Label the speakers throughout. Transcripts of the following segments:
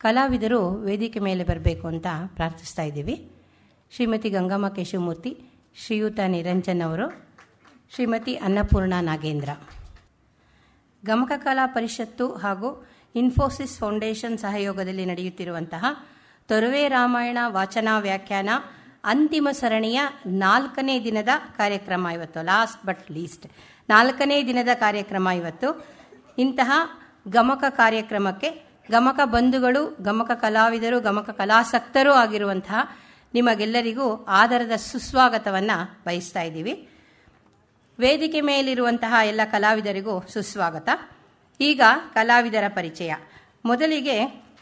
Speaker 1: ಕಲಾವಿದರು ವೇದಿಕೆ ಮೇಲೆ ಬರಬೇಕು ಅಂತ ಪ್ರಾರ್ಥಿಸ್ತಾ ಇದ್ದೀವಿ ಶ್ರೀಮತಿ ಗಂಗಮ್ಮ ಕೇಶವಮೂರ್ತಿ ಶ್ರೀಯುತ ನಿರಂಜನ್ ಅವರು ಶ್ರೀಮತಿ ಅನ್ನಪೂರ್ಣ ನಾಗೇಂದ್ರ ಗಮಕ ಕಲಾ ಪರಿಷತ್ತು ಹಾಗೂ ಇನ್ಫೋಸಿಸ್ ಫೌಂಡೇಶನ್ ಸಹಯೋಗದಲ್ಲಿ ನಡೆಯುತ್ತಿರುವಂತಹ ತೊರವೆ ರಾಮಾಯಣ ವಾಚನ ವ್ಯಾಖ್ಯಾನ ಅಂತಿಮ ಸರಣಿಯ ನಾಲ್ಕನೇ ದಿನದ ಕಾರ್ಯಕ್ರಮ ಇವತ್ತು ಲಾಸ್ಟ್ ಬಟ್ ಲೀಸ್ಟ್ ನಾಲ್ಕನೇ ದಿನದ ಕಾರ್ಯಕ್ರಮ ಇವತ್ತು ಇಂತಹ ಗಮಕ ಕಾರ್ಯಕ್ರಮಕ್ಕೆ ಗಮಕ ಬಂಧುಗಳು ಗಮಕ ಕಲಾವಿದರು ಗಮಕ ಕಲಾಸಕ್ತರೂ ಆಗಿರುವಂತಹ ನಿಮಗೆಲ್ಲರಿಗೂ ಆದರದ ಸುಸ್ವಾಗತವನ್ನು ಬಯಸ್ತಾ ಇದ್ದೀವಿ ವೇದಿಕೆ ಮೇಲಿರುವಂತಹ ಎಲ್ಲ ಕಲಾವಿದರಿಗೂ ಸುಸ್ವಾಗತ ಈಗ ಕಲಾವಿದರ ಪರಿಚಯ ಮೊದಲಿಗೆ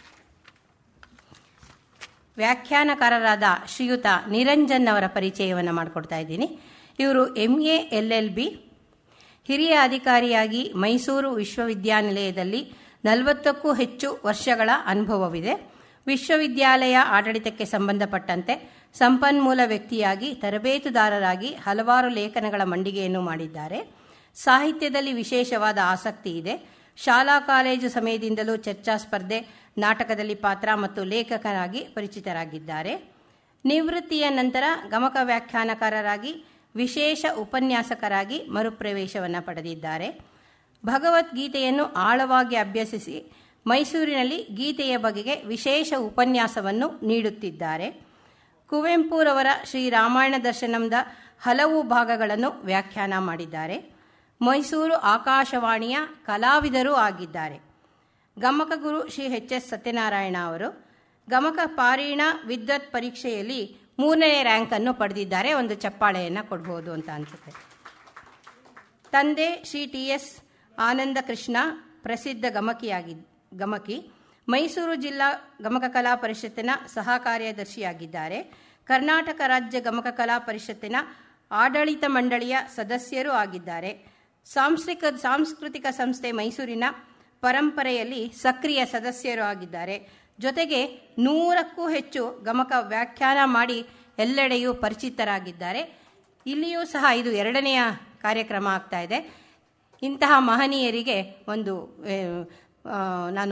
Speaker 1: ವ್ಯಾಖ್ಯಾನಕಾರರಾದ ಶ್ರೀಯುತ ನಿರಂಜನ್ ಅವರ ಪರಿಚಯವನ್ನು ಮಾಡಿಕೊಡ್ತಾ ಇದ್ದೀನಿ ಇವರು M A L L B ಹಿರಿಯ ಅಧಿಕಾರಿಯಾಗಿ ಮೈಸೂರು ವಿಶ್ವವಿದ್ಯಾನಿಲಯದಲ್ಲಿ ನಲವತ್ತಕ್ಕೂ ಹೆಚ್ಚು ವರ್ಷಗಳ ಅನುಭವವಿದೆ ವಿಶ್ವವಿದ್ಯಾಲಯ ಆಡಳಿತಕ್ಕೆ ಸಂಬಂಧಪಟ್ಟಂತೆ ಸಂಪನ್ಮೂಲ ವ್ಯಕ್ತಿಯಾಗಿ ತರಬೇತುದಾರರಾಗಿ ಹಲವಾರು ಲೇಖನಗಳ ಮಂಡಿಗೆಯನ್ನು ಮಾಡಿದ್ದಾರೆ ಸಾಹಿತ್ಯದಲ್ಲಿ ವಿಶೇಷವಾದ ಆಸಕ್ತಿ ಇದೆ ಶಾಲಾ ಕಾಲೇಜು ಸಮಯದಿಂದಲೂ ಚರ್ಚಾ ಸ್ಪರ್ಧೆ ನಾಟಕದಲ್ಲಿ ಪಾತ್ರ ಮತ್ತು ಲೇಖಕರಾಗಿ ಪರಿಚಿತರಾಗಿದ್ದಾರೆ ನಿವೃತ್ತಿಯ ನಂತರ ಗಮಕ ವ್ಯಾಖ್ಯಾನಕಾರರಾಗಿ ವಿಶೇಷ ಉಪನ್ಯಾಸಕರಾಗಿ ಮರುಪ್ರವೇಶವನ್ನು ಪಡೆದಿದ್ದಾರೆ ಭಗವದ್ಗೀತೆಯನ್ನು ಆಳವಾಗಿ ಅಭ್ಯಸಿಸಿ ಮೈಸೂರಿನಲ್ಲಿ ಗೀತೆಯ ಬಗೆಗೆ ವಿಶೇಷ ಉಪನ್ಯಾಸವನ್ನು ನೀಡುತ್ತಿದ್ದಾರೆ ಕುವೆಂಪುರವರ ಶ್ರೀ ರಾಮಾಯಣ ದರ್ಶನಂದ ಹಲವು ಭಾಗಗಳನ್ನು ವ್ಯಾಖ್ಯಾನ ಮಾಡಿದ್ದಾರೆ ಮೈಸೂರು ಆಕಾಶವಾಣಿಯ ಕಲಾವಿದರೂ ಆಗಿದ್ದಾರೆ ಗಮಕ ಗುರು ಶ್ರೀ ಎಚ್ ಎಸ್ ಸತ್ಯನಾರಾಯಣ ಅವರು ಗಮಕ ಪಾರೀಣ ವಿದ್ವತ್ ಪರೀಕ್ಷೆಯಲ್ಲಿ ಮೂರನೇ ರ್ಯಾಂಕನ್ನು ಪಡೆದಿದ್ದಾರೆ ಒಂದು ಚಪ್ಪಾಳೆಯನ್ನು ಕೊಡ್ಬೋದು ಅಂತ ಅನಿಸುತ್ತೆ ತಂದೆ ಶ್ರೀ ಟಿ ಎಸ್ ಆನಂದ ಕೃಷ್ಣ ಪ್ರಸಿದ್ಧ ಗಮಕಿಯಾಗಿ ಗಮಕಿ ಮೈಸೂರು ಜಿಲ್ಲಾ ಗಮಕ ಕಲಾ ಪರಿಷತ್ತಿನ ಸಹ ಕಾರ್ಯದರ್ಶಿಯಾಗಿದ್ದಾರೆ ಕರ್ನಾಟಕ ರಾಜ್ಯ ಗಮಕ ಕಲಾ ಪರಿಷತ್ತಿನ ಆಡಳಿತ ಮಂಡಳಿಯ ಸದಸ್ಯರೂ ಆಗಿದ್ದಾರೆ ಸಾಂಸ್ಕೃತಿಕ ಸಾಂಸ್ಕೃತಿಕ ಸಂಸ್ಥೆ ಮೈಸೂರಿನ ಪರಂಪರೆಯಲ್ಲಿ ಸಕ್ರಿಯ ಸದಸ್ಯರು ಆಗಿದ್ದಾರೆ ಜೊತೆಗೆ ನೂರಕ್ಕೂ ಹೆಚ್ಚು ಗಮಕ ವ್ಯಾಖ್ಯಾನ ಮಾಡಿ ಎಲ್ಲೆಡೆಯೂ ಪರಿಚಿತರಾಗಿದ್ದಾರೆ ಇಲ್ಲಿಯೂ ಸಹ ಇದು ಎರಡನೆಯ ಕಾರ್ಯಕ್ರಮ ಆಗ್ತಾ ಇದೆ ಇಂತಹ ಮಹನೀಯರಿಗೆ ಒಂದು ನಾನು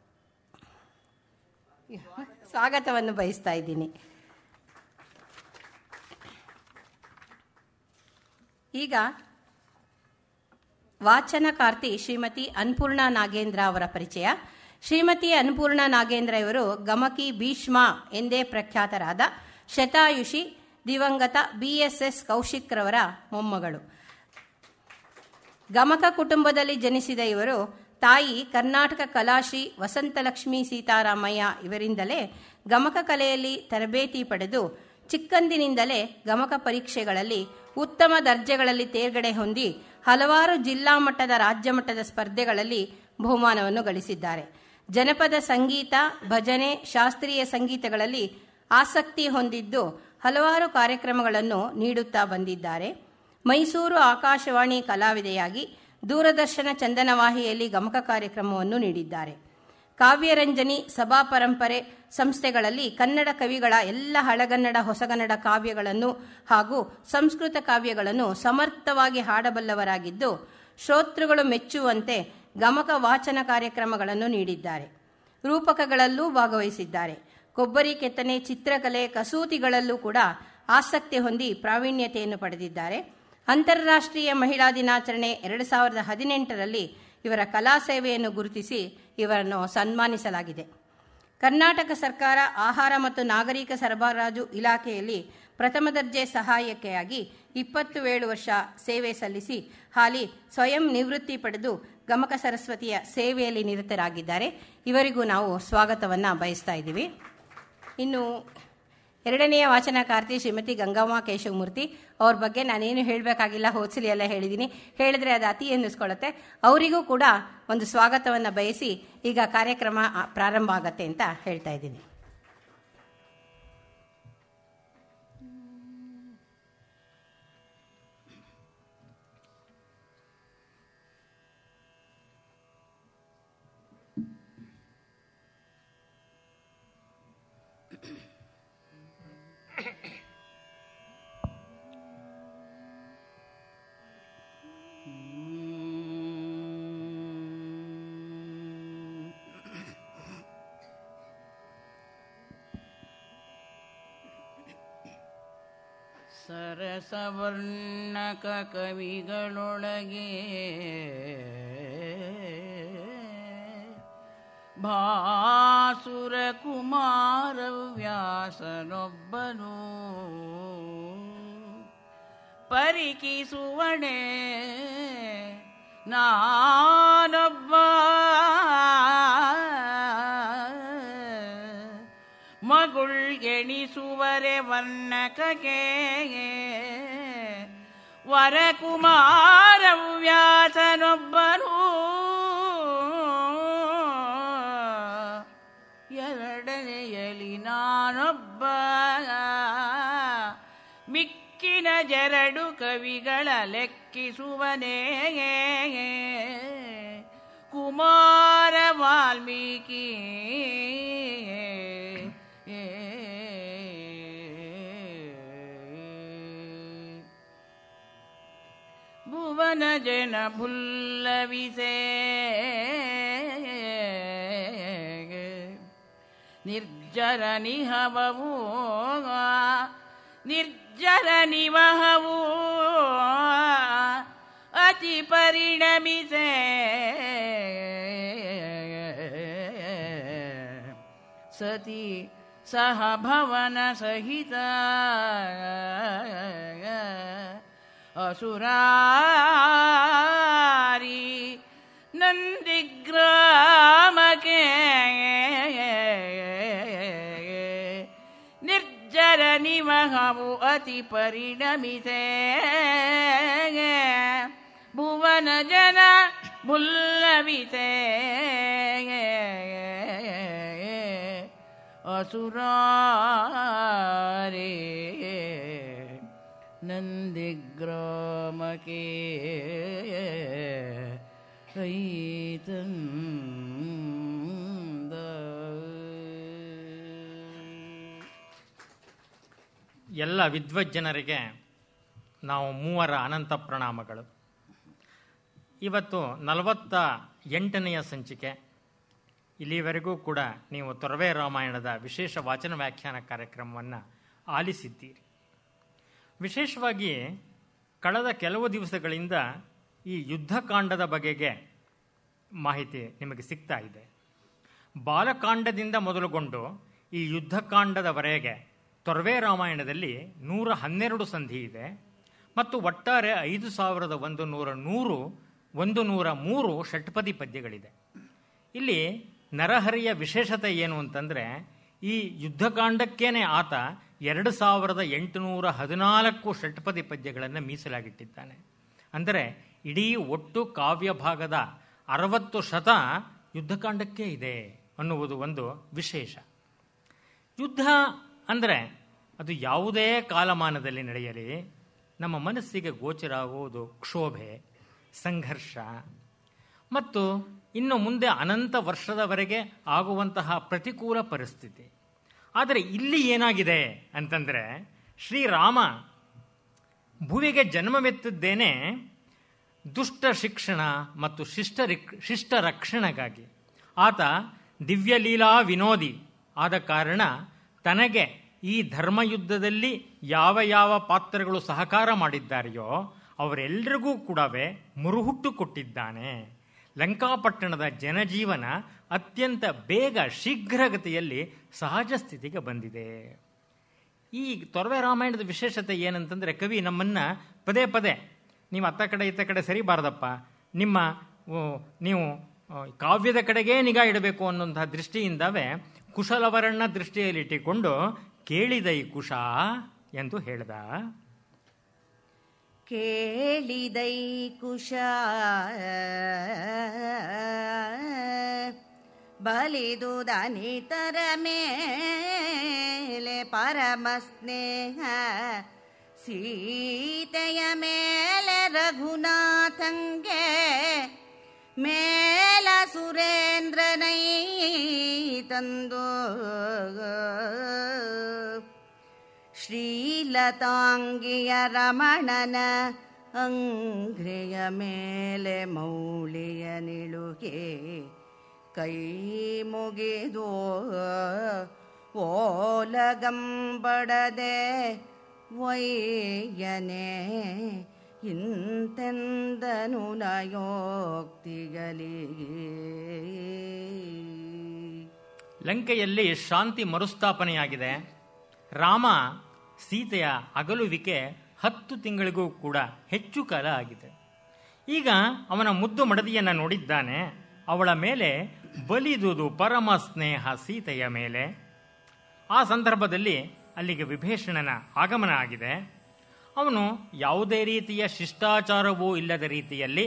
Speaker 1: ಸ್ವಾಗತವನ್ನು ಬಯಸ್ತಾ ಇದ್ದೀನಿ ಈಗ ವಾಚನಕಾರ್ತಿ ಶ್ರೀಮತಿ ಅನ್ಪೂರ್ಣ ನಾಗೇಂದ್ರ ಅವರ ಪರಿಚಯ ಶ್ರೀಮತಿ ಅನ್ಪೂರ್ಣ ನಾಗೇಂದ್ರ ಇವರು ಗಮಕಿ ಭೀಷ್ಮ ಎಂದೇ ಪ್ರಖ್ಯಾತರಾದ ಶತಾಯುಷಿ ದಿವಂಗತ ಬಿ ಎಸ್ ಎಸ್ ಕೌಶಿಕ್ರವರ ಮೊಮ್ಮಗಳು ಗಮಕ ಕುಟುಂಬದಲ್ಲಿ ಜನಿಸಿದ ಇವರು ತಾಯಿ ಕರ್ನಾಟಕ ಕಲಾಶ್ರೀ ವಸಂತಲಕ್ಷ್ಮಿ ಸೀತಾರಾಮಯ್ಯ ಇವರಿಂದಲೇ ಗಮಕ ಕಲೆಯಲ್ಲಿ ತರಬೇತಿ ಪಡೆದು ಚಿಕ್ಕಂದಿನಿಂದಲೇ ಗಮಕ ಪರೀಕ್ಷೆಗಳಲ್ಲಿ ಉತ್ತಮ ದರ್ಜೆಗಳಲ್ಲಿ ತೇರ್ಗಡೆ ಹೊಂದಿ ಹಲವಾರು ಜಿಲ್ಲಾ ಮಟ್ಟದ ರಾಜ್ಯ ಮಟ್ಟದ ಸ್ಪರ್ಧೆಗಳಲ್ಲಿ ಬಹುಮಾನವನ್ನು ಗಳಿಸಿದ್ದಾರೆ ಜನಪದ ಸಂಗೀತ ಭಜನೆ ಶಾಸ್ತ್ರೀಯ ಸಂಗೀತಗಳಲ್ಲಿ ಆಸಕ್ತಿ ಹೊಂದಿದ್ದು ಹಲವಾರು ಕಾರ್ಯಕ್ರಮಗಳನ್ನು ನೀಡುತ್ತಾ ಬಂದಿದ್ದಾರೆ ಮೈಸೂರು ಆಕಾಶವಾಣಿ ಕಲಾವಿದೆಯಾಗಿ ದೂರದರ್ಶನ ಚಂದನವಾಹಿಯಲ್ಲಿ ಗಮಕ ಕಾರ್ಯಕ್ರಮವನ್ನು ನೀಡಿದ್ದಾರೆ ಕಾವ್ಯರಂಜನಿ ಸಭಾ ಪರಂಪರೆ ಸಂಸ್ಥೆಗಳಲ್ಲಿ ಕನ್ನಡ ಕವಿಗಳ ಎಲ್ಲ ಹಳಗನ್ನಡ ಹೊಸಗನ್ನಡ ಕಾವ್ಯಗಳನ್ನು ಹಾಗೂ ಸಂಸ್ಕೃತ ಕಾವ್ಯಗಳನ್ನು ಸಮರ್ಥವಾಗಿ ಹಾಡಬಲ್ಲವರಾಗಿದ್ದು ಶ್ರೋತೃಗಳು ಮೆಚ್ಚುವಂತೆ ಗಮಕ ವಾಚನ ಕಾರ್ಯಕ್ರಮಗಳನ್ನು ನೀಡಿದ್ದಾರೆ ರೂಪಕಗಳಲ್ಲೂ ಭಾಗವಹಿಸಿದ್ದಾರೆ ಕೊಬ್ಬರಿ ಕೆತ್ತನೆ ಚಿತ್ರಕಲೆ ಕಸೂತಿಗಳಲ್ಲೂ ಕೂಡ ಆಸಕ್ತಿ ಹೊಂದಿ ಪ್ರಾವೀಣ್ಯತೆಯನ್ನು ಪಡೆದಿದ್ದಾರೆ ಅಂತಾರಾಷ್ಟ್ರೀಯ ಮಹಿಳಾ ದಿನಾಚರಣೆ ಎರಡು ಸಾವಿರದ ಹದಿನೆಂಟರಲ್ಲಿ ಇವರ ಕಲಾ ಸೇವೆಯನ್ನು ಗುರುತಿಸಿ ಇವರನ್ನು ಸನ್ಮಾನಿಸಲಾಗಿದೆ ಕರ್ನಾಟಕ ಸರ್ಕಾರ ಆಹಾರ ಮತ್ತು ನಾಗರಿಕ ಸರಬರಾಜು ಇಲಾಖೆಯಲ್ಲಿ ಪ್ರಥಮ ದರ್ಜೆ ಸಹಾಯಕಿಯಾಗಿ ಇಪ್ಪತ್ತು ಏಳು ವರ್ಷ ಸೇವೆ ಸಲ್ಲಿಸಿ ಹಾಲಿ ಸ್ವಯಂ ನಿವೃತ್ತಿ ಪಡೆದು ಗಮಕ ಸರಸ್ವತಿಯ ಸೇವೆಯಲ್ಲಿ ನಿರತರಾಗಿದ್ದಾರೆ ಇವರಿಗೂ ನಾವು ಸ್ವಾಗತವನ್ನು ಬಯಸ್ತಾ ಇದ್ದೀವಿ ಇನ್ನು ಎರಡನೆಯ ವಾಚನಕಾರ್ತಿ ಶ್ರೀಮತಿ ಗಂಗಮ್ಮ ಕೇಶವಮೂರ್ತಿ ಅವ್ರ ಬಗ್ಗೆ ನಾನೇನು ಹೇಳಬೇಕಾಗಿಲ್ಲ ಹೋದ್ಸಲಿ ಎಲ್ಲ ಹೇಳಿದ್ದೀನಿ ಹೇಳಿದ್ರೆ ಅದು ಅತಿ ಎನ್ನಿಸ್ಕೊಳ್ಳುತ್ತೆ ಅವರಿಗೂ ಕೂಡ ಒಂದು ಸ್ವಾಗತವನ್ನು ಬಯಸಿ ಈಗ ಕಾರ್ಯಕ್ರಮ ಪ್ರಾರಂಭ ಆಗತ್ತೆ ಅಂತ ಹೇಳ್ತಾ ಇದ್ದೀನಿ
Speaker 2: ಸರಸವರ್ಣಕ ಕವಿಗಳೊಳಗೆ ಭಾಸುರ ಕುಮಾರ ವ್ಯಾಸನೊಬ್ಬನು ಪರಿಕಿಸುವಣೆ ನಾನೊಬ್ಬ ಮಗುಳ್ಗೆಣಿಸುವರೆ ವರ್ಣಕಗೆ ವರಕುಮಾರ ವ್ಯಾಸನೊಬ್ಬನು ಎರಡನೆಯಲಿ ನಾನೊಬ್ಬ ಮಿಕ್ಕಿನ ಜರಡು ಕವಿಗಳ ಲೆಕ್ಕಿಸುವನೇ ಕುಮಾರ ವಾಲ್ಮೀಕಿ ಭುವನ ಜನ ಭುಲ್ಲವಿಸೇ ನಿರ್ಜರ ನಿಹವವು ನಿರ್ಜರ ನಿವಹವು ಅತಿ ಪರಿಣಮಿಸೆ ಸತಿ ಸಹಭವನ ಸಹಿತ ಅಸುರಾರಿ ನಂದಿಗ್ರಾಮಕ್ಕೆ ನಿರ್ಜರ ನಿಮಹವು ಅತಿ ಪರಿಣಮಿಸೆ ಭುವನ ಜನ ಬುಲ್ಲವಿಸೆ ಅಸುರಾರೇ ನಂದಿಗ್ರಾಮಕ್ಕೆ ಕೈತಂದ
Speaker 3: ಎಲ್ಲ ವಿದ್ವಜ್ಜನರಿಗೆ ನಾವು ಮೂವರ ಅನಂತ ಪ್ರಣಾಮಗಳು ಇವತ್ತು ನಲವತ್ತ ಎಂಟನೆಯ ಸಂಚಿಕೆ ಇಲ್ಲಿವರೆಗೂ ಕೂಡ ನೀವು ತೊರವೆ ರಾಮಾಯಣದ ವಿಶೇಷ ವಾಚನ ವ್ಯಾಖ್ಯಾನ ಕಾರ್ಯಕ್ರಮವನ್ನು ಆಲಿಸಿದ್ದೀರಿ ವಿಶೇಷವಾಗಿ ಕಳೆದ ಕೆಲವು ದಿವಸಗಳಿಂದ ಈ ಯುದ್ಧಕಾಂಡದ ಬಗೆಗೆ ಮಾಹಿತಿ ನಿಮಗೆ ಸಿಗ್ತಾ ಇದೆ ಬಾಲಕಾಂಡದಿಂದ ಮೊದಲುಗೊಂಡು ಈ ಯುದ್ಧಕಾಂಡದವರೆಗೆ ತೊರವೆ ರಾಮಾಯಣದಲ್ಲಿ ನೂರ ಹನ್ನೆರಡು ಸಂಧಿ ಇದೆ ಮತ್ತು ಒಟ್ಟಾರೆ ಐದು ಸಾವಿರದ ಒಂದು ನೂರ ನೂರು ಒಂದು ನೂರ ಮೂರು ಷಟ್ಪದಿ ಪದ್ಯಗಳಿದೆ ಇಲ್ಲಿ ನರಹರಿಯ ವಿಶೇಷತೆ ಏನು ಅಂತಂದರೆ ಈ ಯುದ್ಧಕಾಂಡಕ್ಕೇನೆ ಆತ ಎರಡು ಸಾವಿರದ ಎಂಟುನೂರ ಹದಿನಾಲ್ಕು ಷಟ್ಪದಿ ಪದ್ಯಗಳನ್ನು ಮೀಸಲಾಗಿಟ್ಟಿದ್ದಾನೆ ಅಂದರೆ ಇಡೀ ಒಟ್ಟು ಕಾವ್ಯ ಭಾಗದ ಅರವತ್ತು ಶತ ಯುದ್ಧಕಾಂಡಕ್ಕೆ ಇದೆ ಅನ್ನುವುದು ಒಂದು ವಿಶೇಷ ಯುದ್ಧ ಅಂದರೆ ಅದು ಯಾವುದೇ ಕಾಲಮಾನದಲ್ಲಿ ನಡೆಯಲಿ ನಮ್ಮ ಮನಸ್ಸಿಗೆ ಗೋಚರ ಆಗುವುದು ಕ್ಷೋಭೆ ಸಂಘರ್ಷ ಮತ್ತು ಇನ್ನು ಮುಂದೆ ಅನಂತ ವರ್ಷದವರೆಗೆ ಆಗುವಂತಹ ಪ್ರತಿಕೂಲ ಪರಿಸ್ಥಿತಿ ಆದರೆ ಇಲ್ಲಿ ಏನಾಗಿದೆ ಅಂತಂದರೆ ಶ್ರೀರಾಮ ಭುವಿಗೆ ಜನ್ಮವೆತ್ತಿದ್ದೇನೆ ದುಷ್ಟ ಶಿಕ್ಷಣ ಮತ್ತು ಶಿಷ್ಟ ಶಿಷ್ಟ ರಕ್ಷಣೆಗಾಗಿ ಆತ ದಿವ್ಯಲೀಲಾ ವಿನೋದಿ ಆದ ಕಾರಣ ತನಗೆ ಈ ಧರ್ಮಯುದ್ಧದಲ್ಲಿ ಯಾವ ಯಾವ ಪಾತ್ರಗಳು ಸಹಕಾರ ಮಾಡಿದ್ದಾರೆಯೋ ಅವರೆಲ್ಲರಿಗೂ ಕೂಡ ಮುರುಹುಟ್ಟು ಕೊಟ್ಟಿದ್ದಾನೆ ಲಂಕಾಪಟ್ಟಣದ ಜನಜೀವನ ಅತ್ಯಂತ ಬೇಗ ಶೀಘ್ರಗತಿಯಲ್ಲಿ ಸಹಜ ಸ್ಥಿತಿಗೆ ಬಂದಿದೆ ಈ ತೊರವೆ ರಾಮಾಯಣದ ವಿಶೇಷತೆ ಏನಂತಂದರೆ ಕವಿ ನಮ್ಮನ್ನು ಪದೇ ಪದೇ ನೀವು ಅತ್ತ ಕಡೆ ಇತ್ತ ಕಡೆ ಸರಿಬಾರ್ದಪ್ಪ ನಿಮ್ಮ ಓ, ನೀವು ಆ, ಕಾವ್ಯದ ಕಡೆಗೇ ನಿಗಾ ಇಡಬೇಕು ಅನ್ನುವಂತಹ ದೃಷ್ಟಿಯಿಂದವೇ ಕುಶಲವರಣ್ಣ ದೃಷ್ಟಿಯಲ್ಲಿಟ್ಟುಕೊಂಡು ಕೇಳಿದೈ ಕುಶ ಎಂದು ಹೇಳ್ದ
Speaker 4: ಕೇಳಿದೈ ಕುಶ ಬಲಿದುದನಿತರ ಮೇಲೆ ಪರಮ ಸ್ನೇಹ ಸೀತೆಯ ಮೇಲೆ ರಘುನಾಥಂಗೆ ಮೇಲ ಸುರೇಂದ್ರನೈ ತಂದು ಶ್ರೀಲತಾಂಗಿಯ ರಮಣನ ಅಂಗ್ರೆಯ ಮೇಲೆ ಮೌಳಿಯ ನಿಳುಗೆ ಕೈ ಮುಗಿದು ಓಲಗಂಬಡದೆ ವೈಯನೆ ಇಂತೆಂದನು ನಯೋಕ್ತಿಗಲಿಗೆ
Speaker 3: ಲಂಕೆಯಲ್ಲಿ ಶಾಂತಿ ಮರುಸ್ಥಾಪನೆಯಾಗಿದೆ ರಾಮ ಸೀತೆಯ ಅಗಲುವಿಕೆ ಹತ್ತು ತಿಂಗಳಿಗೂ ಕೂಡ ಹೆಚ್ಚು ಕಾಲ ಆಗಿದೆ ಈಗ ಅವನ ಮುದ್ದು ಮಡದಿಯನ್ನು ನೋಡಿದ್ದಾನೆ ಅವಳ ಮೇಲೆ ಬಲಿದುದು ಪರಮ ಸ್ನೇಹ ಸೀತೆಯ ಮೇಲೆ ಆ ಸಂದರ್ಭದಲ್ಲಿ ಅಲ್ಲಿಗೆ ವಿಭೀಷಣನ ಆಗಮನ ಆಗಿದೆ ಅವನು ಯಾವುದೇ ರೀತಿಯ ಶಿಷ್ಟಾಚಾರವೂ ಇಲ್ಲದ ರೀತಿಯಲ್ಲಿ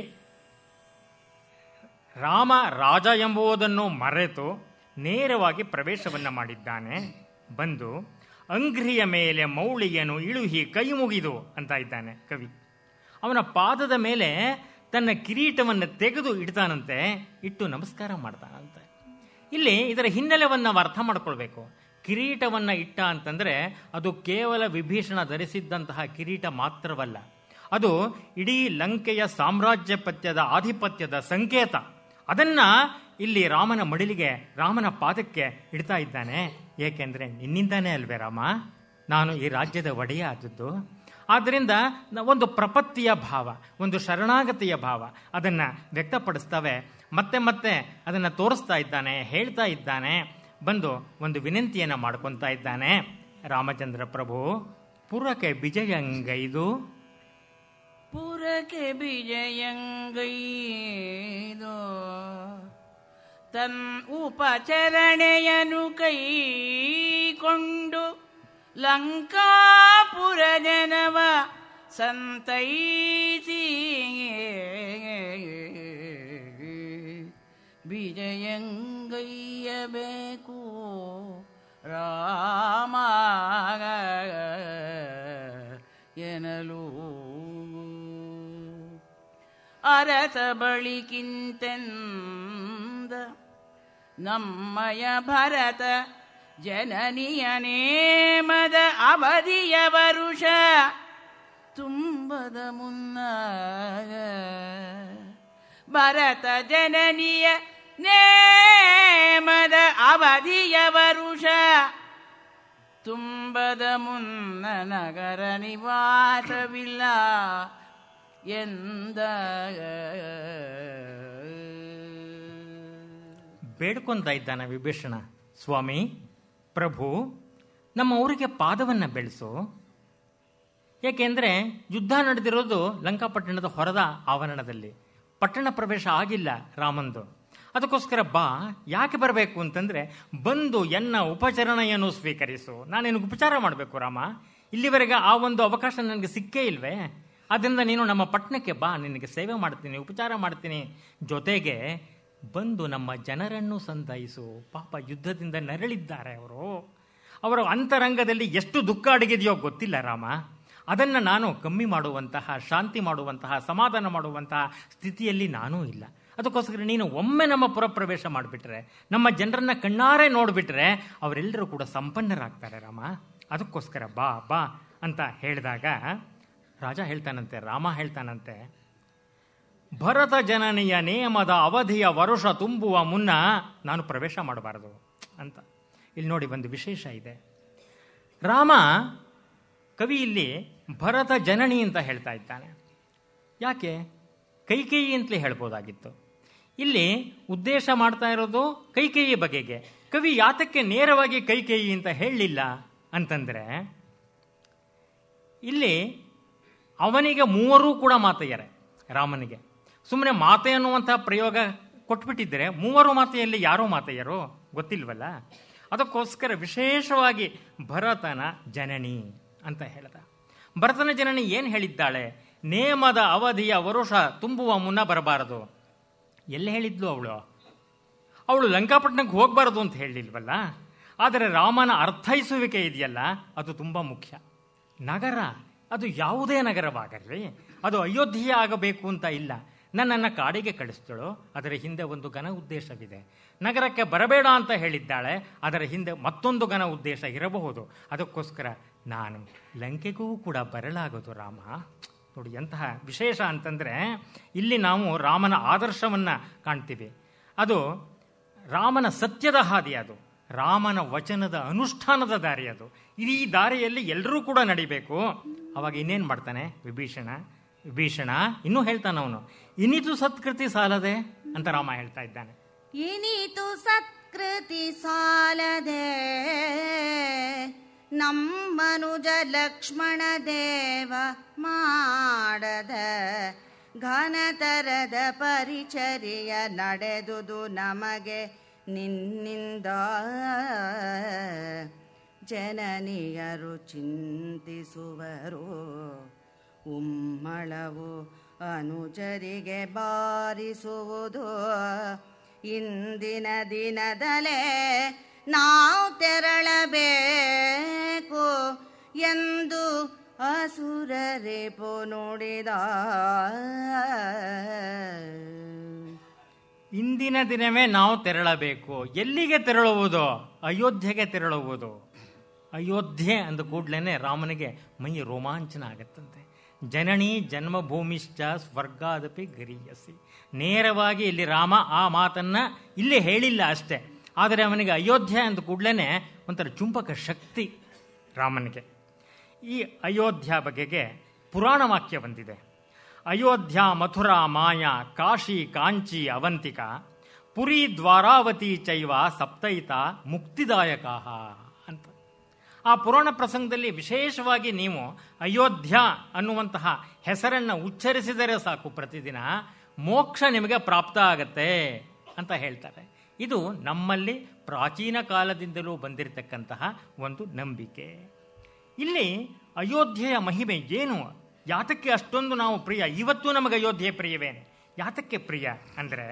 Speaker 3: ರಾಮ ರಾಜ ಎಂಬುದನ್ನು ಮರೆತು ನೇರವಾಗಿ ಪ್ರವೇಶವನ್ನ ಮಾಡಿದ್ದಾನೆ ಬಂದು ಅಂಗ್ರಿಯ ಮೇಲೆ ಮೌಳಿಯನ್ನು ಇಳುಹಿ ಕೈ ಮುಗಿದು ಅಂತ ಇದ್ದಾನೆ ಕವಿ ಅವನ ಪಾದದ ಮೇಲೆ ತನ್ನ ಕಿರೀಟವನ್ನು ತೆಗೆದು ಇಡ್ತಾನಂತೆ ಇಟ್ಟು ನಮಸ್ಕಾರ ಮಾಡ್ತಾನಂತೆ ಇಲ್ಲಿ ಇದರ ಹಿನ್ನೆಲೆವನ್ನು ನಾವು ಅರ್ಥ ಮಾಡ್ಕೊಳ್ಬೇಕು ಕಿರೀಟವನ್ನ ಇಟ್ಟ ಅಂತಂದ್ರೆ ಅದು ಕೇವಲ ವಿಭೀಷಣ ಧರಿಸಿದ್ದಂತಹ ಕಿರೀಟ ಮಾತ್ರವಲ್ಲ ಅದು ಇಡೀ ಲಂಕೆಯ ಸಾಮ್ರಾಜ್ಯಪತ್ಯದ ಆಧಿಪತ್ಯದ ಸಂಕೇತ ಅದನ್ನ ಇಲ್ಲಿ ರಾಮನ ಮಡಿಲಿಗೆ ರಾಮನ ಪಾದಕ್ಕೆ ಇಡ್ತಾ ಇದ್ದಾನೆ ಏಕೆಂದ್ರೆ ನಿನ್ನಿಂದಾನೇ ಅಲ್ವೇ ರಾಮ ನಾನು ಈ ರಾಜ್ಯದ ಒಡೆಯ ಆದದ್ದು ಆದ್ದರಿಂದ ನ- ಒಂದು ಪ್ರಪತ್ತಿಯ ಭಾವ ಒಂದು ಶರಣಾಗತಿಯ ಭಾವ ಅದನ್ನ ವ್ಯಕ್ತಪಡಿಸ್ತವೆ ಮತ್ತೆ ಮತ್ತೆ ಅದನ್ನ ತೋರಿಸ್ತಾ ಇದ್ದಾನೆ ಹೇಳ್ತಾ ಇದ್ದಾನೆ ಬಂದು ಒಂದು ವಿನಂತಿಯನ್ನ ಮಾಡ್ಕೊತಾ ಇದ್ದಾನೆ ರಾಮಚಂದ್ರ ಪ್ರಭು ಪುರಕ್ಕೆ ವಿಜಯಂಗೈದು
Speaker 2: ಪುರಕ್ಕೆ ವಿಜಯಂಗೈದು ತನ್ ಉಪಚರಣೆಯನು ಕೈಕೊಂಡು ಲಂಕಾಪುರ ಜನವ ಸಂತೈಸಿ ವಿಜಯಂಗೈಯಬೇಕು ರಾಮ ಎನಲು ಅರಸ ಬಳಿಕಿಂತೆಂದ ನಮ್ಮಯ ಭರತ ಜನನಿಯ ನೇಮದ ಅವಧಿಯ ವರುಷ ತುಂಬದ ಮುನ್ನ ಭರತ ಜನನಿಯ ನೇಮದ ಅವಧಿಯ ವರುಷ ತುಂಬದ ಮುನ್ನ ನಗರ ನಿವಾಸವಿಲ್ಲ ಎಂದ
Speaker 3: ಬೇಡ್ಕೊಂತ ಇದ್ದಾನೆ ವಿಭೀಷಣ ಸ್ವಾಮಿ ಪ್ರಭು ನಮ್ಮ ಊರಿಗೆ ಪಾದವನ್ನ ಬೆಳೆಸು ಏಕೆಂದ್ರೆ ಯುದ್ಧ ನಡೆದಿರೋದು ಲಂಕಾಪಟ್ಟಣದ ಹೊರದ ಆವರಣದಲ್ಲಿ ಪಟ್ಟಣ ಪ್ರವೇಶ ಆಗಿಲ್ಲ ರಾಮಂದು ಅದಕ್ಕೋಸ್ಕರ ಬಾ ಯಾಕೆ ಬರಬೇಕು ಅಂತಂದ್ರೆ ಬಂದು ಎನ್ನ ಉಪಚರಣೆಯನ್ನು ಸ್ವೀಕರಿಸು ನಾನು ನಿನಗೆ ಉಪಚಾರ ಮಾಡಬೇಕು ರಾಮ ಇಲ್ಲಿವರೆಗೆ ಆ ಒಂದು ಅವಕಾಶ ನನಗೆ ಸಿಕ್ಕೇ ಇಲ್ವೇ ಅದರಿಂದ ನೀನು ನಮ್ಮ ಪಟ್ಟಣಕ್ಕೆ ಬಾ ನಿನಗೆ ಸೇವೆ ಮಾಡ್ತೀನಿ ಉಪಚಾರ ಮಾಡ್ತೀನಿ ಜೊತೆಗೆ ಬಂದು ನಮ್ಮ ಜನರನ್ನು ಸಂತೈಸು ಪಾಪ ಯುದ್ಧದಿಂದ ನರಳಿದ್ದಾರೆ ಅವರು ಅವರ ಅಂತರಂಗದಲ್ಲಿ ಎಷ್ಟು ದುಃಖ ಅಡಗಿದೆಯೋ ಗೊತ್ತಿಲ್ಲ ರಾಮ ಅದನ್ನು ನಾನು ಕಮ್ಮಿ ಮಾಡುವಂತಹ ಶಾಂತಿ ಮಾಡುವಂತಹ ಸಮಾಧಾನ ಮಾಡುವಂತಹ ಸ್ಥಿತಿಯಲ್ಲಿ ನಾನೂ ಇಲ್ಲ ಅದಕ್ಕೋಸ್ಕರ ನೀನು ಒಮ್ಮೆ ನಮ್ಮ ಪುರ ಪ್ರವೇಶ ಮಾಡಿಬಿಟ್ರೆ ನಮ್ಮ ಜನರನ್ನ ಕಣ್ಣಾರೆ ನೋಡಿಬಿಟ್ರೆ ಅವರೆಲ್ಲರೂ ಕೂಡ ಸಂಪನ್ನರಾಗ್ತಾರೆ ರಾಮ ಅದಕ್ಕೋಸ್ಕರ ಬಾ ಬಾ ಅಂತ ಹೇಳಿದಾಗ ರಾಜ ಹೇಳ್ತಾನಂತೆ ರಾಮ ಹೇಳ್ತಾನಂತೆ ಭರತ ಜನನಿಯ ನೇಮದ ಅವಧಿಯ ವರುಷ ತುಂಬುವ ಮುನ್ನ ನಾನು ಪ್ರವೇಶ ಮಾಡಬಾರದು ಅಂತ ಇಲ್ಲಿ ನೋಡಿ ಒಂದು ವಿಶೇಷ ಇದೆ ರಾಮ ಕವಿ ಇಲ್ಲಿ ಭರತ ಜನನಿ ಅಂತ ಹೇಳ್ತಾ ಇದ್ದಾನೆ ಯಾಕೆ ಕೈಕೇಯಿ ಅಂತಲೇ ಹೇಳ್ಬೋದಾಗಿತ್ತು ಇಲ್ಲಿ ಉದ್ದೇಶ ಮಾಡ್ತಾ ಇರೋದು ಕೈಕೇಯಿ ಬಗೆಗೆ ಕವಿ ಯಾತಕ್ಕೆ ನೇರವಾಗಿ ಕೈಕೇಯಿ ಅಂತ ಹೇಳಲಿಲ್ಲ ಅಂತಂದ್ರೆ ಇಲ್ಲಿ ಅವನಿಗೆ ಮೂವರೂ ಕೂಡ ಮಾತೆಯರೇ ರಾಮನಿಗೆ ಸುಮ್ಮನೆ ಮಾತೆ ಅನ್ನುವಂತಹ ಪ್ರಯೋಗ ಕೊಟ್ಬಿಟ್ಟಿದ್ರೆ ಮೂವರು ಮಾತೆಯಲ್ಲಿ ಯಾರೋ ಮಾತೆಯರು ಗೊತ್ತಿಲ್ವಲ್ಲ ಅದಕ್ಕೋಸ್ಕರ ವಿಶೇಷವಾಗಿ ಭರತನ ಜನನಿ ಅಂತ ಹೇಳ್ದ ಭರತನ ಜನನಿ ಏನು ಹೇಳಿದ್ದಾಳೆ ನೇಮದ ಅವಧಿಯ ವರುಷ ತುಂಬುವ ಮುನ್ನ ಬರಬಾರದು ಎಲ್ಲಿ ಹೇಳಿದ್ಲು ಅವಳು ಅವಳು ಲಂಕಾಪಟ್ಟಣಕ್ಕೆ ಹೋಗಬಾರದು ಅಂತ ಹೇಳಿಲ್ವಲ್ಲ ಆದರೆ ರಾಮನ ಅರ್ಥೈಸುವಿಕೆ ಇದೆಯಲ್ಲ ಅದು ತುಂಬ ಮುಖ್ಯ ನಗರ ಅದು ಯಾವುದೇ ನಗರವಾಗಲಿ ಅದು ಅಯೋಧ್ಯೆ ಆಗಬೇಕು ಅಂತ ಇಲ್ಲ ನನ್ನನ್ನು ಕಾಡಿಗೆ ಕಳಿಸ್ತಳು ಅದರ ಹಿಂದೆ ಒಂದು ಘನ ಉದ್ದೇಶವಿದೆ ನಗರಕ್ಕೆ ಬರಬೇಡ ಅಂತ ಹೇಳಿದ್ದಾಳೆ ಅದರ ಹಿಂದೆ ಮತ್ತೊಂದು ಘನ ಉದ್ದೇಶ ಇರಬಹುದು ಅದಕ್ಕೋಸ್ಕರ ನಾನು ಲಂಕೆಗೂ ಕೂಡ ಬರಲಾಗೋದು ರಾಮ ನೋಡಿ ಎಂತಹ ವಿಶೇಷ ಅಂತಂದರೆ ಇಲ್ಲಿ ನಾವು ರಾಮನ ಆದರ್ಶವನ್ನು ಕಾಣ್ತೀವಿ ಅದು ರಾಮನ ಸತ್ಯದ ಹಾದಿ ಅದು ರಾಮನ ವಚನದ ಅನುಷ್ಠಾನದ ದಾರಿ ಅದು ಈ ದಾರಿಯಲ್ಲಿ ಎಲ್ಲರೂ ಕೂಡ ನಡಿಬೇಕು ಅವಾಗ ಇನ್ನೇನು ಮಾಡ್ತಾನೆ ವಿಭೀಷಣ ವಿಭೀಷಣ ಇನ್ನೂ ಹೇಳ್ತಾನೆ ಅವನು ಇನ್ನಿತು ಸತ್ಕೃತಿ ಸಾಲದೆ ಅಂತ ರಾಮ ಹೇಳ್ತಾ ಇದ್ದಾನೆ
Speaker 4: ಇನಿತು ಸತ್ಕೃತಿ ಸಾಲದೆ ನಮ್ಮನುಜ ಲಕ್ಷ್ಮಣ ದೇವ ಮಾಡದ ಘನತರದ ಪರಿಚರ್ಯ ನಡೆದುದು ನಮಗೆ ನಿನ್ನಿಂದ ಜನನಿಯರು ಚಿಂತಿಸುವರು ಉಮ್ಮಳವು ಅನುಜರಿಗೆ ಬಾರಿಸುವುದು ಇಂದಿನ ದಿನದಲೇ ನಾವು ತೆರಳಬೇಕು ಎಂದು ಅಸುರರೇಪು ನುಡಿದ
Speaker 3: ಇಂದಿನ ದಿನವೇ ನಾವು ತೆರಳಬೇಕು ಎಲ್ಲಿಗೆ ತೆರಳುವುದು ಅಯೋಧ್ಯೆಗೆ ತೆರಳುವುದು ಅಯೋಧ್ಯೆ ಅಂದ ಕೂಡಲೇ ರಾಮನಿಗೆ ಮೈ ರೋಮಾಂಚನ ಆಗತ್ತಂತೆ ಜನನಿ ಜನ್ಮಭೂಮಿಶ್ಚ ಸ್ವರ್ಗಾದಪಿ ಗರೀಯಸಿ ನೇರವಾಗಿ ಇಲ್ಲಿ ರಾಮ ಆ ಮಾತನ್ನ ಇಲ್ಲಿ ಹೇಳಿಲ್ಲ ಅಷ್ಟೇ ಆದರೆ ಅವನಿಗೆ ಅಯೋಧ್ಯೆ ಅಂದ ಕೂಡಲೇ ಒಂಥರ ಚುಂಬಕ ಶಕ್ತಿ ರಾಮನಿಗೆ ಈ ಅಯೋಧ್ಯ ಬಗೆಗೆ ಪುರಾಣ ವಾಕ್ಯ ಬಂದಿದೆ ಅಯೋಧ್ಯ ಮಥುರಾ ಮಾಯಾ ಕಾಶಿ ಕಾಂಚಿ ಅವಂತಿಕ ಪುರಿ ದ್ವಾರಾವತಿ ಚೈವ ಸಪ್ತೈತ ಮುಕ್ತಿದಾಯಕ ಅಂತ ಆ ಪುರಾಣ ಪ್ರಸಂಗದಲ್ಲಿ ವಿಶೇಷವಾಗಿ ನೀವು ಅಯೋಧ್ಯ ಅನ್ನುವಂತಹ ಹೆಸರನ್ನು ಉಚ್ಚರಿಸಿದರೆ ಸಾಕು ಪ್ರತಿದಿನ ಮೋಕ್ಷ ನಿಮಗೆ ಪ್ರಾಪ್ತ ಆಗತ್ತೆ ಅಂತ ಹೇಳ್ತಾರೆ ಇದು ನಮ್ಮಲ್ಲಿ ಪ್ರಾಚೀನ ಕಾಲದಿಂದಲೂ ಬಂದಿರತಕ್ಕಂತಹ ಒಂದು ನಂಬಿಕೆ ಇಲ್ಲಿ ಅಯೋಧ್ಯೆಯ ಮಹಿಮೆ ಏನು ಯಾತಕ್ಕೆ ಅಷ್ಟೊಂದು ನಾವು ಪ್ರಿಯ ಇವತ್ತು ನಮಗೆ ಅಯೋಧ್ಯೆ ಪ್ರಿಯವೇನೆ ಯಾತಕ್ಕೆ ಪ್ರಿಯ ಅಂದರೆ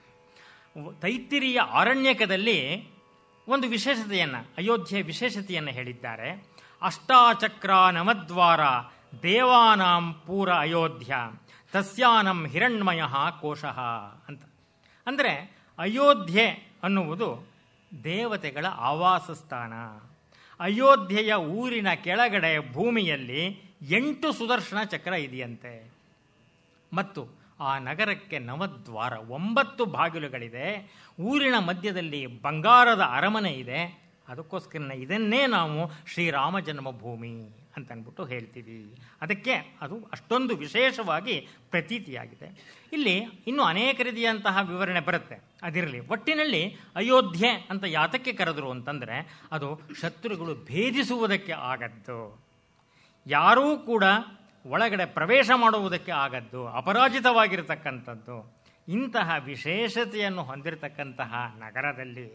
Speaker 3: ತೈತ್ತಿರಿಯ ಆರಣ್ಯಕದಲ್ಲಿ ಒಂದು ವಿಶೇಷತೆಯನ್ನು ಅಯೋಧ್ಯೆಯ ವಿಶೇಷತೆಯನ್ನು ಹೇಳಿದ್ದಾರೆ ಅಷ್ಟಾಚಕ್ರ ನವದ್ವಾರ ದೇವಾನಾಂ ಪೂರ ಅಯೋಧ್ಯ ತಸ್ಯಾನಂ ಹಿರಣ್ಮಯ ಕೋಶಃ ಅಂತ ಅಂದರೆ ಅಯೋಧ್ಯೆ ಅನ್ನುವುದು ದೇವತೆಗಳ ಆವಾಸ ಸ್ಥಾನ ಅಯೋಧ್ಯೆಯ ಊರಿನ ಕೆಳಗಡೆ ಭೂಮಿಯಲ್ಲಿ ಎಂಟು ಸುದರ್ಶನ ಚಕ್ರ ಇದೆಯಂತೆ ಮತ್ತು ಆ ನಗರಕ್ಕೆ ನವದ್ವಾರ ಒಂಬತ್ತು ಬಾಗಿಲುಗಳಿದೆ ಊರಿನ ಮಧ್ಯದಲ್ಲಿ ಬಂಗಾರದ ಅರಮನೆ ಇದೆ ಅದಕ್ಕೋಸ್ಕರ ಇದನ್ನೇ ನಾವು ಶ್ರೀರಾಮ ಜನ್ಮಭೂಮಿ ಅಂತ ಅಂದ್ಬಿಟ್ಟು ಹೇಳ್ತೀವಿ ಅದಕ್ಕೆ ಅದು ಅಷ್ಟೊಂದು ವಿಶೇಷವಾಗಿ ಪ್ರತೀತಿಯಾಗಿದೆ ಇಲ್ಲಿ ಇನ್ನೂ ಅನೇಕ ರೀತಿಯಂತಹ ವಿವರಣೆ ಬರುತ್ತೆ ಅದಿರಲಿ ಒಟ್ಟಿನಲ್ಲಿ ಅಯೋಧ್ಯೆ ಅಂತ ಯಾತಕ್ಕೆ ಕರೆದರು ಅಂತಂದರೆ ಅದು ಶತ್ರುಗಳು ಭೇದಿಸುವುದಕ್ಕೆ ಆಗದ್ದು ಯಾರೂ ಕೂಡ ಒಳಗಡೆ ಪ್ರವೇಶ ಮಾಡುವುದಕ್ಕೆ ಆಗದ್ದು ಅಪರಾಜಿತವಾಗಿರತಕ್ಕಂಥದ್ದು ಇಂತಹ ವಿಶೇಷತೆಯನ್ನು ಹೊಂದಿರತಕ್ಕಂತಹ ನಗರದಲ್ಲಿ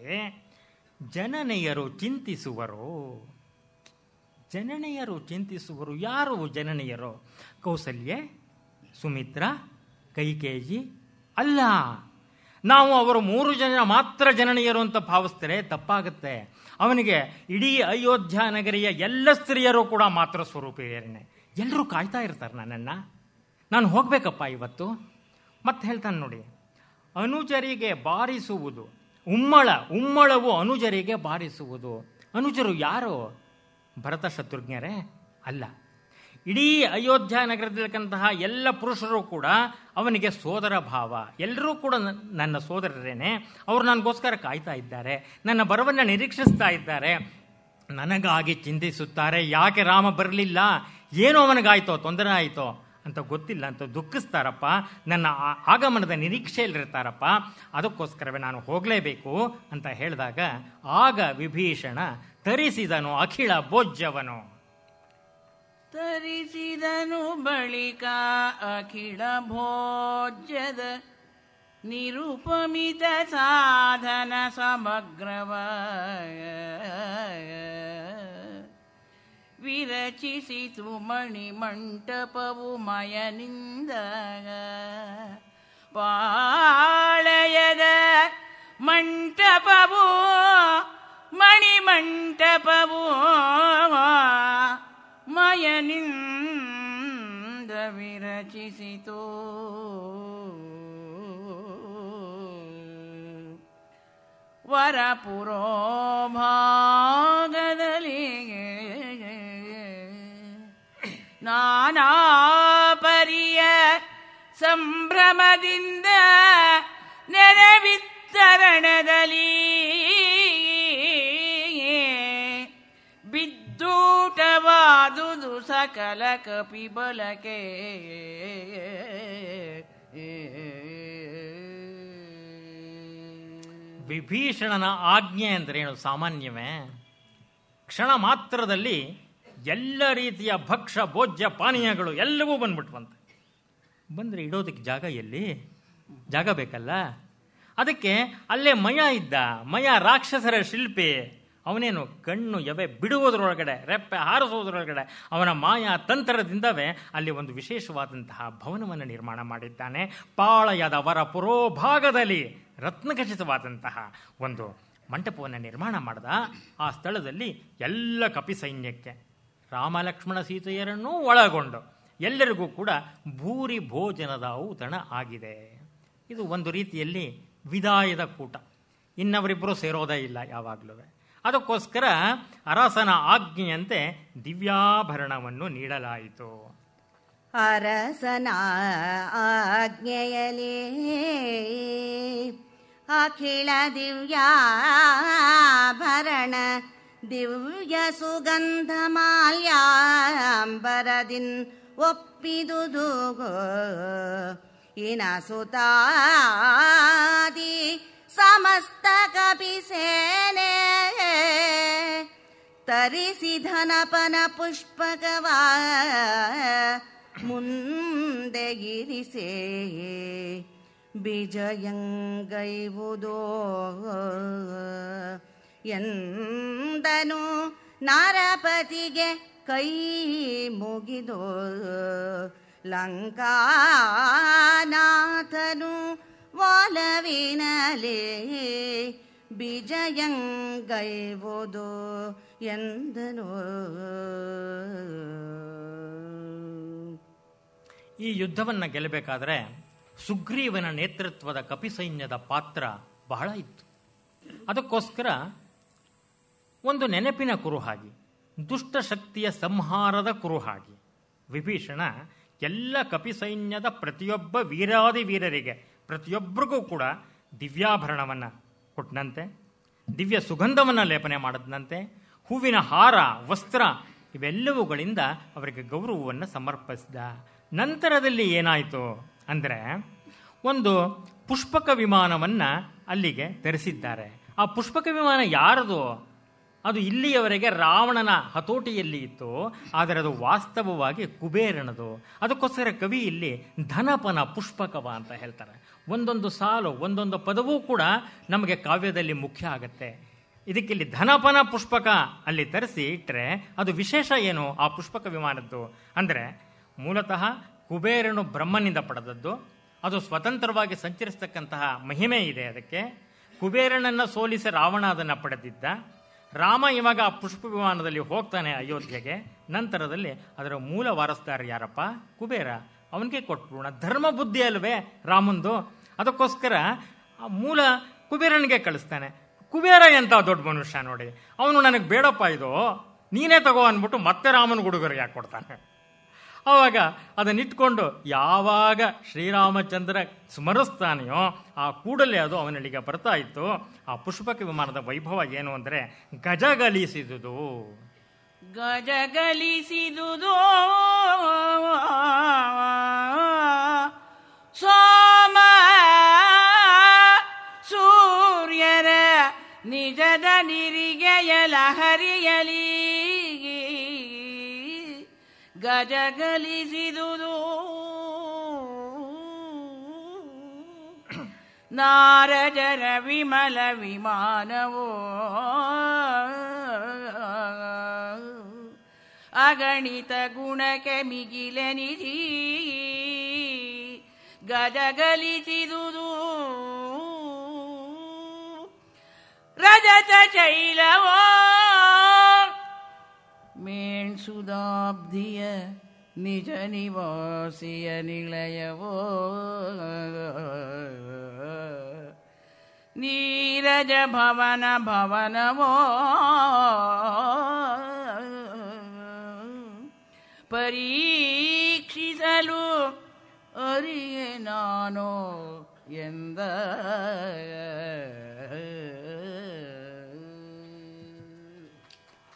Speaker 3: ಜನನೆಯರು ಚಿಂತಿಸುವರು ಜನನೆಯರು ಚಿಂತಿಸುವರು ಯಾರು ಜನನೆಯರು ಕೌಸಲ್ಯೆ ಸುಮಿತ್ರ ಕೈಕೇಯಿ ಅಲ್ಲ ನಾವು ಅವರು ಮೂರು ಜನ ಮಾತ್ರ ಜನನೀಯರು ಅಂತ ಭಾವಿಸಿದರೆ ತಪ್ಪಾಗುತ್ತೆ ಅವನಿಗೆ ಇಡೀ ಅಯೋಧ್ಯ ನಗರಿಯ ಎಲ್ಲ ಸ್ತ್ರೀಯರು ಕೂಡ ಮಾತ್ರ ಸ್ವರೂಪಿಯರನ್ನೇ ಎಲ್ಲರೂ ಕಾಯ್ತಾ ಇರ್ತಾರೆ ನನ್ನನ್ನು ನಾನು ಹೋಗ್ಬೇಕಪ್ಪ ಇವತ್ತು ಮತ್ತೆ ಹೇಳ್ತಾನೆ ನೋಡಿ ಅನುಜರಿಗೆ ಬಾರಿಸುವುದು ಉಮ್ಮಳ ಉಮ್ಮಳವು ಅನುಜರಿಗೆ ಬಾರಿಸುವುದು ಅನುಜರು ಯಾರು ಭರತ ಶತ್ರುಘ್ನರೇ ಅಲ್ಲ ಇಡೀ ಅಯೋಧ್ಯ ನಗರದಲ್ಲಿರ್ತಕ್ಕಂತಹ ಎಲ್ಲ ಪುರುಷರು ಕೂಡ ಅವನಿಗೆ ಸೋದರ ಭಾವ ಎಲ್ಲರೂ ಕೂಡ ನ- ನನ್ನ ಸೋದರರೇನೆ ಅವರು ನನಗೋಸ್ಕರ ಕಾಯ್ತಾ ಇದ್ದಾರೆ ನನ್ನ ಬರವನ್ನು ನಿರೀಕ್ಷಿಸ್ತಾ ಇದ್ದಾರೆ ನನಗಾಗಿ ಚಿಂತಿಸುತ್ತಾರೆ ಯಾಕೆ ರಾಮ ಬರಲಿಲ್ಲ ಏನೋ ಅವನಿಗಾಯ್ತೋ ತೊಂದರೆ ಆಯಿತೋ ಅಂತ ಗೊತ್ತಿಲ್ಲ ಅಂತ ದುಃಖಿಸ್ತಾರಪ್ಪ ನನ್ನ ಆ- ಆಗಮನದ ನಿರೀಕ್ಷೆಯಲ್ಲಿರ್ತಾರಪ್ಪ ಅದಕ್ಕೋಸ್ಕರವೇ ನಾನು ಹೋಗಲೇಬೇಕು ಅಂತ ಹೇಳಿದಾಗ ಆಗ ವಿಭೀಷಣ ತರಿಸಿದನು ಅಖಿಳ ಭೋಜ್ಯವನು
Speaker 2: ತರಿಸಿದನು ಬಳಿಕ ಅಖಿಳ ಭೋಜ್ಯದ ನಿರುಪಮಿತ ಸಾಧನ ಸಮಗ್ರವ ವಿರಚಿಸಿತು ಮಣಿಮಂಟಪವು ಮಯನಿಂದ ಪಾಳಯದ ಮಂಟಪವು ಮಣಿಮಂಟಪವು ಮಯನಿಂದ ವಿರಚಿಸಿತು ವರಪುರೋಭಾಗದಲ್ಲಿ ನಾನಾ ಪರಿಯ ಸಂಭ್ರಮದಿಂದ ನೆರವಿತ್ತರಣದಲ್ಲಿ ಕಲ ಕಪಿ ಬಲಕೆ
Speaker 3: ವಿಭೀಷಣನ ಆಜ್ಞೆ ಅಂದ್ರೇನು ಸಾಮಾನ್ಯವೇ ಕ್ಷಣ ಮಾತ್ರದಲ್ಲಿ ಎಲ್ಲ ರೀತಿಯ ಭಕ್ಷ್ಯ ಭೋಜ್ಯ ಪಾನೀಯಗಳು ಎಲ್ಲವೂ ಬಂದ್ಬಿಟ್ವಂತೆ ಬಂದರೆ ಇಡೋದಕ್ಕೆ ಜಾಗ ಎಲ್ಲಿ ಜಾಗ ಬೇಕಲ್ಲ ಅದಕ್ಕೆ ಅಲ್ಲೇ ಮಯ ಇದ್ದ ಮಯ ರಾಕ್ಷಸರ ಶಿಲ್ಪಿ ಅವನೇನು ಕಣ್ಣು ಎವೆ ಬಿಡುವುದರೊಳಗಡೆ ರೆಪ್ಪೆ ಹಾರಿಸುವುದರೊಳಗಡೆ ಅವನ ಮಾಯಾ ತಂತ್ರದಿಂದವೇ ಅಲ್ಲಿ ಒಂದು ವಿಶೇಷವಾದಂತಹ ಭವನವನ್ನು ನಿರ್ಮಾಣ ಮಾಡಿದ್ದಾನೆ ಪಾಳಯದ ಅವರ ಪುರೋಭಾಗದಲ್ಲಿ ರತ್ನಖಚಿತವಾದಂತಹ ಒಂದು ಮಂಟಪವನ್ನು ನಿರ್ಮಾಣ ಮಾಡಿದ ಆ ಸ್ಥಳದಲ್ಲಿ ಎಲ್ಲ ಕಪಿ ಸೈನ್ಯಕ್ಕೆ ರಾಮ ಲಕ್ಷ್ಮಣ ಸೀತೆಯರನ್ನೂ ಒಳಗೊಂಡು ಎಲ್ಲರಿಗೂ ಕೂಡ ಭೂರಿ ಭೋಜನದ ಔತಣ ಆಗಿದೆ ಇದು ಒಂದು ರೀತಿಯಲ್ಲಿ ವಿದಾಯದ ಕೂಟ ಇನ್ನವರಿಬ್ಬರು ಸೇರೋದೇ ಇಲ್ಲ ಯಾವಾಗಲೂ ಅದಕ್ಕೋಸ್ಕರ ಅರಸನ ಆಜ್ಞೆಯಂತೆ ದಿವ್ಯಾಭರಣವನ್ನು ನೀಡಲಾಯಿತು
Speaker 4: ಅರಸನ ಆಜ್ಞೆಯಲಿ ಅಖಿಳ ದಿವ್ಯಾಭರಣ ದಿವ್ಯ ಸುಗಂಧ ಮಾಲ್ಯಾಂಬರದಿನ್ ಒಪ್ಪಿದುದು ಇನ ಸುತಾದಿ ಸಮಸ್ತ ಕಪಿ ಸೇನೆ ತರಿಸಿ ಧನಪನ ಪುಷ್ಪಕವ ಮುಂದೆ ಇರಿಸೇ ಬಿಜಯಂಗೈವುದೋ ಎಂದನು ನಾರಪತಿಗೆ ಕೈ ಮುಗಿದೋ ಲಂಕಾನಾಥನು ವಾಲವಿನಲೇ ಬಿಜಯಂಗೈವುದು ಎಂದನು
Speaker 3: ಈ ಯುದ್ಧವನ್ನು ಗೆಲ್ಲಬೇಕಾದ್ರೆ ಸುಗ್ರೀವನ ನೇತೃತ್ವದ ಕಪಿ ಸೈನ್ಯದ ಪಾತ್ರ ಬಹಳ ಇತ್ತು ಅದಕ್ಕೋಸ್ಕರ ಒಂದು ನೆನಪಿನ ಕುರುಹಾಗಿ ದುಷ್ಟ ಶಕ್ತಿಯ ಸಂಹಾರದ ಕುರುಹಾಗಿ ವಿಭೀಷಣ ಎಲ್ಲ ಕಪಿ ಸೈನ್ಯದ ಪ್ರತಿಯೊಬ್ಬ ವೀರಾದಿ ವೀರರಿಗೆ ಪ್ರತಿಯೊಬ್ಬರಿಗೂ ಕೂಡ ದಿವ್ಯಾಭರಣವನ್ನು ಕೊಟ್ಟನಂತೆ ದಿವ್ಯ ಸುಗಂಧವನ್ನು ಲೇಪನೆ ಮಾಡದಂತೆ ಹೂವಿನ ಹಾರ ವಸ್ತ್ರ ಇವೆಲ್ಲವುಗಳಿಂದ ಅವರಿಗೆ ಗೌರವವನ್ನು ಸಮರ್ಪಿಸಿದ ನಂತರದಲ್ಲಿ ಏನಾಯಿತು ಅಂದರೆ ಒಂದು ಪುಷ್ಪಕ ವಿಮಾನವನ್ನು ಅಲ್ಲಿಗೆ ತರಿಸಿದ್ದಾರೆ ಆ ಪುಷ್ಪಕ ವಿಮಾನ ಯಾರದು ಅದು ಇಲ್ಲಿಯವರೆಗೆ ರಾವಣನ ಹತೋಟಿಯಲ್ಲಿ ಇತ್ತು ಆದರೆ ಅದು ವಾಸ್ತವವಾಗಿ ಕುಬೇರನದು ಅದಕ್ಕೋಸ್ಕರ ಕವಿ ಇಲ್ಲಿ ಧನಪನ ಪುಷ್ಪಕವ ಅಂತ ಹೇಳ್ತಾರೆ ಒಂದೊಂದು ಸಾಲು ಒಂದೊಂದು ಪದವೂ ಕೂಡ ನಮಗೆ ಕಾವ್ಯದಲ್ಲಿ ಮುಖ್ಯ ಆಗತ್ತೆ ಇದಕ್ಕಿಲ್ಲಿ ಧನಪನ ಪುಷ್ಪಕ ಅಲ್ಲಿ ತರಿಸಿ ಇಟ್ಟರೆ ಅದು ವಿಶೇಷ ಏನು ಆ ಪುಷ್ಪಕ ವಿಮಾನದ್ದು ಅಂದರೆ ಮೂಲತಃ ಕುಬೇರನು ಬ್ರಹ್ಮನಿಂದ ಪಡೆದದ್ದು ಅದು ಸ್ವತಂತ್ರವಾಗಿ ಸಂಚರಿಸ್ತಕ್ಕಂತಹ ಮಹಿಮೆ ಇದೆ ಅದಕ್ಕೆ ಕುಬೇರನನ್ನು ಸೋಲಿಸಿ ರಾವಣ ಅದನ್ನು ಪಡೆದಿದ್ದ ರಾಮ ಇವಾಗ ಆ ಪುಷ್ಪ ವಿಮಾನದಲ್ಲಿ ಹೋಗ್ತಾನೆ ಅಯೋಧ್ಯೆಗೆ ನಂತರದಲ್ಲಿ ಅದರ ಮೂಲ ವಾರಸ್ದಾರ ಯಾರಪ್ಪ ಕುಬೇರ ಅವನಿಗೆ ಕೊಟ್ಬಿಡೋಣ ಧರ್ಮ ಬುದ್ಧಿ ಅಲ್ವೇ ರಾಮಂದು ಅದಕ್ಕೋಸ್ಕರ ಆ ಮೂಲ ಕುಬೇರನಿಗೆ ಕಳಿಸ್ತಾನೆ ಕುಬೇರ ಎಂತ ದೊಡ್ಡ ಮನುಷ್ಯ ನೋಡಿ ಅವನು ನನಗೆ ಬೇಡಪ್ಪ ಇದು ನೀನೇ ತಗೋ ಅಂದ್ಬಿಟ್ಟು ಮತ್ತೆ ರಾಮನ ಹುಡುಗರು ಯಾಕೆ ಕೊಡ್ತಾನೆ ಆವಾಗ ಅದನ್ನಿಟ್ಕೊಂಡು ಯಾವಾಗ ಶ್ರೀರಾಮಚಂದ್ರ ಸ್ಮರಿಸ್ತಾನೆಯೋ ಆ ಕೂಡಲೇ ಅದು ಅವನಲ್ಲಿಗೆ ಬರ್ತಾ ಇತ್ತು ಆ ಪುಷ್ಪಕ ವಿಮಾನದ ವೈಭವ ಏನು ಅಂದರೆ ಗಜಗಲಿಸಿದುದು
Speaker 2: ಗಜಗಲಿಸಿದುದು ಸೋಮ ಸೂರ್ಯರ ನಿಜದ ನಿರಿಗೆಯಲ ಹರಿಯಲಿ ಗಜಗಲಿಸಿದುದು ನಾರಜರ ವಿಮಲ ವಿಮಾನವೋ ಅಗಣಿತ ಗುಣಕ್ಕೆ ಮಿಗಿಲೆನಿಸಿ ಗಜಗಲಿಸಿದುದು ರಜತ ಶೈಲವೋ ಮೇಣ್ಸುದಾಬ್ದಿಯ ನಿಜ ನಿವಾಸಿಯ ನಿಳಯವೋ ನೀರಜ ಭವನ ಭವನವೋ ಪರೀಕ್ಷಿಸಲು ಅರಿಯೆ ನಾನು ಎಂದ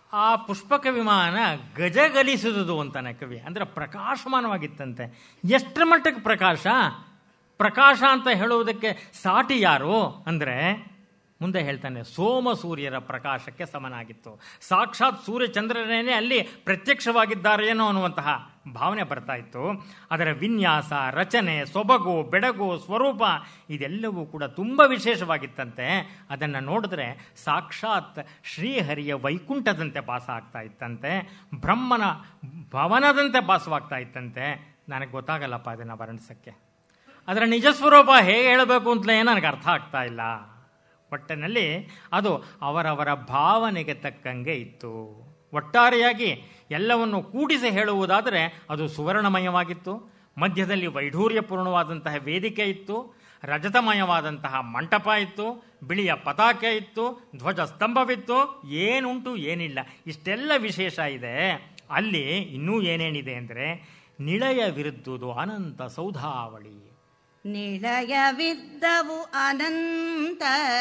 Speaker 3: ಆ ಪುಷ್ಪಕ ವಿಮಾನ ಗಜಗಲಿಸುವುದು ಅಂತಾನೆ ಕವಿ ಅಂದ್ರೆ ಪ್ರಕಾಶಮಾನವಾಗಿತ್ತಂತೆ ಎಷ್ಟರ ಮಟ್ಟಕ್ಕೆ ಪ್ರಕಾಶ ಪ್ರಕಾಶ ಅಂತ ಹೇಳುವುದಕ್ಕೆ ಸಾಟಿ ಯಾರು ಅಂದ್ರೆ ಮುಂದೆ ಹೇಳ್ತಾನೆ ಸೋಮ ಸೂರ್ಯರ ಪ್ರಕಾಶಕ್ಕೆ ಸಮನಾಗಿತ್ತು ಸಾಕ್ಷಾತ್ ಸೂರ್ಯ ಚಂದ್ರನೇನೆ ಅಲ್ಲಿ ಪ್ರತ್ಯಕ್ಷವಾಗಿದ್ದಾರೇನೋ ಅನ್ನುವಂತಹ ಭಾವನೆ ಬರ್ತಾ ಇತ್ತು ಅದರ ವಿನ್ಯಾಸ ರಚನೆ ಸೊಬಗು ಬೆಡಗು ಸ್ವರೂಪ ಇದೆಲ್ಲವೂ ಕೂಡ ತುಂಬ ವಿಶೇಷವಾಗಿತ್ತಂತೆ ಅದನ್ನು ನೋಡಿದ್ರೆ ಸಾಕ್ಷಾತ್ ಶ್ರೀಹರಿಯ ವೈಕುಂಠದಂತೆ ಭಾಸ ಆಗ್ತಾ ಇತ್ತಂತೆ ಬ್ರಹ್ಮನ ಭವನದಂತೆ ಭಾಸವಾಗ್ತಾ ಇತ್ತಂತೆ ನನಗೆ ಗೊತ್ತಾಗಲ್ಲಪ್ಪ ಅದನ್ನು ವರ್ಣಿಸಕ್ಕೆ ಅದರ ನಿಜ ಸ್ವರೂಪ ಹೇಗೆ ಹೇಳಬೇಕು ಅಂತಲೇ ನನಗೆ ಅರ್ಥ ಆಗ್ತಾ ಇಲ್ಲ ಒಟ್ಟಿನಲ್ಲಿ ಅದು ಅವರವರ ಭಾವನೆಗೆ ತಕ್ಕಂಗೆ ಇತ್ತು ಒಟ್ಟಾರೆಯಾಗಿ ಎಲ್ಲವನ್ನು ಕೂಡಿಸಿ ಹೇಳುವುದಾದರೆ ಅದು ಸುವರ್ಣಮಯವಾಗಿತ್ತು ಮಧ್ಯದಲ್ಲಿ ವೈಢೂರ್ಯಪೂರ್ಣವಾದಂತಹ ವೇದಿಕೆ ಇತ್ತು ರಜತಮಯವಾದಂತಹ ಮಂಟಪ ಇತ್ತು ಬಿಳಿಯ ಪತಾಕೆ ಇತ್ತು ಧ್ವಜ ಸ್ತಂಭವಿತ್ತು ಏನುಂಟು ಏನಿಲ್ಲ ಇಷ್ಟೆಲ್ಲ ವಿಶೇಷ ಇದೆ ಅಲ್ಲಿ ಇನ್ನೂ ಏನೇನಿದೆ ಅಂದರೆ ನಿಳಯ ವಿರುದ್ಧುದು ಅನಂತ ಸೌಧಾವಳಿ
Speaker 4: ನಿಳಯವಿದ್ದವು ಅನಂತ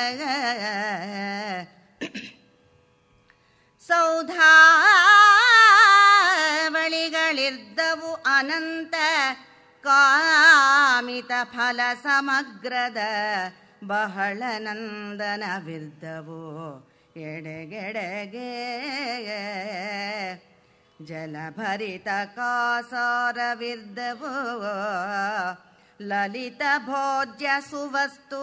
Speaker 4: ಸೌಧಾವಳಿಗಳಿರ್ದವು ಅನಂತ ಕಾಮಿತ ಫಲ ಸಮಗ್ರದ ಬಹಳ ನಂದನವಿರ್ದವು ಎಡೆಗೆಡೆಗೆ ಜಲಭರಿತ ಕಾಸಾರವಿರ್ದವು ಲಲಿತ ಭೋಜ್ಯ ಸುವಸ್ತು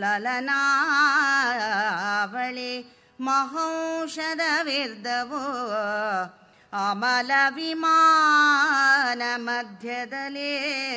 Speaker 4: ಲಲನಾವಳಿ ಮಹೌಷಧವಿರ್ದವು ಅಮಲ ವಿಮಾನ ಮಧ್ಯದಲ್ಲಿ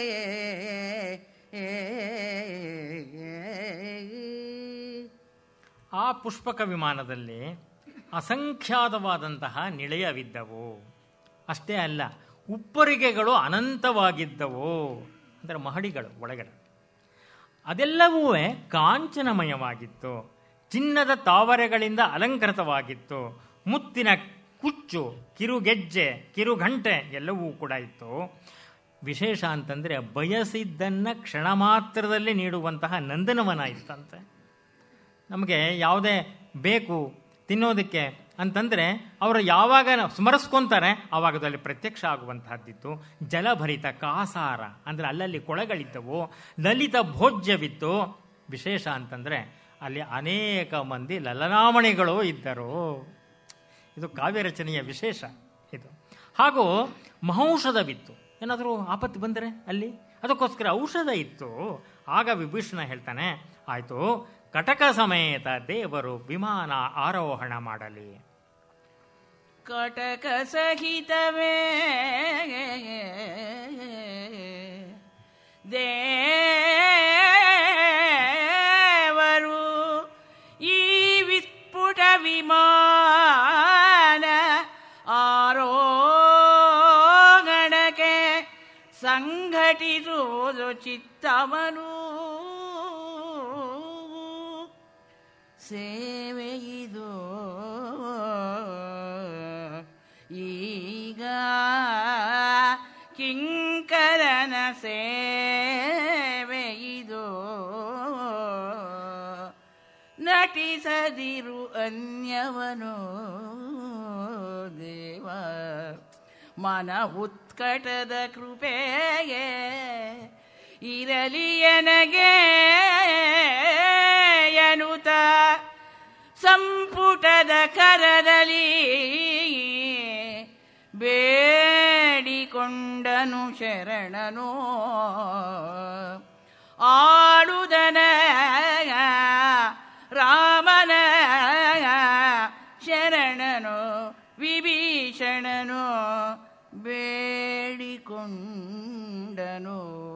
Speaker 3: ಆ ಪುಷ್ಪಕ ವಿಮಾನದಲ್ಲಿ ಅಸಂಖ್ಯಾತವಾದಂತಹ ನಿಳಯವಿದ್ದವು ಅಷ್ಟೇ ಅಲ್ಲ ಉಪ್ಪರಿಗೆಗಳು ಅನಂತವಾಗಿದ್ದವು ಅಂದರೆ ಮಹಡಿಗಳು ಒಳಗಡೆ ಅದೆಲ್ಲವೂ ಕಾಂಚನಮಯವಾಗಿತ್ತು ಚಿನ್ನದ ತಾವರೆಗಳಿಂದ ಅಲಂಕೃತವಾಗಿತ್ತು ಮುತ್ತಿನ ಕುಚ್ಚು ಕಿರುಗೆಜ್ಜೆ ಕಿರುಗಂಟೆ ಎಲ್ಲವೂ ಕೂಡ ಇತ್ತು ವಿಶೇಷ ಅಂತಂದರೆ ಬಯಸಿದ್ದನ್ನು ಕ್ಷಣ ಮಾತ್ರದಲ್ಲಿ ನೀಡುವಂತಹ ನಂದನವನ ಇತ್ತಂತೆ ನಮಗೆ ಯಾವುದೇ ಬೇಕು ತಿನ್ನೋದಕ್ಕೆ ಅಂತಂದರೆ ಅವರು ಯಾವಾಗ ಸ್ಮರಿಸ್ಕೊಂತಾರೆ ಆವಾಗ ಅದರಲ್ಲಿ ಪ್ರತ್ಯಕ್ಷ ಆಗುವಂತಹದ್ದಿತ್ತು ಜಲಭರಿತ ಕಾಸಾರ ಅಂದರೆ ಅಲ್ಲಲ್ಲಿ ಕೊಳಗಳಿದ್ದವು ಲಲಿತ ಭೋಜ್ಯವಿತ್ತು ವಿಶೇಷ ಅಂತಂದರೆ ಅಲ್ಲಿ ಅನೇಕ ಮಂದಿ ಲಲನಾಮಣಿಗಳು ಇದ್ದರು ಇದು ಕಾವ್ಯ ರಚನೆಯ ವಿಶೇಷ ಇದು ಹಾಗೂ ಮಹೌಷಧವಿತ್ತು ಏನಾದರೂ ಆಪತ್ತು ಬಂದರೆ ಅಲ್ಲಿ ಅದಕ್ಕೋಸ್ಕರ ಔಷಧ ಇತ್ತು ಆಗ ವಿಭೀಷಣ ಹೇಳ್ತಾನೆ ಆಯಿತು ಕಟಕ ಸಮೇತ ದೇವರು ವಿಮಾನ ಆರೋಹಣ ಮಾಡಲಿ
Speaker 2: ಕಟಕ ಸಹಿತವೇ ದೇವರು ಈ ವಿಸ್ಫುಟ ವಿಮಾನ ಆರೋಗಣಕ್ಕೆ ಸಂಘಟಿಸುವುದು ಚಿತ್ತವನು ಸೇವೆಯಿದು ಈಗ ಕಿಂಕರನ ಸೇವೆಯಿದು ನಟಿಸದಿರು ಅನ್ಯವನು ದೇವ ಮನ ಉತ್ಕಟದ ಕೃಪೆಗೆ ಇರಲಿ ಎನಗೆ ಎನುತ ಸಂಪುಟದ ಕರದಲ್ಲಿ ಬೇಡಿಕೊಂಡನು ಶರಣನು ಆಳುದನ ರಾಮನ ಶರಣನು ವಿಭೀಷಣನು ಬೇಡಿಕೊಂಡನು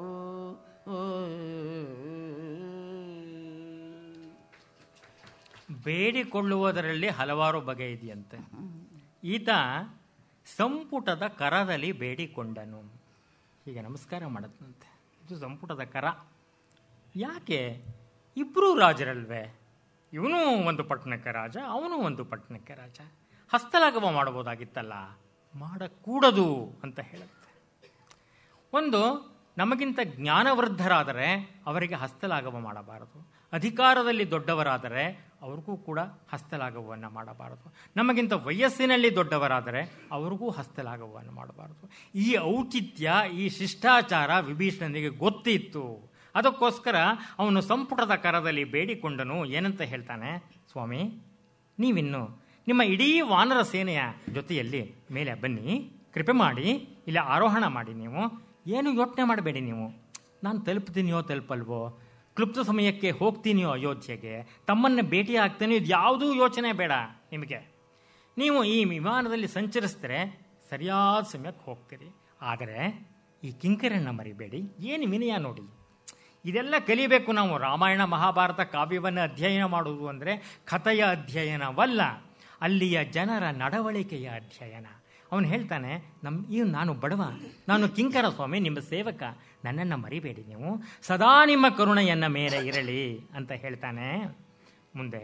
Speaker 3: ಬೇಡಿಕೊಳ್ಳುವುದರಲ್ಲಿ ಹಲವಾರು ಬಗೆ ಇದೆಯಂತೆ ಈತ ಸಂಪುಟದ ಕರದಲ್ಲಿ ಬೇಡಿಕೊಂಡನು ಹೀಗೆ ನಮಸ್ಕಾರ ಮಾಡದಂತೆ ಇದು ಸಂಪುಟದ ಕರ ಯಾಕೆ ಇಬ್ಬರೂ ರಾಜರಲ್ವೇ ಇವನು ಒಂದು ಪಟ್ಟಣಕ್ಕೆ ರಾಜ ಅವನು ಒಂದು ಪಟ್ಟಣಕ್ಕೆ ರಾಜ ಹಸ್ತಲಾಗಮ ಮಾಡಬಹುದಾಗಿತ್ತಲ್ಲ ಮಾಡಕೂಡದು ಅಂತ ಹೇಳುತ್ತೆ ಒಂದು ನಮಗಿಂತ ಜ್ಞಾನವೃದ್ಧರಾದರೆ ಅವರಿಗೆ ಹಸ್ತಲಾಗಮ ಮಾಡಬಾರದು ಅಧಿಕಾರದಲ್ಲಿ ದೊಡ್ಡವರಾದರೆ ಅವ್ರಿಗೂ ಕೂಡ ಹಸ್ತಲಾಘವವನ್ನು ಮಾಡಬಾರದು ನಮಗಿಂತ ವಯಸ್ಸಿನಲ್ಲಿ ದೊಡ್ಡವರಾದರೆ ಅವ್ರಿಗೂ ಹಸ್ತಲಾಘವವನ್ನು ಮಾಡಬಾರದು ಈ ಔಚಿತ್ಯ ಈ ಶಿಷ್ಟಾಚಾರ ವಿಭೀಷಣನಿಗೆ ಗೊತ್ತಿತ್ತು ಅದಕ್ಕೋಸ್ಕರ ಅವನು ಸಂಪುಟದ ಕರದಲ್ಲಿ ಬೇಡಿಕೊಂಡನು ಏನಂತ ಹೇಳ್ತಾನೆ ಸ್ವಾಮಿ ನೀವಿನ್ನು ನಿಮ್ಮ ಇಡೀ ವಾನರ ಸೇನೆಯ ಜೊತೆಯಲ್ಲಿ ಮೇಲೆ ಬನ್ನಿ ಕೃಪೆ ಮಾಡಿ ಇಲ್ಲಿ ಆರೋಹಣ ಮಾಡಿ ನೀವು ಏನು ಯೋಚನೆ ಮಾಡಬೇಡಿ ನೀವು ನಾನು ತಲುಪ್ತೀನಿಯೋ ತಲುಪಲ್ವೋ ಕ್ಲುಪ್ತ ಸಮಯಕ್ಕೆ ಹೋಗ್ತೀನಿಯೋ ಅಯೋಧ್ಯೆಗೆ ತಮ್ಮನ್ನು ಭೇಟಿ ಆಗ್ತೇನೆ ಇದು ಯಾವುದೂ ಯೋಚನೆ ಬೇಡ ನಿಮಗೆ ನೀವು ಈ ವಿಮಾನದಲ್ಲಿ ಸಂಚರಿಸಿದ್ರೆ ಸರಿಯಾದ ಸಮಯಕ್ಕೆ ಹೋಗ್ತೀರಿ ಆದರೆ ಈ ಕಿಂಕರನ್ನ ಮರಿಬೇಡಿ ಏನು ವಿನಯ ನೋಡಿ ಇದೆಲ್ಲ ಕಲಿಬೇಕು ನಾವು ರಾಮಾಯಣ ಮಹಾಭಾರತ ಕಾವ್ಯವನ್ನು ಅಧ್ಯಯನ ಮಾಡುವುದು ಅಂದರೆ ಕಥೆಯ ಅಧ್ಯಯನವಲ್ಲ ಅಲ್ಲಿಯ ಜನರ ನಡವಳಿಕೆಯ ಅಧ್ಯಯನ ಅವನು ಹೇಳ್ತಾನೆ ನಮ್ಮ ಈ ನಾನು ಬಡವ ನಾನು ಕಿಂಕರ ಸ್ವಾಮಿ ನಿಮ್ಮ ಸೇವಕ ನನ್ನನ್ನು ಮರಿಬೇಡಿ ನೀವು ಸದಾ ನಿಮ್ಮ ಕರುಣೆಯನ್ನ ಮೇಲೆ ಇರಲಿ ಅಂತ ಹೇಳ್ತಾನೆ ಮುಂದೆ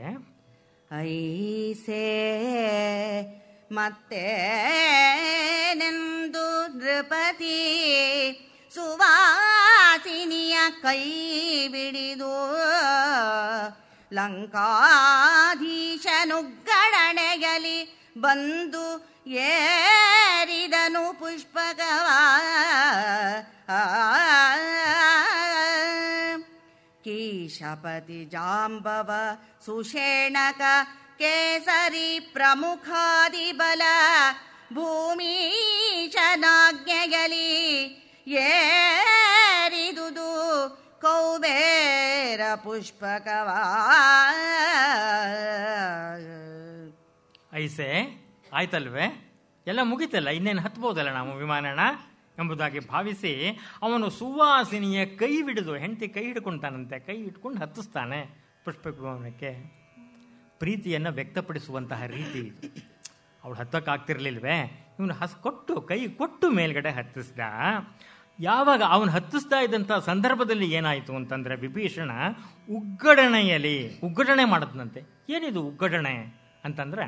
Speaker 4: ಐಸೆ ಮತ್ತೆ ನೆಂದು ನೃಪತಿ ಸುವಾಸಿನಿಯ ಕೈ ಬಿಡಿದು ಲಂಕಾಧೀಶನುಗ್ಗಡಣೆಯಲಿ ಬಂದು ಏರಿದನು ಪುಷ್ಪಕವ ಕೀಶಪತಿ ಜಾಂಬವ ಸುಷೇಣಕ ಕೇಸರಿ ಪ್ರಮುಖಾದಿಬಲ ಭೂಮೀಶನಾಜ್ಞೆಯಲಿ ಏರಿದುದು ಕೌಬೇರ ಪುಷ್ಪಕವ
Speaker 3: ಐಸೆ ಆಯ್ತಲ್ವೇ ಎಲ್ಲ ಮುಗೀತಲ್ಲ ಇನ್ನೇನು ಹತ್ಬೋದಲ್ಲ ನಾವು ವಿಮಾನನ ಎಂಬುದಾಗಿ ಭಾವಿಸಿ ಅವನು ಸುವಾಸಿನಿಯ ಕೈ ಹಿಡಿದು ಹೆಂಡತಿ ಕೈ ಹಿಡ್ಕೊಂತಾನಂತೆ ಕೈ ಹಿಡ್ಕೊಂಡು ಹತ್ತಿಸ್ತಾನೆ ಪುಷ್ಪಕ ಭವನಕ್ಕೆ ಪ್ರೀತಿಯನ್ನು ವ್ಯಕ್ತಪಡಿಸುವಂತಹ ರೀತಿ ಇದು ಅವಳು ಹತ್ತಕ್ಕಾಗ್ತಿರ್ಲಿಲ್ವೇ ಇವನು ಹಸ್ ಕೊಟ್ಟು ಕೈ ಕೊಟ್ಟು ಮೇಲ್ಗಡೆ ಹತ್ತಿಸ್ದ ಯಾವಾಗ ಅವನು ಹತ್ತಿಸ್ತಾ ಇದ್ದಂಥ ಸಂದರ್ಭದಲ್ಲಿ ಏನಾಯಿತು ಅಂತಂದ್ರೆ ವಿಭೀಷಣ ಉಗ್ಗಡಣೆಯಲ್ಲಿ ಉಗ್ಗಡಣೆ ಮಾಡದ್ನಂತೆ ಏನಿದು ಉಗ್ಗಡಣೆ ಅಂತಂದ್ರೆ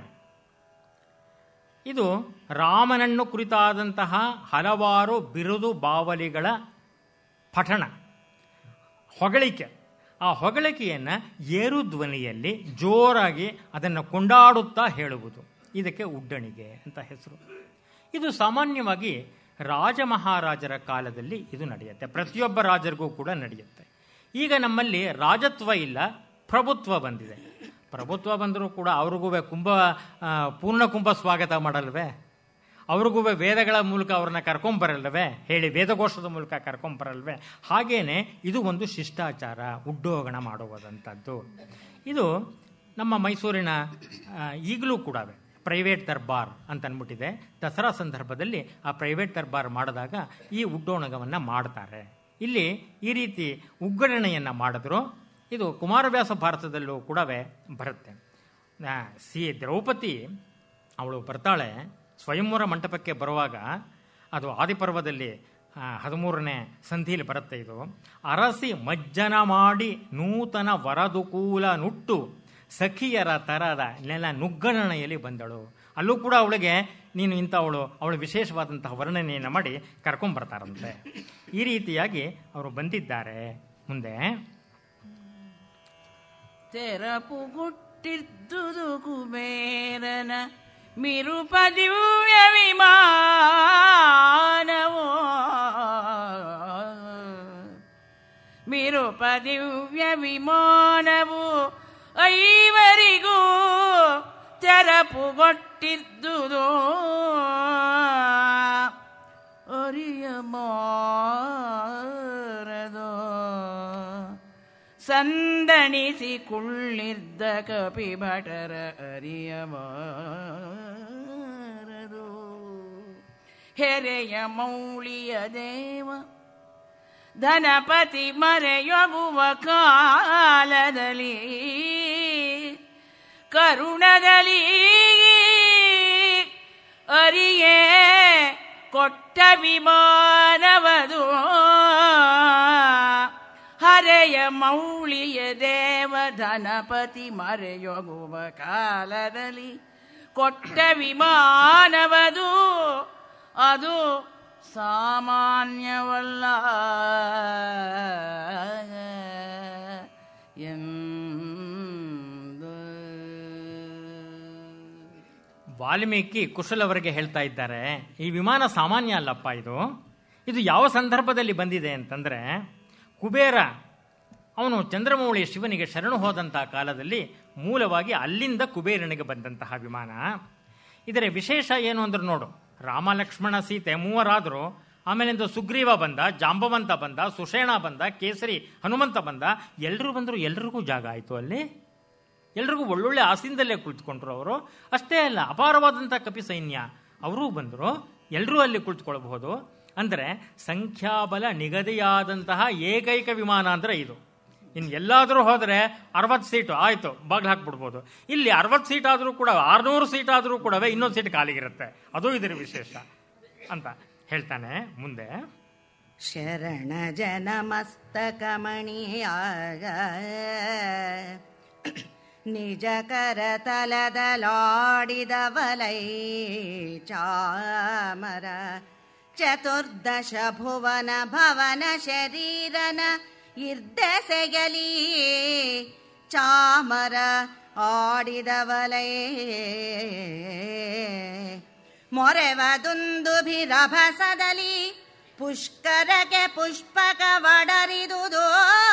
Speaker 3: ಇದು ರಾಮನನ್ನು ಕುರಿತಾದಂತಹ ಹಲವಾರು ಬಿರುದು ಬಾವಲಿಗಳ ಪಠಣ ಹೊಗಳಿಕೆ ಆ ಹೊಗಳಿಕೆಯನ್ನು ಏರು ಧ್ವನಿಯಲ್ಲಿ ಜೋರಾಗಿ ಅದನ್ನು ಕೊಂಡಾಡುತ್ತಾ ಹೇಳುವುದು ಇದಕ್ಕೆ ಉಡ್ಡಣಿಗೆ ಅಂತ ಹೆಸರು ಇದು ಸಾಮಾನ್ಯವಾಗಿ ರಾಜ ಮಹಾರಾಜರ ಕಾಲದಲ್ಲಿ ಇದು ನಡೆಯುತ್ತೆ ಪ್ರತಿಯೊಬ್ಬ ರಾಜರಿಗೂ ಕೂಡ ನಡೆಯುತ್ತೆ ಈಗ ನಮ್ಮಲ್ಲಿ ರಾಜತ್ವ ಇಲ್ಲ ಪ್ರಭುತ್ವ ಬಂದಿದೆ ಪ್ರಭುತ್ವ ಬಂದರೂ ಕೂಡ ಅವ್ರಿಗೂ ಕುಂಭ ಆ, ಪೂರ್ಣ ಕುಂಭ ಸ್ವಾಗತ ಮಾಡಲ್ವೇ ಅವ್ರಿಗೂ ವೇದಗಳ ಮೂಲಕ ಅವ್ರನ್ನ ಕರ್ಕೊಂಬರಲ್ವೇ ಹೇಳಿ ವೇದಘೋಷದ ಮೂಲಕ ಕರ್ಕೊಂಬರಲ್ವೇ ಹಾಗೇನೆ ಇದು ಒಂದು ಶಿಷ್ಟಾಚಾರ ಉಡ್ಡೋಗಣ ಮಾಡುವುದಂಥದ್ದು ಇದು ನಮ್ಮ ಮೈಸೂರಿನ ಆ, ಈಗಲೂ ಕೂಡ ಪ್ರೈವೇಟ್ ದರ್ಬಾರ್ ಅಂತ ಅಂದ್ಬಿಟ್ಟಿದೆ ದಸರಾ ಸಂದರ್ಭದಲ್ಲಿ ಆ ಪ್ರೈವೇಟ್ ದರ್ಬಾರ್ ಮಾಡಿದಾಗ ಈ ಉಡ್ಡೋಣಗವನ್ನು ಮಾಡ್ತಾರೆ ಇಲ್ಲಿ ಈ ರೀತಿ ಉಗ್ಗರಣೆಯನ್ನು ಮಾಡಿದ್ರು ಇದು ಕುಮಾರವ್ಯಾಸ ಭಾರತದಲ್ಲೂ ಕೂಡ ಬರುತ್ತೆ ಆ, ಸಿ ದ್ರೌಪದಿ ಅವಳು ಬರ್ತಾಳೆ ಸ್ವಯಂವರ ಮಂಟಪಕ್ಕೆ ಬರುವಾಗ ಅದು ಆದಿಪರ್ವದಲ್ಲಿ ಆ, ಹದಿಮೂರನೇ ಸಂಧಿಯಲ್ಲಿ ಬರುತ್ತೆ ಇದು ಅರಸಿ ಮಜ್ಜನ ಮಾಡಿ ನೂತನ ವರದುಕೂಲ ನುಟ್ಟು ಸಖಿಯರ ತರದ ನೆಲ ನುಗ್ಗಣನೆಯಲ್ಲಿ ಬಂದಳು ಅಲ್ಲೂ ಕೂಡ ಅವಳಿಗೆ ನೀನು ಇಂಥವಳು ಅವಳು ವಿಶೇಷವಾದಂತಹ ವರ್ಣನೆಯನ್ನು ಮಾಡಿ ಕರ್ಕೊಂಬರ್ತಾರಂತೆ ಈ ರೀತಿಯಾಗಿ ಅವರು ಬಂದಿದ್ದಾರೆ ಮುಂದೆ
Speaker 2: ತೆರಪುಗುಟ್ಟಿದ್ದುದು ಕುಬೇರನ ಮಿರುಪ ದಿವ್ಯ ವಿಮಾನವೋ ಮಿರುಪ ದಿವ್ಯ ವಿಮಾನವು ಐವರಿಗೂ ತೆರಪುಗೊಟ್ಟಿದ್ದುದು ಅರಿಯಮಾರದೋ ಸಂದಣಿಸಿ ಕುಳ್ಳಿದ್ದ ಕಪಿಭಟರ ಅರಿಯಬಾರದು ಹೆರೆಯ ಮೌಳಿಯ ದೇವ ಧನಪತಿ ಮರೆಯೊಗುವ ಕಾಲದಲ್ಲಿ ಕರುಣದಲ್ಲಿ ಅರಿಯೇ ಕೊಟ್ಟ ವಿಮಾನವದು ಹರೆಯ ಮೌಳಿಯ ದೇವ ಧನಪತಿ ಮರೆಯೊಗುವ ಕಾಲದಲ್ಲಿ ಕೊಟ್ಟ ವಿಮಾನವದು ಅದು ಸಾಮಾನ್ಯವಲ್ಲ ಎಂದು
Speaker 3: ವಾಲ್ಮೀಕಿ ಕುಶಲವರಿಗೆ ಹೇಳ್ತಾ ಇದ್ದಾರೆ ಈ ವಿಮಾನ ಸಾಮಾನ್ಯ ಅಲ್ಲಪ್ಪ ಇದು ಇದು ಯಾವ ಸಂದರ್ಭದಲ್ಲಿ ಬಂದಿದೆ ಅಂತಂದ್ರೆ ಕುಬೇರ ಅವನು ಚಂದ್ರಮೌಳಿ ಶಿವನಿಗೆ ಶರಣು ಹೋದಂತಹ ಕಾಲದಲ್ಲಿ ಮೂಲವಾಗಿ ಅಲ್ಲಿಂದ ಕುಬೇರನಿಗೆ ಬಂದಂತಹ ವಿಮಾನ ಇದರ ವಿಶೇಷ ಏನು ಅಂದ್ರೆ ನೋಡು ರಾಮ ಲಕ್ಷ್ಮಣ ಸೀತೆ ಮೂವರಾದರು ಆಮೇಲಿಂದ ಸುಗ್ರೀವ ಬಂದ ಜಾಂಬವಂತ ಬಂದ ಸುಷೇಣ ಬಂದ ಕೇಸರಿ ಹನುಮಂತ ಬಂದ ಎಲ್ಲರೂ ಬಂದರು ಎಲ್ರಿಗೂ ಜಾಗ ಆಯಿತು ಅಲ್ಲಿ ಎಲ್ರಿಗೂ ಒಳ್ಳೊಳ್ಳೆ ಆಸೀನದಲ್ಲೇ ಕುಳಿತುಕೊಂಡ್ರು ಅವರು ಅಷ್ಟೇ ಅಲ್ಲ ಅಪಾರವಾದಂಥ ಕಪಿ ಸೈನ್ಯ ಅವರೂ ಬಂದರು ಎಲ್ಲರೂ ಅಲ್ಲಿ ಕುಳಿತುಕೊಳ್ಬಹುದು ಅಂದರೆ ಸಂಖ್ಯಾಬಲ ನಿಗದಿಯಾದಂತಹ ಏಕೈಕ ವಿಮಾನ ಅಂದರೆ ಇದು ಇನ್ನು ಎಲ್ಲಾದರೂ ಹೋದರೆ ಅರವತ್ತು ಸೀಟು ಆಯಿತು ಬಾಗಿಲು ಹಾಕ್ಬಿಡ್ಬೋದು ಇಲ್ಲಿ ಅರವತ್ತು ಸೀಟ್ ಆದರೂ ಕೂಡ ಆರುನೂರು ಸೀಟ್ ಆದರೂ ಕೂಡ ಇನ್ನೊಂದು ಸೀಟ್ ಖಾಲಿಗಿರುತ್ತೆ ಅದು ಇದರ ವಿಶೇಷ ಅಂತ ಹೇಳ್ತಾನೆ ಮುಂದೆ
Speaker 4: ಶರಣ ಜನ ಮಸ್ತಕಮಣಿಯಾಗ ನಿಜ ಕರತಲದಲಾಡಿದವಲೈ ಚಾಮರ ಚತುರ್ದಶ ಭುವನ ಭವನ ಶರೀರನ ಇರ್ದೆಸೆಯಲಿ ಚಾಮರ ಆಡಿದವಲೈ ಮೊರೆವದುಂದುಭಿರಭಸದಲ್ಲಿ ಪುಷ್ಕರಕ್ಕೆ ಪುಷ್ಪಕವಡರಿದುದು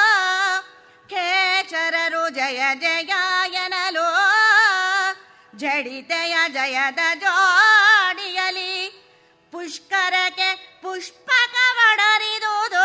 Speaker 4: ಖೇಚರರು ಜಯ ಜಯಾಯನಲೋ ಜಡಿತೆಯ ಜಯದ ಜೋಡಿಯಲಿ ಪುಷ್ಕರಕ್ಕೆ ಪುಷ್ಪಕವಡರಿದುದು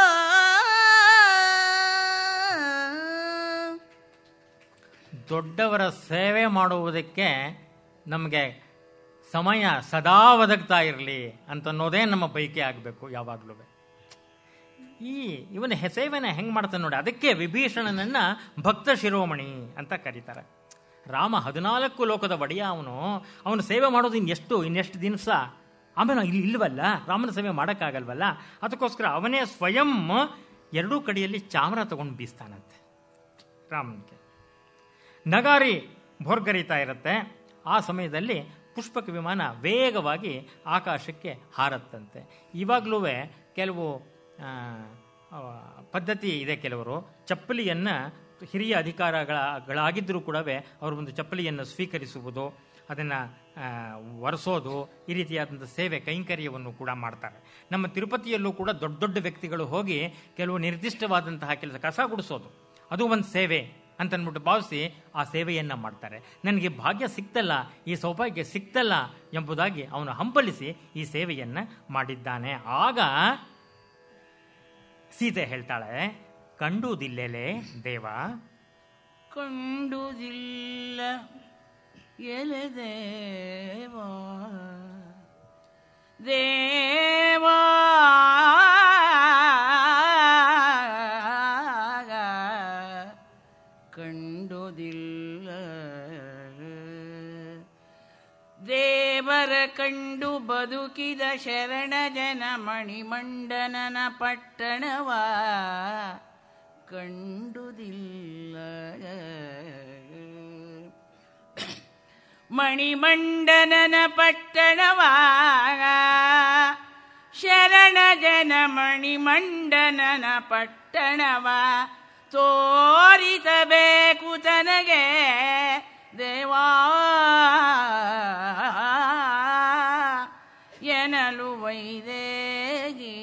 Speaker 3: ದೊಡ್ಡವರ ಸೇವೆ ಮಾಡುವುದಕ್ಕೆ ನಮಗೆ ಸಮಯ ಸದಾ ಒದಗ್ತಾ ಇರಲಿ ಅಂತನ್ನೋದೇ ನಮ್ಮ ಬೈಕೆ ಆಗಬೇಕು ಯಾವಾಗಲೂ ಈ ಇವನ ಹೆ- ಸೇವೆನ ಹೆಂಗೆ ಮಾಡ್ತಾನೆ ನೋಡಿ ಅದಕ್ಕೆ ವಿಭೀಷಣನನ್ನ ಭಕ್ತ ಶಿರೋಮಣಿ ಅಂತ ಕರೀತಾರೆ ರಾಮ ಹದಿನಾಲ್ಕು ಲೋಕದ ಒಡೆಯ ಅವನು ಅವನು ಸೇವೆ ಮಾಡೋದು ಇನ್ನೆಷ್ಟು ಇನ್ನೆಷ್ಟು ದಿವಸ ಆಮೇಲೆ ಇಲ್ಲಿ ಇಲ್ವಲ್ಲ ರಾಮನ ಸೇವೆ ಮಾಡೋಕ್ಕಾಗಲ್ವಲ್ಲ ಅದಕ್ಕೋಸ್ಕರ ಅವನೇ ಸ್ವಯಂ ಎರಡೂ ಕಡೆಯಲ್ಲಿ ಚಾಮರ ತಗೊಂಡು ಬೀಸ್ತಾನಂತೆ ರಾಮನಿಗೆ ನಗಾರಿ ಭೋರ್ಗರಿತಾ ಇರುತ್ತೆ ಆ ಸಮಯದಲ್ಲಿ ಪುಷ್ಪಕ ವಿಮಾನ ವೇಗವಾಗಿ ಆಕಾಶಕ್ಕೆ ಹಾರತ್ತಂತೆ ಇವಾಗಲೂ ಕೆಲವು ಆ, ಆ, ಪದ್ಧತಿ ಇದೆ ಕೆಲವರು ಚಪ್ಪಲಿಯನ್ನು ಹಿರಿಯ ಅಧಿಕಾರಗಳಾಗಿದ್ದರೂ ಕೂಡ ಅವರು ಒಂದು ಚಪ್ಪಲಿಯನ್ನು ಸ್ವೀಕರಿಸುವುದು ಅದನ್ನು ಒರೆಸೋದು ಈ ರೀತಿಯಾದಂಥ ಸೇವೆ ಕೈಂಕರ್ಯವನ್ನು ಕೂಡ ಮಾಡ್ತಾರೆ ನಮ್ಮ ತಿರುಪತಿಯಲ್ಲೂ ಕೂಡ ದೊಡ್ಡ ದೊಡ್ಡ ವ್ಯಕ್ತಿಗಳು ಹೋಗಿ ಕೆಲವು ನಿರ್ದಿಷ್ಟವಾದಂತಹ ಕೆಲಸ ಕಸ ಗುಡಿಸೋದು ಅದು ಒಂದು ಸೇವೆ ಅಂತನ್ಬಿಟ್ಟು ಭಾವಿಸಿ ಆ ಸೇವೆಯನ್ನ ಮಾಡ್ತಾರೆ ನನಗೆ ಭಾಗ್ಯ ಸಿಕ್ತಲ್ಲ ಈ ಸೌಭಾಗ್ಯ ಸಿಕ್ತಲ್ಲ ಎಂಬುದಾಗಿ ಅವನು ಹಂಬಲಿಸಿ ಈ ಸೇವೆಯನ್ನ ಮಾಡಿದ್ದಾನೆ ಆಗ ಸೀತೆ ಹೇಳ್ತಾಳೆ ಕಂಡುದಿಲ್ಲೆಲೆ ದೇವ
Speaker 2: ಕಂಡುದಿಲ್ಲ ಎಲೆದೇವ ದೇವ ಕಂಡುದಿಲ್ಲ ದೇವರ ಕಂಡು ಬದುಕಿದ ಶರಣ ಜನ ಮಣಿಮಂಡನನ ಪಟ್ಟಣವ ಕಂಡುದಿಲ್ಲ ಮಣಿಮಂಡನನ ಪಟ್ಟಣವ ಶರಣ ಜನ ಮಣಿಮಂಡನನ ಪಟ್ಟಣವ ತೋರಿಸಬೇಕು ತನಗೆ ದೇವಾ ಎನಲು ವೈದೇಗಿ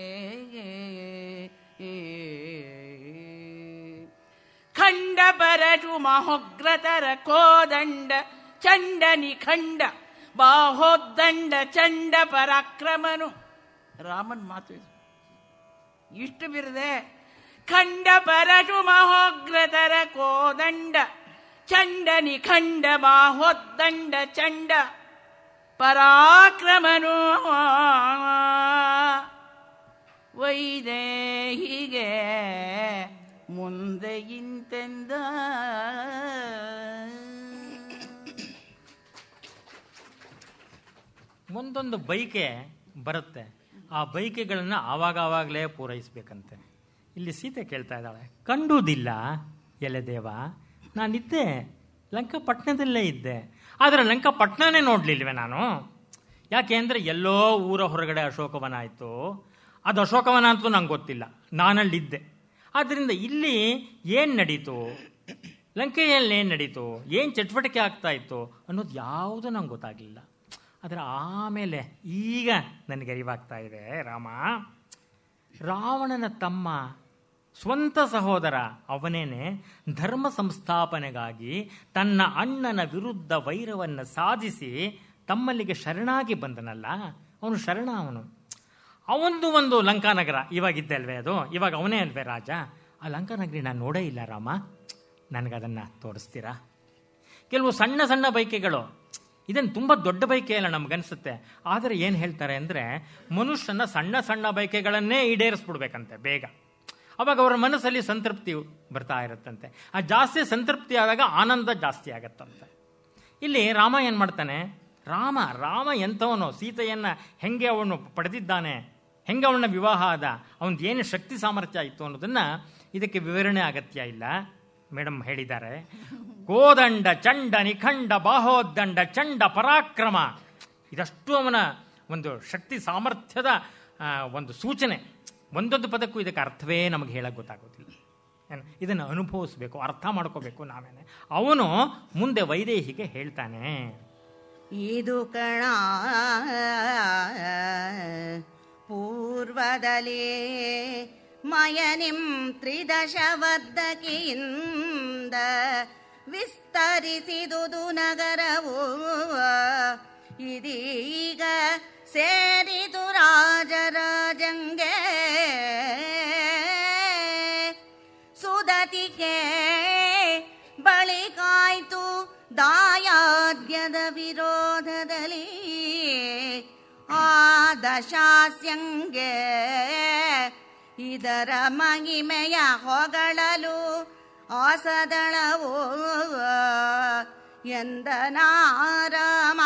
Speaker 2: ಖಂಡ ಪರಶು ಮಹೋಗ್ರತರ ಕೋದಂಡ ಚಂಡ ನಿಖಂಡ ಬಾಹೋದ್ದಂಡ ಚಂಡ ಪರಾಕ್ರಮನು ರಾಮನ್ ಮಾತು ಇದು ಇಷ್ಟು ಬಿರದೆ ಖಂಡ ಪರಶು ಮಹೋಗ್ರತರ ಕೋದಂಡ ಚಂಡ ನಿಖಂಡ ಬಾಹೋದ್ದಂಡ ಚಂಡ ಪರಾಕ್ರಮನು ವೈದೇಹಿಗೆ ಮುಂದೆ ಇಂತೆಂದ
Speaker 3: ಒಂದೊಂದು ಬೈಕೆ ಬರುತ್ತೆ ಆ ಬೈಕೆಗಳನ್ನು ಆವಾಗ ಆವಾಗಲೇ ಪೂರೈಸಬೇಕಂತೆ ಇಲ್ಲಿ ಸೀತೆ ಕೇಳ್ತಾ ಇದ್ದಾಳೆ ಕಂಡುದಿಲ್ಲ ಎಲೆ ದೇವ ನಾನಿದ್ದೆ ಲಂಕಾಪಟ್ಟಣದಲ್ಲೇ ಇದ್ದೆ ಆದರೆ ಲಂಕಾಪಟ್ಟಣನೇ ನೋಡ್ಲಿಲ್ವೇ ನಾನು ಯಾಕೆ ಅಂದರೆ ಎಲ್ಲೋ ಊರ ಹೊರಗಡೆ ಅಶೋಕವನ ಆಯಿತು ಅದು ಅಶೋಕವನ ಅಂತೂ ನಂಗೆ ಗೊತ್ತಿಲ್ಲ ನಾನಲ್ಲಿದ್ದೆ ಆದ್ದರಿಂದ ಇಲ್ಲಿ ಏನು ನಡೀತು ಲಂಕೆಯಲ್ಲಿ ಏನು ನಡೀತು ಏನು ಚಟುವಟಿಕೆ ಆಗ್ತಾ ಇತ್ತು ಅನ್ನೋದು ಯಾವುದೂ ನಂಗೆ ಗೊತ್ತಾಗಲಿಲ್ಲ ಆದರೆ ಆಮೇಲೆ ಈಗ ನನಗೆ ಅರಿವಾಗ್ತಾ ಇದೆ ರಾಮ ರಾವಣನ ತಮ್ಮ ಸ್ವಂತ ಸಹೋದರ ಅವನೇನೆ ಧರ್ಮ ಸಂಸ್ಥಾಪನೆಗಾಗಿ ತನ್ನ ಅಣ್ಣನ ವಿರುದ್ಧ ವೈರವನ್ನು ಸಾಧಿಸಿ ತಮ್ಮಲ್ಲಿಗೆ ಶರಣಾಗಿ ಬಂದನಲ್ಲ ಅವನು ಶರಣ ಅವನು ಅವನದು ಒಂದು ಲಂಕಾನಗರ ಇವಾಗಿದ್ದೆ ಅಲ್ವೇ ಅದು ಇವಾಗ ಅವನೇ ಅಲ್ವೇ ರಾಜ ಆ ಲಂಕಾನಗರಿ ನಾನು ನೋಡೇ ಇಲ್ಲ ರಾಮ ನನಗದನ್ನು ತೋರಿಸ್ತೀರಾ ಕೆಲವು ಸಣ್ಣ ಸಣ್ಣ ಬೈಕೆಗಳು ಇದನ್ನು ತುಂಬ ದೊಡ್ಡ ಬೈಕೆ ಅಲ್ಲ ನಮಗನ್ಸುತ್ತೆ ಆದರೆ ಏನು ಹೇಳ್ತಾರೆ ಅಂದರೆ ಮನುಷ್ಯನ ಸಣ್ಣ ಸಣ್ಣ ಬೈಕೆಗಳನ್ನೇ ಈಡೇರಿಸ್ಬಿಡ್ಬೇಕಂತೆ ಬೇಗ ಅವಾಗ ಅವರ ಮನಸ್ಸಲ್ಲಿ ಸಂತೃಪ್ತಿ ಬರ್ತಾ ಇರುತ್ತಂತೆ ಆ ಜಾಸ್ತಿ ಸಂತೃಪ್ತಿ ಆದಾಗ ಆನಂದ ಜಾಸ್ತಿ ಆಗತ್ತಂತೆ ಇಲ್ಲಿ ರಾಮ ಏನು ಮಾಡ್ತಾನೆ ರಾಮ ರಾಮ ಎಂಥವನು ಸೀತೆಯನ್ನ ಹೆಂಗೆ ಅವನು ಪಡೆದಿದ್ದಾನೆ ಹೆಂಗೆ ಅವನ ವಿವಾಹ ಆದ ಅವನದು ಏನು ಶಕ್ತಿ ಸಾಮರ್ಥ್ಯ ಇತ್ತು ಅನ್ನೋದನ್ನ ಇದಕ್ಕೆ ವಿವರಣೆ ಅಗತ್ಯ ಇಲ್ಲ ಮೇಡಮ್ ಹೇಳಿದ್ದಾರೆ ಕೋದಂಡ ಚಂಡ ನಿಖಂಡ ಬಾಹೋದ್ದಂಡ ಚಂಡ ಪರಾಕ್ರಮ ಇದಷ್ಟು ಅವನ ಒಂದು ಶಕ್ತಿ ಸಾಮರ್ಥ್ಯದ ಆ, ಒಂದು ಸೂಚನೆ ಒಂದೊಂದು ಪದಕ್ಕೂ ಇದಕ್ಕೆ ಅರ್ಥವೇ ನಮಗೆ ಹೇಳಕ್ಕೆ ಗೊತ್ತಾಗೋದಿಲ್ಲ ಏನು ಇದನ್ನು ಅನುಭವಿಸ್ಬೇಕು ಅರ್ಥ ಮಾಡ್ಕೋಬೇಕು ನಾವೇನೆ ಅವನು ಮುಂದೆ ವೈದೇಹಿಗೆ ಹೇಳ್ತಾನೆ
Speaker 4: ಇದು ಕಣ ಪೂರ್ವದಲ್ಲಿ ಮಯನಿಂ ತ್ರಿದಶವರ್ಧಕಿಯಿಂದ ವಿಸ್ತರಿಸಿದುದು ನಗರವು ಇದೀಗ ಸೇರಿತು ರಾಜರಾಜಂಗೆ ಸುದತಿಗೆ ಬಳಿಕಾಯ್ತು ದಾಯಾದ್ಯದ ವಿರೋಧದಲ್ಲಿ ಆ ದಶಾಸ್ಯಂಗೆ ಇದರ ಮಹಿಮೆಯ ಹೊಗಳಲು ಆಸದಳವೋ ಎಂದನಾರಾಮ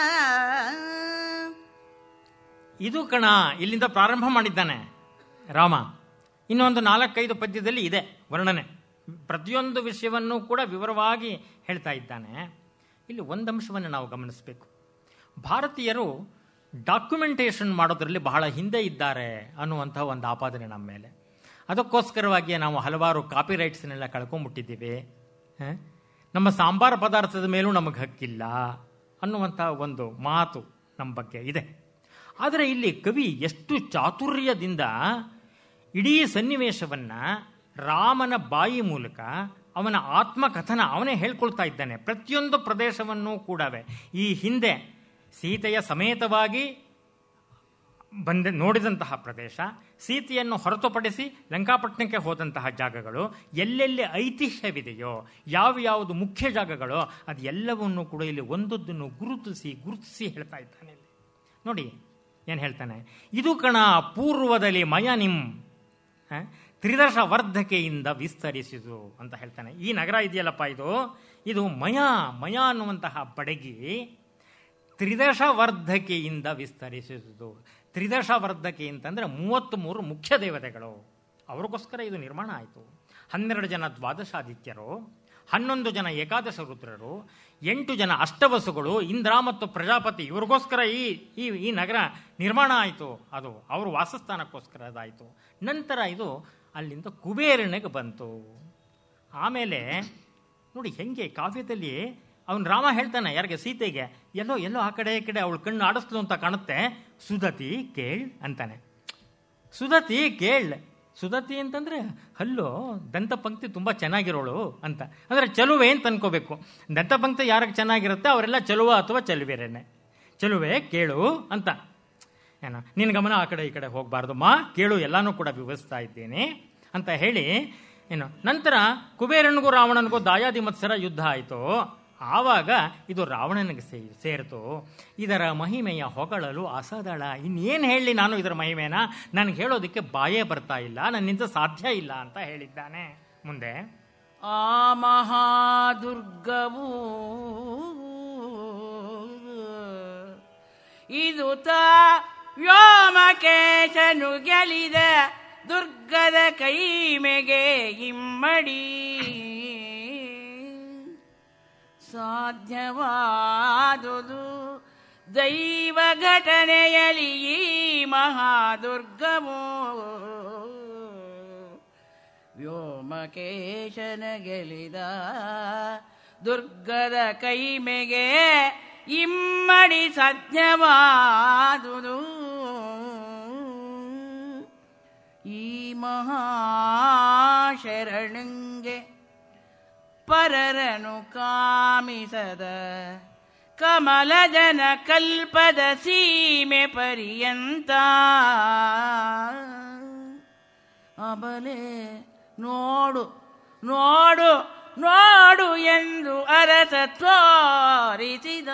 Speaker 3: ಇದು ಕಣ ಇಲ್ಲಿಂದ ಪ್ರಾರಂಭ ಮಾಡಿದ್ದಾನೆ ರಾಮ ಇನ್ನೊಂದು ನಾಲ್ಕೈದು ಪದ್ಯದಲ್ಲಿ ಇದೆ ವರ್ಣನೆ ಪ್ರತಿಯೊಂದು ವಿಷಯವನ್ನು ಕೂಡ ವಿವರವಾಗಿ ಹೇಳ್ತಾ ಇದ್ದಾನೆ ಇಲ್ಲಿ ಒಂದು ಅಂಶವನ್ನು ನಾವು ಗಮನಿಸಬೇಕು ಭಾರತೀಯರು ಡಾಕ್ಯುಮೆಂಟೇಷನ್ ಮಾಡೋದ್ರಲ್ಲಿ ಬಹಳ ಹಿಂದೆ ಇದ್ದಾರೆ ಅನ್ನುವಂತಹ ಒಂದು ಆಪಾದನೆ ನಮ್ಮ ಮೇಲೆ ಅದಕ್ಕೋಸ್ಕರವಾಗಿ ನಾವು ಹಲವಾರು ಕಾಪಿ ರೈಟ್ಸ್ನೆಲ್ಲ ಕಳ್ಕೊಂಡ್ಬಿಟ್ಟಿದ್ದೀವಿ ಹ? ನಮ್ಮ ಸಾಂಬಾರ ಪದಾರ್ಥದ ಮೇಲೂ ನಮಗೆ ಹಕ್ಕಿಲ್ಲ ಅನ್ನುವಂಥ ಒಂದು ಮಾತು ನಮ್ಮ ಬಗ್ಗೆ ಇದೆ ಆದರೆ ಇಲ್ಲಿ ಕವಿ ಎಷ್ಟು ಚಾತುರ್ಯದಿಂದ ಇಡೀ ಸನ್ನಿವೇಶವನ್ನ ರಾಮನ ಬಾಯಿ ಮೂಲಕ ಅವನ ಆತ್ಮಕಥನ ಅವನೇ ಹೇಳ್ಕೊಳ್ತಾ ಇದ್ದಾನೆ ಪ್ರತಿಯೊಂದು ಪ್ರದೇಶವನ್ನು ಕೂಡವೇ ಈ ಹಿಂದೆ ಸೀತೆಯ ಸಮೇತವಾಗಿ ಬಂದ ನೋಡಿದಂತಹ ಪ್ರದೇಶ ಸೀತೆಯನ್ನು ಹೊರತುಪಡಿಸಿ ಲಂಕಾಪಟ್ಟಣಕ್ಕೆ ಹೋದಂತಹ ಜಾಗಗಳು ಎಲ್ಲೆಲ್ಲಿ ಐತಿಹ್ಯವಿದೆಯೋ ಯಾವ ಯಾವುದು ಮುಖ್ಯ ಜಾಗಗಳೋ ಅದು ಎಲ್ಲವನ್ನೂ ಕೂಡ ಇಲ್ಲಿ ಒಂದೊಂದನ್ನು ಗುರುತಿಸಿ ಗುರುತಿಸಿ ಹೇಳ್ತಾ ಇದ್ದಾನೆ ಇಲ್ಲಿ. ನೋಡಿ ಏನು ಹೇಳ್ತಾನೆ ಇದು ಕಣ ಪೂರ್ವದಲ್ಲಿ ಮಯ ನಿಮ್ ಹ? ತ್ರಿದಶ ವರ್ಧಕೆಯಿಂದ ವಿಸ್ತರಿಸಿದು ಅಂತ ಹೇಳ್ತಾನೆ ಈ ನಗರ ಇದೆಯಲ್ಲಪ್ಪ ಇದು ಇದು ಮಯ ಮಯ ಅನ್ನುವಂತಹ ಬಡಗಿ ತ್ರಿದಶ ವರ್ಧಕೆಯಿಂದ ವಿಸ್ತರಿಸಿದುದು ತ್ರಿದಶ ವರ್ಧಕೆ ಅಂತಂದ್ರೆ ಮೂವತ್ತ್ಮೂರು ಮುಖ್ಯ ದೇವತೆಗಳು ಅವ್ರಿಗೋಸ್ಕರ ಇದು ನಿರ್ಮಾಣ ಆಯಿತು ಹನ್ನೆರಡು ಜನ ದ್ವಾದಶಾದಿತ್ಯರು ಹನ್ನೊಂದು ಜನ ಏಕಾದಶ ರುದ್ರರು ಎಂಟು ಜನ ಅಷ್ಟವಸುಗಳು ಇಂದ್ರ ಮತ್ತು ಪ್ರಜಾಪತಿ ಇವ್ರಿಗೋಸ್ಕರ ಈ ಈ ಈ ನಗರ ನಿರ್ಮಾಣ ಆಯಿತು ಅದು ಅವ್ರ ವಾಸಸ್ಥಾನಕ್ಕೋಸ್ಕರ ಅದಾಯಿತು ನಂತರ ಇದು ಅಲ್ಲಿಂದ ಕುಬೇರನಿಗೆ ಬಂತು ಆಮೇಲೆ ನೋಡಿ ಹೆಂಗೆ ಕಾವ್ಯದಲ್ಲಿ ಅವನು ರಾಮ ಹೇಳ್ತಾನೆ ಯಾರಿಗೆ ಸೀತೆಗೆ ಎಲ್ಲೋ ಎಲ್ಲೋ ಆ ಕಡೆ ಈ ಕಡೆ ಅವಳು ಕಣ್ಣು ಆಡಿಸ್ಲು ಅಂತ ಕಾಣುತ್ತೆ ಸುದತಿ ಕೇಳ್ ಅಂತಾನೆ ಸುದತಿ ಕೇಳ್ ಸುದತಿ ಅಂತಂದ್ರೆ ಹಲ್ಲು ದಂತಪಂಕ್ತಿ ತುಂಬಾ ಚೆನ್ನಾಗಿರೋಳು ಅಂತ ಅಂದ್ರೆ ಚಲುವೆ ಅಂತ ಅನ್ಕೋಬೇಕು ದಂತಪಂಕ್ತಿ ಯಾರಿಗೆ ಚೆನ್ನಾಗಿರುತ್ತೆ ಅವರೆಲ್ಲ ಚಲುವ ಅಥವಾ ಚಲುವೆರೇನೆ ಚಲುವೆ ಕೇಳು ಅಂತ ಏನೋ ನಿನ್ನ ಗಮನ ಆ ಕಡೆ ಈ ಕಡೆ ಹೋಗಬಾರ್ದು ಮಾ ಕೇಳು ಎಲ್ಲಾನು ಕೂಡ ವಿವರಿಸ್ತಾ ಇದ್ದೇನೆ ಅಂತ ಹೇಳಿ ಏನು ನಂತರ ಕುಬೇರನಿಗೂ ರಾವಣನಿಗೂ ದಾಯಾದಿ ಮತ್ಸರ ಯುದ್ಧ ಆಯಿತು ಆವಾಗ ಇದು ರಾವಣನಿಗೆ ಸೇ ಸೇರಿತು ಇದರ ಮಹಿಮೆಯ ಹೊಗಳಲು ಅಸದಳ ಇನ್ನೇನು ಹೇಳಿ ನಾನು ಇದರ ಮಹಿಮೆನ ನನಗೆ ಹೇಳೋದಕ್ಕೆ ಬಾಯೇ ಬರ್ತಾ ಇಲ್ಲ ನನ್ನಿಂದ ಸಾಧ್ಯ ಇಲ್ಲ ಅಂತ ಹೇಳಿದ್ದಾನೆ ಮುಂದೆ
Speaker 2: ಆ ಮಹಾದುರ್ಗವು ಇದು ತಾ ವ್ಯೋಮಕೇಶನು ಗೆಲಿದ ದುರ್ಗದ ಕೈಮೆಗೆ ಇಮ್ಮಡಿ ಸಾಧ್ಯವಾದುದು ದೈವ ಘಟನೆಯಲ್ಲಿ ಈ ಮಹಾದುರ್ಗವು ವ್ಯೋಮಕೇಶನ ಗೆಲಿದ ದುರ್ಗದ ಕೈಮೆಗೆ ಇಮ್ಮಡಿ ಸತ್ಯವಾದುದು ಈ ಮಹಾಶರಣಂಗೆ ಪರರನು ಕಾಮಿಸದ ಕಮಲಜನ ಕಲ್ಪದ ಸೀಮೆ ಪರ್ಯಂತ ಅಬಲೆ ನೋಡು ನೋಡು ನೋಡು ಎಂದು ಅರಸ ತೋರಿಸಿದ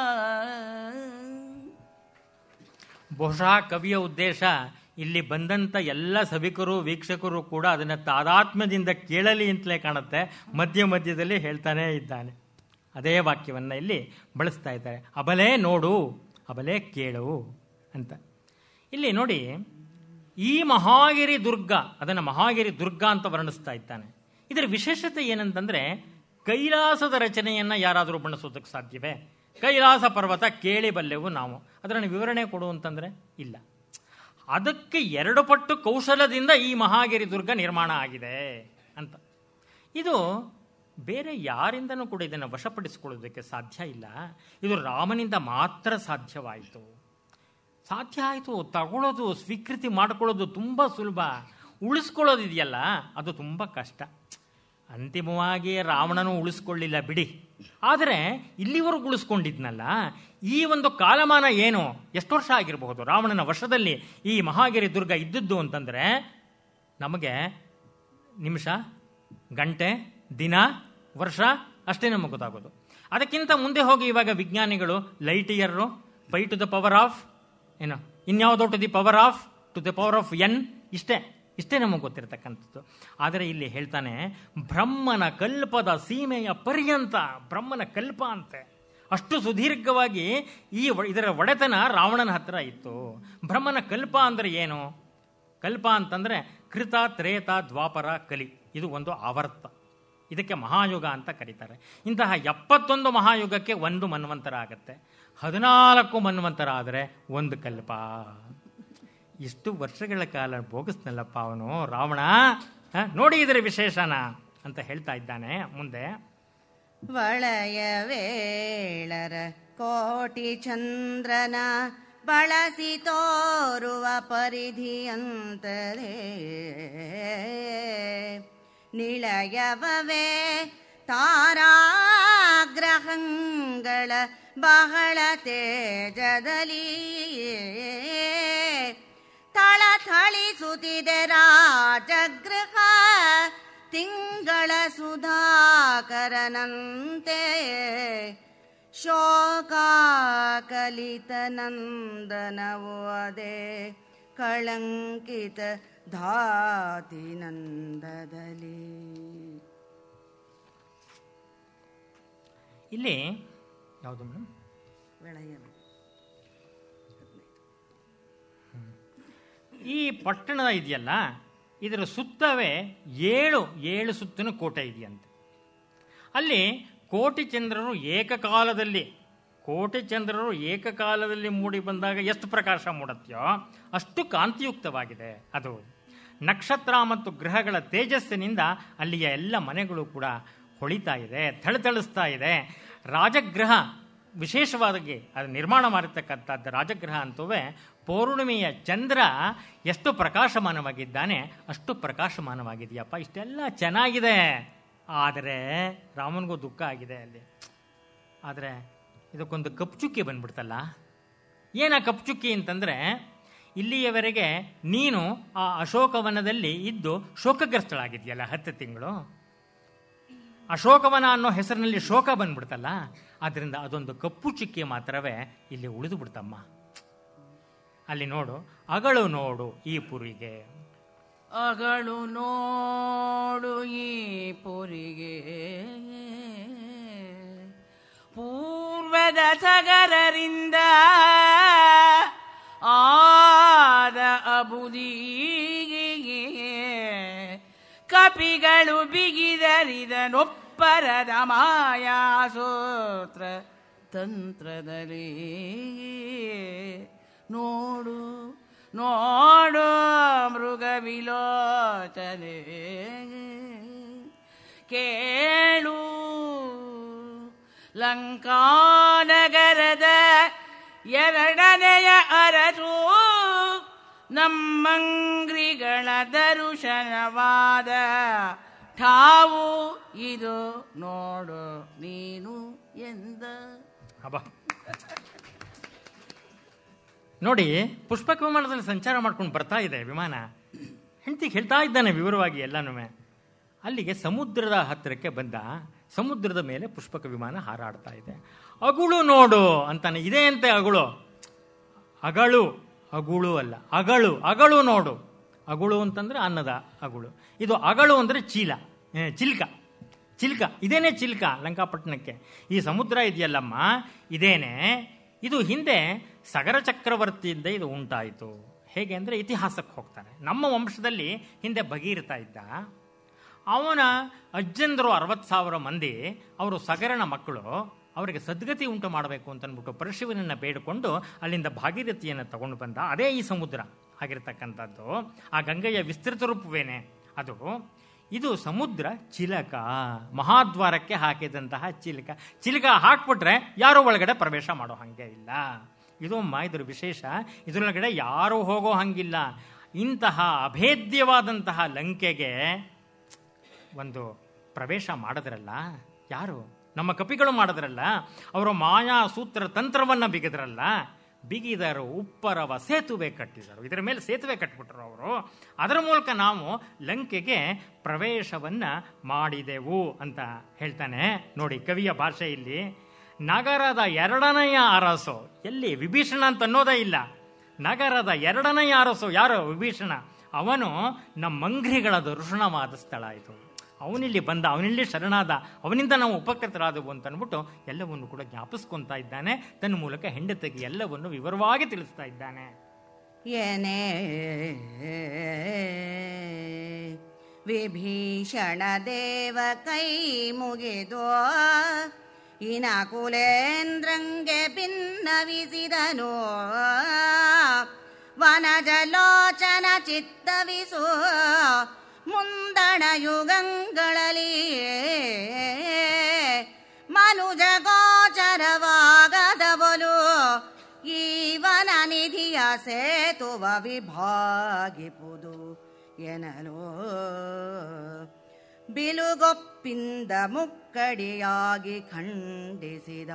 Speaker 3: ಬಹುಶಃ ಕವಿಯ ಉದ್ದೇಶ ಇಲ್ಲಿ ಬಂದಂತ ಎಲ್ಲ ಸಭಿಕರು ವೀಕ್ಷಕರು ಕೂಡ ಅದನ್ನ ತಾದಾತ್ಮ್ಯದಿಂದ ಕೇಳಲಿ ಅಂತಲೇ ಕಾಣುತ್ತೆ ಮಧ್ಯ ಮಧ್ಯದಲ್ಲಿ ಹೇಳ್ತಾನೇ ಇದ್ದಾನೆ ಅದೇ ವಾಕ್ಯವನ್ನ ಇಲ್ಲಿ ಬಳಸ್ತಾ ಇದ್ದಾರೆ ಅಬಲೇ ನೋಡು ಅಬಲೇ ಕೇಳು ಅಂತ ಇಲ್ಲಿ ನೋಡಿ ಈ ಮಹಾಗಿರಿ ದುರ್ಗ ಅದನ್ನು ಮಹಾಗಿರಿ ದುರ್ಗ ಅಂತ ವರ್ಣಿಸ್ತಾ ಇದ್ದಾನೆ ಇದರ ವಿಶೇಷತೆ ಏನಂತಂದ್ರೆ ಕೈಲಾಸದ ರಚನೆಯನ್ನ ಯಾರಾದರೂ ಬಣ್ಣಿಸೋದಕ್ಕೆ ಸಾಧ್ಯವೇ ಕೈಲಾಸ ಪರ್ವತ ಕೇಳಿ ಬಲ್ಲೆವು ನಾವು ಅದರ ವಿವರಣೆ ಕೊಡು ಅಂತಂದ್ರೆ ಇಲ್ಲ ಅದಕ್ಕೆ ಎರಡು ಪಟ್ಟು ಕೌಶಲದಿಂದ ಈ ಮಹಾಗಿರಿ ದುರ್ಗ ನಿರ್ಮಾಣ ಆಗಿದೆ ಅಂತ ಇದು ಬೇರೆ ಯಾರಿಂದನೂ ಕೂಡ ಇದನ್ನು ವಶಪಡಿಸಿಕೊಳ್ಳೋದಕ್ಕೆ ಸಾಧ್ಯ ಇಲ್ಲ ಇದು ರಾಮನಿಂದ ಮಾತ್ರ ಸಾಧ್ಯವಾಯಿತು ಸಾಧ್ಯ ಆಯಿತು ತಗೊಳ್ಳೋದು ಸ್ವೀಕೃತಿ ಮಾಡ್ಕೊಳ್ಳೋದು ತುಂಬ ಸುಲಭ ಉಳಿಸ್ಕೊಳ್ಳೋದು ಇದೆಯಲ್ಲ ಅದು ತುಂಬ ಕಷ್ಟ ಅಂತಿಮವಾಗಿ ರಾವಣನು ಉಳಿಸ್ಕೊಳ್ಳಿಲ್ಲ ಬಿಡಿ ಆದರೆ ಇಲ್ಲಿವರೆಗೂ ಉಳಿಸ್ಕೊಂಡಿದ್ನಲ್ಲ ಈ ಒಂದು ಕಾಲಮಾನ ಏನು ಎಷ್ಟು ವರ್ಷ ಆಗಿರಬಹುದು ರಾವಣನ ವಶದಲ್ಲಿ ಈ ಮಹಾಗಿರಿ ದುರ್ಗ ಇದ್ದದ್ದು ಅಂತಂದ್ರೆ ನಮಗೆ ನಿಮಿಷ ಗಂಟೆ ದಿನ ವರ್ಷ ಅಷ್ಟೇ ನಮಗೆ ಗೊತ್ತಾಗೋದು ಅದಕ್ಕಿಂತ ಮುಂದೆ ಹೋಗಿ ಇವಾಗ ವಿಜ್ಞಾನಿಗಳು light year pi to the power of ಏನು ಇನ್ಯಾವುದೋ to the power of to the power of N ಇಷ್ಟೇ ಇಷ್ಟೇ ನಮಗೆ ಗೊತ್ತಿರತಕ್ಕಂಥದ್ದು ಆದರೆ ಇಲ್ಲಿ ಹೇಳ್ತಾನೆ ಬ್ರಹ್ಮನ ಕಲ್ಪದ ಸೀಮೆಯ ಪರ್ಯಂತ ಬ್ರಹ್ಮನ ಕಲ್ಪ ಅಂತೆ ಅಷ್ಟು ಸುದೀರ್ಘವಾಗಿ ಈ ವ- ಇದರ ಒಡೆತನ ರಾವಣನ ಹತ್ರ ಇತ್ತು ಬ್ರಹ್ಮನ ಕಲ್ಪ ಅಂದ್ರೆ ಏನು ಕಲ್ಪ ಅಂತಂದ್ರೆ ಕೃತ ತ್ರೇತ ದ್ವಾಪರ ಕಲಿ ಇದು ಒಂದು ಆವರ್ತ ಇದಕ್ಕೆ ಮಹಾಯುಗ ಅಂತ ಕರೀತಾರೆ ಇಂತಹ ಎಪ್ಪತ್ತೊಂದು ಮಹಾಯುಗಕ್ಕೆ ಒಂದು ಮನ್ವಂತರ ಆಗತ್ತೆ ಹದಿನಾಲ್ಕು ಮನ್ವಂತರ ಆದರೆ ಒಂದು ಕಲ್ಪ ಇಷ್ಟು ವರ್ಷಗಳ ಕಾಲ ಭೋಗಿಸ್ನಲ್ಲಪ್ಪ ಅವನು ರಾವಣ ಹ? ನೋಡಿ ಇದರ ವಿಶೇಷನ ಅಂತ ಹೇಳ್ತಾ ಇದ್ದಾನೆ ಮುಂದೆ
Speaker 4: ವಳಯವೇಳರ ಕೋಟಿ ಚಂದ್ರನ ಬಳಸಿ ತೋರುವ ಪರಿಧಿಯಂತಲೇ ನಿಳಯವವೇ ತಾರಾಗ್ರಹಗಳ ಬಹಳ ತೇಜದಲ್ಲಿ ಥಳಿಸುತ್ತಿದೆ ರಾಜಗೃಹ ತಿಂಗಳ ಸುಧಾಕರನಂತೆ ಶೋಕಾಕಲಿತ ನಂದನವು ಅದೇ ಕಳಂಕಿತ ಧಾತಿ ನಂದದಲ್ಲಿ
Speaker 3: ಇಲ್ಲಿ ಯಾವುದು ಮೇಡಮ್
Speaker 4: ಬೆಳೆಯ
Speaker 3: ಈ ಪಟ್ಟಣ ಇದೆಯಲ್ಲ ಇದರ ಸುತ್ತವೇ ಏಳು ಏಳು ಸುತ್ತಿನ ಕೋಟೆ ಇದೆಯಂತೆ ಅಲ್ಲಿ ಕೋಟಿ ಚಂದ್ರರು ಏಕಕಾಲದಲ್ಲಿ ಕೋಟಿ ಚಂದ್ರರು ಏಕಕಾಲದಲ್ಲಿ ಮೂಡಿ ಬಂದಾಗ ಎಷ್ಟು ಪ್ರಕಾಶ ಮೂಡುತ್ತೆಯೋ ಅಷ್ಟು ಕಾಂತಿಯುಕ್ತವಾಗಿದೆ ಅದು ನಕ್ಷತ್ರ ಮತ್ತು ಗ್ರಹಗಳ ತೇಜಸ್ಸಿನಿಂದ ಅಲ್ಲಿಯ ಎಲ್ಲ ಮನೆಗಳು ಕೂಡ ಹೊಳಿತಾ ಇದೆ ಥಳಥಳಿಸ್ತಾ ಇದೆ ರಾಜಗೃಹ ವಿಶೇಷವಾಗಿ ಅದು ನಿರ್ಮಾಣ ಮಾಡಿರ್ತಕ್ಕಂಥದ್ದು ರಾಜಗೃಹ ಅಂತುವೇ ಪೌರ್ಣಿಮೆಯ ಚಂದ್ರ ಎಷ್ಟು ಪ್ರಕಾಶಮಾನವಾಗಿದ್ದಾನೆ ಅಷ್ಟು ಪ್ರಕಾಶಮಾನವಾಗಿದೆಯಪ್ಪ ಇಷ್ಟೆಲ್ಲ ಚೆನ್ನಾಗಿದೆ ಆದರೆ ರಾಮನಿಗೂ ದುಃಖ ಆಗಿದೆ ಅಲ್ಲಿ ಆದರೆ ಇದಕ್ಕೊಂದು ಕಪ್ಚುಕ್ಕಿ ಬಂದ್ಬಿಡ್ತಲ್ಲ ಏನ ಕಪ್ಚುಕ್ಕಿ ಅಂತಂದ್ರೆ ಇಲ್ಲಿಯವರೆಗೆ ನೀನು ಆ ಅಶೋಕವನದಲ್ಲಿ ಇದ್ದು ಶೋಕಗ್ರಸ್ತಳಾಗಿದೆಯಲ್ಲ ಹತ್ತು ತಿಂಗಳು ಅಶೋಕವನ ಅನ್ನೋ ಹೆಸರಿನಲ್ಲಿ ಶೋಕ ಬಂದ್ಬಿಡ್ತಲ್ಲ ಆದ್ರಿಂದ ಅದೊಂದು ಕಪ್ಪು ಚುಕ್ಕಿ ಮಾತ್ರವೇ ಇಲ್ಲಿ ಉಳಿದು ಬಿಡ್ತಮ್ಮ ಅಲ್ಲಿ ನೋಡು ಅಗಳು ನೋಡು ಈ ಪುರಿಗೆ
Speaker 2: ಅಗಳು ನೋಡು ಈ ಪುರಿಗೆ ಪೂರ್ವದ ಸಗರರಿಂದ ಆದ ಅಬುದಿಗೆ ಕಪಿಗಳು ಬಿಗಿದರಿದ ನೊಪ್ಪರದ ಮಾಯಾಸೂತ್ರ ತಂತ್ರದಲ್ಲಿ ನೋಡು ನೋಡು ಮೃಗ ವಿಲೋಚನೆ ಲಂಕಾನಗರದ ಎರಡನೆಯ ಅರಸು ನಮ್ಮಂಗ್ರಿಗಳ ದರುಶನವಾದ ಠಾವು ಇದು ನೋಡು ನೀನು ಎಂದ
Speaker 3: ಅಬ್ಬ ನೋಡಿ ಪುಷ್ಪಕ ವಿಮಾನದಲ್ಲಿ ಸಂಚಾರ ಮಾಡ್ಕೊಂಡು ಬರ್ತಾ ಇದೆ ವಿಮಾನ ಹೆಂಡತಿಗೆ ಹೇಳ್ತಾ ಇದ್ದಾನೆ ವಿವರವಾಗಿ ಎಲ್ಲನೂ ಅಲ್ಲಿಗೆ ಸಮುದ್ರದ ಹತ್ತಿರಕ್ಕೆ ಬಂದ ಸಮುದ್ರದ ಮೇಲೆ ಪುಷ್ಪಕ ವಿಮಾನ ಹಾರಾಡ್ತಾ ಇದೆ ಅಗುಳು ನೋಡು ಅಂತಾನೆ ಇದೆ ಅಂತೆ ಅಗುಳು ಅಗಳು ಅಗುಳು ಅಲ್ಲ ಅಗಳು ಅಗಳು ನೋಡು ಅಗುಳು ಅಂತಂದ್ರೆ ಅನ್ನದ ಅಗುಳು ಇದು ಅಗಳು ಅಂದ್ರೆ ಚೀಲ ಏ, ಚಿಲ್ಕ ಚಿಲ್ಕ ಇದೇನೆ ಚಿಲ್ಕ ಲಂಕಾಪಟ್ಟಣಕ್ಕೆ ಈ ಸಮುದ್ರ ಇದೆಯಲ್ಲಮ್ಮ ಇದೇನೆ ಇದು ಹಿಂದೆ ಸಗರ ಚಕ್ರವರ್ತಿಯಿಂದ ಇದು ಉಂಟಾಯಿತು ಹೇಗೆ ಅಂದ್ರೆ ಇತಿಹಾಸಕ್ಕೆ ಹೋಗ್ತಾರೆ ನಮ್ಮ ವಂಶದಲ್ಲಿ ಹಿಂದೆ ಭಗೀರಥ ಇದ್ದ ಅವನ ಅಜ್ಜಂದರು ಅರವತ್ತು ಸಾವಿರ ಮಂದಿ ಅವರು ಸಗರನ ಮಕ್ಕಳು ಅವರಿಗೆ ಸದ್ಗತಿ ಉಂಟು ಮಾಡಬೇಕು ಅಂತ ಅಂದ್ಬಿಟ್ಟು ಪರಶಿವನನ್ನು ಬೇಡಿಕೊಂಡು ಅಲ್ಲಿಂದ ಭಾಗೀರಥಿಯನ್ನು ತಗೊಂಡು ಬಂದ ಅದೇ ಈ ಸಮುದ್ರ ಆಗಿರ್ತಕ್ಕಂಥದ್ದು ಆ ಗಂಗೆಯ ವಿಸ್ತೃತ ರೂಪವೇನೆ ಅದು ಇದು ಸಮುದ್ರ ಚಿಲಕ ಮಹಾದ್ವಾರಕ್ಕೆ ಹಾಕಿದಂತಹ ಚಿಲಕ ಚಿಲಕ ಹಾಕ್ಬಿಟ್ರೆ ಯಾರು ಒಳಗಡೆ ಪ್ರವೇಶ ಮಾಡೋ ಹಾಗೆ ಇಲ್ಲ ಇದು ಅಮ್ಮ ಇದ್ರ ವಿಶೇಷ ಇದರೊಳಗಡೆ ಯಾರು ಹೋಗೋ ಹಂಗಿಲ್ಲ ಇಂತಹ ಅಭೇದ್ಯವಾದಂತಹ ಲಂಕೆಗೆ ಒಂದು ಪ್ರವೇಶ ಮಾಡಿದ್ರಲ್ಲ ಯಾರು ನಮ್ಮ ಕಪಿಗಳು ಮಾಡಿದ್ರಲ್ಲ ಅವರು ಮಾಯಾ ಸೂತ್ರ ತಂತ್ರವನ್ನ ಬಿಗಿದ್ರಲ್ಲ ಬಿಗಿದರು ಉಪ್ಪರವ ಸೇತುವೆ ಕಟ್ಟಿದರು ಇದರ ಮೇಲೆ ಸೇತುವೆ ಕಟ್ಬಿಟ್ರು ಅವರು ಅದರ ಮೂಲಕ ನಾವು ಲಂಕೆಗೆ ಪ್ರವೇಶವನ್ನ ಮಾಡಿದೆವು ಅಂತ ಹೇಳ್ತಾನೆ ನೋಡಿ ಕವಿಯ ಭಾಷೆ ಇಲ್ಲಿ ನಗರದ ಎರಡನೆಯ ಅರಸು ಎಲ್ಲಿ ವಿಭೀಷಣ ಅಂತ ಅನ್ನೋದೇ ಇಲ್ಲ ನಗರದ ಎರಡನೆಯ ಅರಸು ಯಾರು ವಿಭೀಷಣ ಅವನು ನಮ್ಮ ಮಂಗ್ರಿಗಳ ದರ್ಶನವಾದ ಸ್ಥಳ ಇದು ಅವನಿಲ್ಲಿ ಬಂದ ಅವನಿಲ್ಲಿ ಶರಣಾದ ಅವನಿಂದ ನಾವು ಉಪಕೃತರಾದವು ಅಂತ ಅಂದ್ಬಿಟ್ಟು ಎಲ್ಲವನ್ನು ಕೂಡ ಜ್ಞಾಪಿಸ್ಕೊಂತಾ ಇದ್ದಾನೆ ತನ್ನ ಮೂಲಕ ಹೆಂಡತಿಗೆ ಎಲ್ಲವನ್ನು ವಿವರವಾಗಿ ತಿಳಿಸ್ತಾ ಇದ್ದಾನೆ
Speaker 4: ಏನೇ ವಿಭೀಷಣ ದೇವ ಕೈ ಮುಗಿದು ಇನ ಕುಲೇಂದ್ರಂಗೆ ಭಿನ್ನವಿಸಿದನು ವನಜಲೋಚನ ಚಿತ್ತವಿಸು ಮುಂದಣ ಯುಗಗಳಲ್ಲಿ ಮನುಜ ಗೋಚರವಾಗದವಲು ಈವನ ನಿಧಿಯ ಸೇತುವ ವಿಭಾಗಿಪುದು ಎನಲು ಬಿಲುಗೊಪ್ಪಿಂದ ಮುಕ್ಕಡಿಯಾಗಿ ಖಂಡಿಸಿದ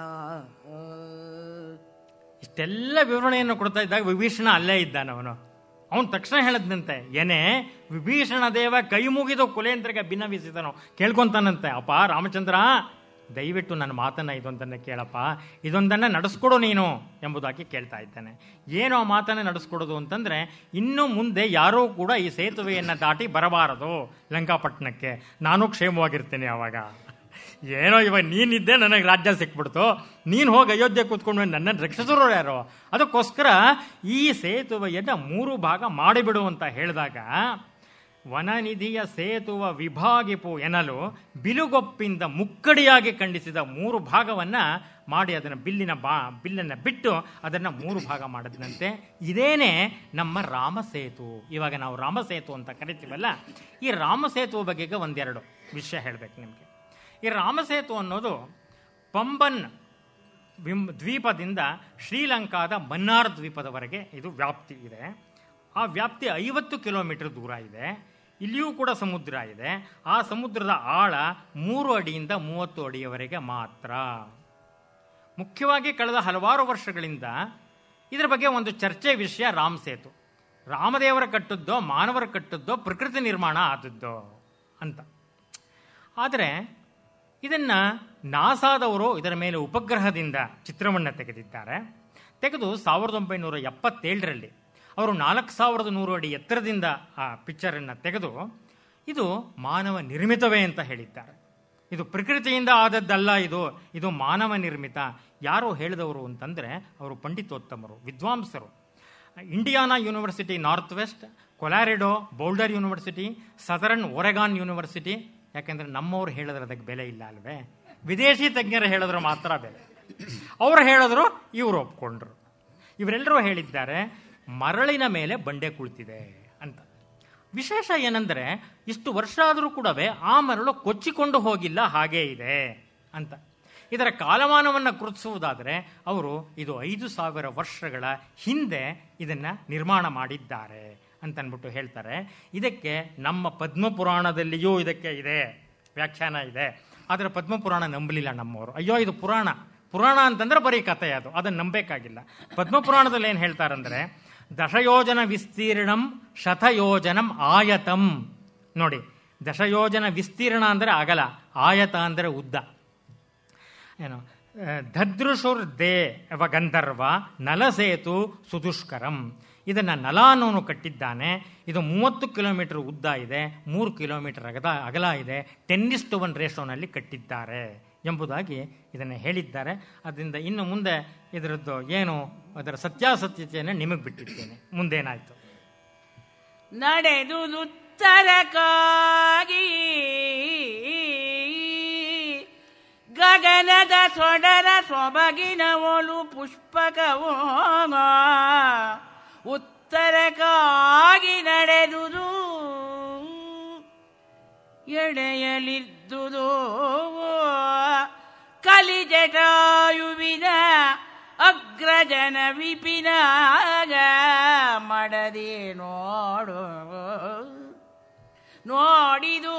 Speaker 3: ಇಷ್ಟೆಲ್ಲ ವಿವರಣೆಯನ್ನು ಕೊಡ್ತಾ ಇದ್ದಾಗ ವಿಭೀಷಣ ಅಲ್ಲೇ ಇದ್ದಾನೆ ಅವನು ಅವನು ತಕ್ಷಣ ಹೇಳದ್ನಂತೆ ಏನೇ ವಿಭೀಷಣ ದೇವ ಕೈ ಮುಗಿದು ಕುಲೇಂದ್ರಗೆ ಭಿನ್ನವಿಸಿದನು ಕೇಳ್ಕೊಂತಾನಂತೆ ಅಪ್ಪ ರಾಮಚಂದ್ರ ದಯವಿಟ್ಟು ನನ್ನ ಮಾತನ್ನ ಇದೊಂದನ್ನ ಕೇಳಪ್ಪ ಇದೊಂದನ್ನ ನಡೆಸ್ಕೊಡು ನೀನು ಎಂಬುದಾಗಿ ಕೇಳ್ತಾ ಇದ್ದಾನೆ ಏನು ಆ ಮಾತನ್ನ ನಡೆಸ್ಕೊಡೋದು ಅಂತಂದ್ರೆ ಇನ್ನು ಮುಂದೆ ಯಾರೂ ಕೂಡ ಈ ಸೇತುವೆಯನ್ನ ದಾಟಿ ಬರಬಾರದು ಲಂಕಾಪಟ್ಟಣಕ್ಕೆ ನಾನು ಕ್ಷೇಮವಾಗಿರ್ತೇನೆ ಅವಾಗ ಏನೋ ಇವಾಗ ನೀನಿದ್ದೆ ನನಗೆ ರಾಜ್ಯ ಸಿಕ್ಬಿಡ್ತು ನೀನು ಹೋಗಿ ಅಯೋಧ್ಯೆ ಕೂತ್ಕೊಂಡು ನನ್ನನ್ನು ರಕ್ಷಿಸೋರು ಯಾರು ಅದಕ್ಕೋಸ್ಕರ ಈ ಸೇತುವೆಯನ್ನ ಮೂರು ಭಾಗ ಮಾಡಿಬಿಡು ಅಂತ ಹೇಳಿದಾಗ ವನನಿಧಿಯ ಸೇತುವ ವಿಭಾಗಿಪು ಎನ್ನಲು ಬಿಲುಗೊಪ್ಪಿಂದ ಮುಕ್ಕಡಿಯಾಗಿ ಖಂಡಿಸಿದ ಮೂರು ಭಾಗವನ್ನ ಮಾಡಿ ಅದನ್ನು ಬಿಲ್ಲಿನ ಬಾ ಬಿಲ್ಲನ್ನು ಬಿಟ್ಟು ಅದನ್ನು ಮೂರು ಭಾಗ ಮಾಡಿದಂತೆ ಇದೇನೆ ನಮ್ಮ ರಾಮಸೇತು ಇವಾಗ ನಾವು ರಾಮಸೇತು ಅಂತ ಕರಿತೀವಲ್ಲ ಈ ರಾಮಸೇತುವ ಬಗೆಗೆ ಒಂದೆರಡು ವಿಷಯ ಹೇಳಬೇಕು ನಿಮಗೆ ಈ ರಾಮಸೇತು ಅನ್ನೋದು ಪಂಬನ್ ವಿಮ್ ದ್ವೀಪದಿಂದ ಶ್ರೀಲಂಕಾದ ಮನ್ನಾರ್ ದ್ವೀಪದವರೆಗೆ ಇದು ವ್ಯಾಪ್ತಿ ಇದೆ ಆ ವ್ಯಾಪ್ತಿ ಐವತ್ತು ಕಿಲೋಮೀಟರ್ ದೂರ ಇದೆ ಇಲ್ಲಿಯೂ ಕೂಡ ಸಮುದ್ರ ಇದೆ ಆ ಸಮುದ್ರದ ಆಳ ಮೂರು ಅಡಿಯಿಂದ ಮೂವತ್ತು ಅಡಿಯವರೆಗೆ ಮಾತ್ರ ಮುಖ್ಯವಾಗಿ ಕಳೆದ ಹಲವಾರು ವರ್ಷಗಳಿಂದ ಇದರ ಬಗ್ಗೆ ಒಂದು ಚರ್ಚೆ ವಿಷಯ ರಾಮ್ ಸೇತು ರಾಮದೇವರ ಕಟ್ಟದ್ದೋ ಮಾನವರ ಕಟ್ಟದ್ದೋ ಪ್ರಕೃತಿ ನಿರ್ಮಾಣ ಆದದ್ದೋ ಅಂತ ಆದರೆ ಇದನ್ನ ನಾಸಾದವರು ಇದರ ಮೇಲೆ ಉಪಗ್ರಹದಿಂದ ಚಿತ್ರವನ್ನು ತೆಗೆದಿದ್ದಾರೆ ತೆಗೆದು ಸಾವಿರದ ಒಂಬೈನೂರ ಎಪ್ಪತ್ತೇಳರಲ್ಲಿ ಅವರು ನಾಲ್ಕು ಸಾವಿರದ ನೂರು ಅಡಿ ಎತ್ತರದಿಂದ ಆ ಪಿಕ್ಚರನ್ನು ತೆಗೆದು ಇದು ಮಾನವ ನಿರ್ಮಿತವೇ ಅಂತ ಹೇಳಿದ್ದಾರೆ ಇದು ಪ್ರಕೃತಿಯಿಂದ ಆದದ್ದಲ್ಲ ಇದು ಇದು ಮಾನವ ನಿರ್ಮಿತ ಯಾರು ಹೇಳಿದವರು ಅಂತಂದ್ರೆ ಅವರು ಪಂಡಿತೋತ್ತಮರು ವಿದ್ವಾಂಸರು Indiana university north west Colorado Boulder university southern Oregon university ಯಾಕೆಂದ್ರೆ ನಮ್ಮವ್ರು ಹೇಳಿದ್ರೆ ಅದಕ್ಕೆ ಬೆಲೆ ಇಲ್ಲ ಅಲ್ವೇ ವಿದೇಶಿ ತಜ್ಞರು ಹೇಳಿದ್ರೆ ಮಾತ್ರ ಬೆಲೆ ಅವ್ರು ಹೇಳಿದ್ರು ಇವರು ಒಪ್ಕೊಂಡ್ರು ಇವರೆಲ್ಲರೂ ಹೇಳಿದ್ದಾರೆ ಮರಳಿನ ಮೇಲೆ ಬಂಡೆ ಕುಳಿತಿದೆ ಅಂತ ವಿಶೇಷ ಏನಂದ್ರೆ ಇಷ್ಟು ವರ್ಷ ಆದರೂ ಕೂಡ ಆ ಮರಳು ಕೊಚ್ಚಿಕೊಂಡು ಹೋಗಿಲ್ಲ ಹಾಗೇ ಇದೆ ಅಂತ ಇದರ ಕಾಲಮಾನವನ್ನು ಗುರುತಿಸುವುದಾದರೆ ಅವರು ಇದು ಐದು ಸಾವಿರ ವರ್ಷಗಳ ಹಿಂದೆ ಇದನ್ನು ನಿರ್ಮಾಣ ಮಾಡಿದ್ದಾರೆ ಅಂತನ್ಬಿಟ್ಟು ಹೇಳ್ತಾರೆ ಇದಕ್ಕೆ ನಮ್ಮ ಪದ್ಮಪುರಾಣದಲ್ಲಿಯೂ ಇದಕ್ಕೆ ಇದೆ ವ್ಯಾಖ್ಯಾನ ಇದೆ ಆದರೆ ಪದ್ಮಪುರಾಣ ನಂಬಲಿಲ್ಲ ನಮ್ಮವರು ಅಯ್ಯೋ ಇದು ಪುರಾಣ ಪುರಾಣ ಅಂತಂದ್ರೆ ಬರೀ ಕಥೆ ಅದು ಅದನ್ನು ನಂಬೇಕಾಗಿಲ್ಲ ಪದ್ಮಪುರಾಣದಲ್ಲಿ ಏನು ಹೇಳ್ತಾರಂದ್ರೆ ದಶಯೋಜನ ವಿಸ್ತೀರ್ಣಂ ಶತಯೋಜನಂ ಆಯತಂ ನೋಡಿ ದಶಯೋಜನ ವಿಸ್ತೀರ್ಣ ಅಂದರೆ ಅಗಲ ಆಯತ ಅಂದರೆ ಉದ್ದ ಏನು ದದೃಶುರ್ ದೇ ಅವ ಗಂಧರ್ವ ನಲಸೇತು ಸುದುಷ್ಕರಂ ಇದನ್ನು ನಲ ಅನ್ನೋನು ಕಟ್ಟಿದ್ದಾನೆ ಇದು ಮೂವತ್ತು ಕಿಲೋಮೀಟರ್ ಉದ್ದ ಇದೆ ಮೂರು ಕಿಲೋಮೀಟರ್ ಅಗದ ಅಗಲ ಇದೆ ಟೆನ್ನಿಸ್ ಟು ಒನ್ ರೇಷೋನಲ್ಲಿ ಕಟ್ಟಿದ್ದಾರೆ ಎಂಬುದಾಗಿ ಇದನ್ನು ಹೇಳಿದ್ದಾರೆ ಅದರಿಂದ ಇನ್ನು ಮುಂದೆ ಇದರದ್ದು ಏನು ಅದರ ಸತ್ಯಾಸತ್ಯತೆಯನ್ನು ನಿಮಗೆ ಬಿಟ್ಟಿದ್ದೇನೆ ಮುಂದೇನಾಯಿತು
Speaker 2: ನಡೆದುದುತ್ತರಕ್ಕಾಗಿ ಗಗನದ ಸೊಡರ ಸೊಬಗಿನ ಒಲು ಪುಷ್ಪಕವೋ ಉತ್ತರಕ್ಕಾಗಿ ನಡೆದುದು ಎಡೆಯಲಿದ್ದುದು ಕಲಿಜಟಾಯುವಿನ ಅಗ್ರಜನ ವಿಪಿನಾಗ ಮಡದಿ ನೋಡು ನೋಡಿದು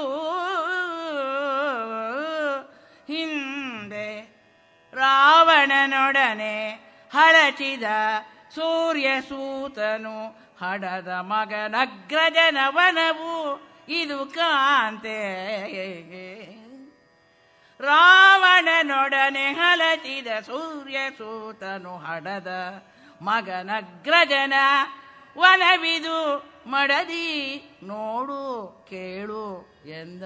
Speaker 2: ಹಿಂದೆ ರಾವಣನೊಡನೆ ಹಳಚಿದ ಸೂರ್ಯ ಸೂತನು ಹಡದ ಮಗನಗ್ರಜನ ವನವು ಇದು ಕಾಂತೆ ರಾವಣನೊಡನೆ ಹಲಚಿದ ಸೂರ್ಯ ಸೂತನು ಹಡದ ಮಗನಗ್ರಜನ ವನವಿದು ಮಡದಿ ನೋಡು ಕೇಳು ಎಂದ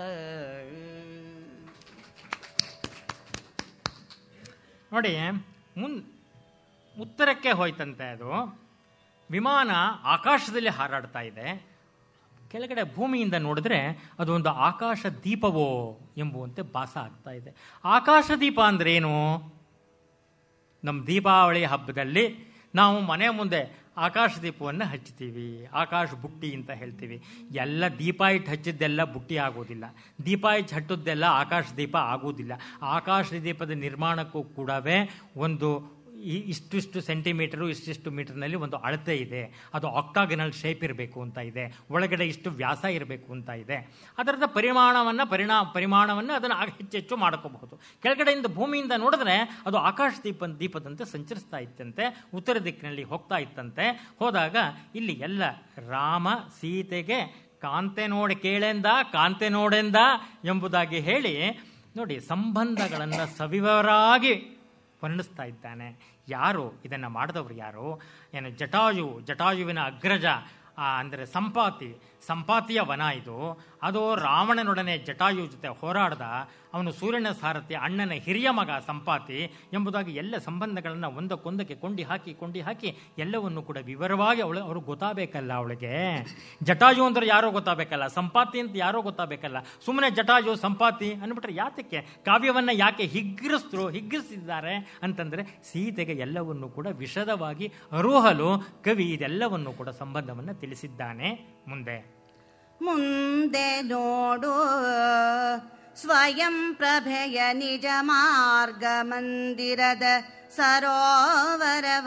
Speaker 3: ನೋಡಿ ಮುನ್ ಉತ್ತರಕ್ಕೆ ಹೋಯ್ತಂತೆ ಅದು ವಿಮಾನ ಆಕಾಶದಲ್ಲಿ ಹಾರಾಡ್ತಾ ಇದೆ ಕೆಳಗಡೆ ಭೂಮಿಯಿಂದ ನೋಡಿದ್ರೆ ಅದು ಒಂದು ಆಕಾಶ ದೀಪವೋ ಎಂಬುವಂತೆ ಭಾಸ ಆಗ್ತಾ ಇದೆ ಆಕಾಶ ದೀಪ ಅಂದ್ರೆ ಏನು ನಮ್ಮ ದೀಪಾವಳಿ ಹಬ್ಬದಲ್ಲಿ ನಾವು ಮನೆ ಮುಂದೆ ಆಕಾಶ ದೀಪವನ್ನು ಹಚ್ತೀವಿ ಆಕಾಶ ಬುಟ್ಟಿ ಅಂತ ಹೇಳ್ತೀವಿ ಎಲ್ಲ ದೀಪ ಇಟ್ಟು ಹಚ್ಚಿದ್ದೆಲ್ಲ ಬುಟ್ಟಿ ಆಗೋದಿಲ್ಲ ದೀಪ ಇಟ್ಟು ಹಟ್ಟದ್ದೆಲ್ಲ ಆಕಾಶ ದೀಪ ಆಗೋದಿಲ್ಲ ಆಕಾಶ ದೀಪದ ನಿರ್ಮಾಣಕ್ಕೂ ಕೂಡವೇ ಒಂದು ಈ ಇಷ್ಟಿಷ್ಟು ಸೆಂಟಿಮೀಟರು ಇಷ್ಟಿಷ್ಟು ಮೀಟರ್ನಲ್ಲಿ ಒಂದು ಅಳತೆ ಇದೆ ಅದು ಆಕ್ಟಾಗನಲ್ ಶೇಪ್ ಇರಬೇಕು ಅಂತ ಇದೆ ಒಳಗಡೆ ಇಷ್ಟು ವ್ಯಾಸ ಇರಬೇಕು ಅಂತ ಇದೆ ಅದರದ ಪರಿಮಾಣವನ್ನು ಪರಿಣಾ ಪರಿಮಾಣವನ್ನು ಅದನ್ನು ಆಗ ಹೆಚ್ಚೆಚ್ಚು ಮಾಡ್ಕೋಬಹುದು ಕೆಳಗಡೆಯಿಂದ ಭೂಮಿಯಿಂದ ನೋಡಿದ್ರೆ ಅದು ಆಕಾಶ ದೀಪ ದೀಪದಂತೆ ಸಂಚರಿಸ್ತಾ ಇತ್ತಂತೆ ಉತ್ತರ ದಿಕ್ಕಿನಲ್ಲಿ ಹೋಗ್ತಾ ಇತ್ತಂತೆ ಹೋದಾಗ ಇಲ್ಲಿ ಎಲ್ಲ ರಾಮ ಸೀತೆಗೆ ಕಾಂತೆ ನೋಡಿ ಕೇಳೆಂದ ಕಾಂತೆ ನೋಡೆಂದ ಎಂಬುದಾಗಿ ಹೇಳಿ ನೋಡಿ ಸಂಬಂಧಗಳನ್ನು ಸವಿವರಾಗಿ ವರ್ಣಿಸ್ತಾ ಇದ್ದಾನೆ ಯಾರು ಇದನ್ನು ಮಾಡಿದವರು ಯಾರು ಏನು ಜಟಾಯು ಜಟಾಯುವಿನ ಅಗ್ರಜ ಆ, ಅಂದರೆ ಸಂಪಾತಿ ಸಂಪಾತಿಯ ವನ ಇದು ಅದು ರಾವಣನೊಡನೆ ಜಟಾಯು ಜೊತೆ ಹೋರಾಡ್ದ ಅವನು ಸೂರ್ಯನ ಸಾರಥಿ ಅಣ್ಣನ ಹಿರಿಯ ಮಗ ಸಂಪಾತಿ ಎಂಬುದಾಗಿ ಎಲ್ಲ ಸಂಬಂಧಗಳನ್ನು ಒಂದಕ್ಕೊಂದಕ್ಕೆ ಕೊಂಡಿ ಹಾಕಿ ಕೊಂಡಿ ಹಾಕಿ ಎಲ್ಲವನ್ನು ಕೂಡ ವಿವರವಾಗಿ ಅವಳು ಅವ್ರಿಗೆ ಗೊತ್ತಾಗಬೇಕಲ್ಲ ಅವಳಿಗೆ ಜಟಾಯು ಅಂದ್ರೆ ಯಾರೋ ಗೊತ್ತಾಗಬೇಕಲ್ಲ ಸಂಪಾತಿ ಅಂತ ಯಾರೋ ಗೊತ್ತಾಗಬೇಕಲ್ಲ ಸುಮ್ಮನೆ ಜಟಾಯು ಸಂಪಾತಿ ಅಂದ್ಬಿಟ್ರೆ ಯಾತಕ್ಕೆ ಕಾವ್ಯವನ್ನು ಯಾಕೆ ಹಿಗ್ಗಿರಿಸಿದ್ರು ಹಿಗ್ಗಿರಿಸಿದ್ದಾರೆ ಅಂತಂದ್ರೆ ಸೀತೆಗೆ ಎಲ್ಲವನ್ನು ಕೂಡ ವಿಶದವಾಗಿ ಅರುಹಲು ಕವಿ ಇದೆಲ್ಲವನ್ನು ಕೂಡ ಸಂಬಂಧವನ್ನು ತಿಳಿಸಿದ್ದಾನೆ ಮುಂದೆ
Speaker 4: ಮುಂದೆ ನೋಡು ಸ್ವಯಂ ಪ್ರಭೆಯ ನಿಜ ಮಾರ್ಗ ಮಂದಿರದ ಸರೋವರವ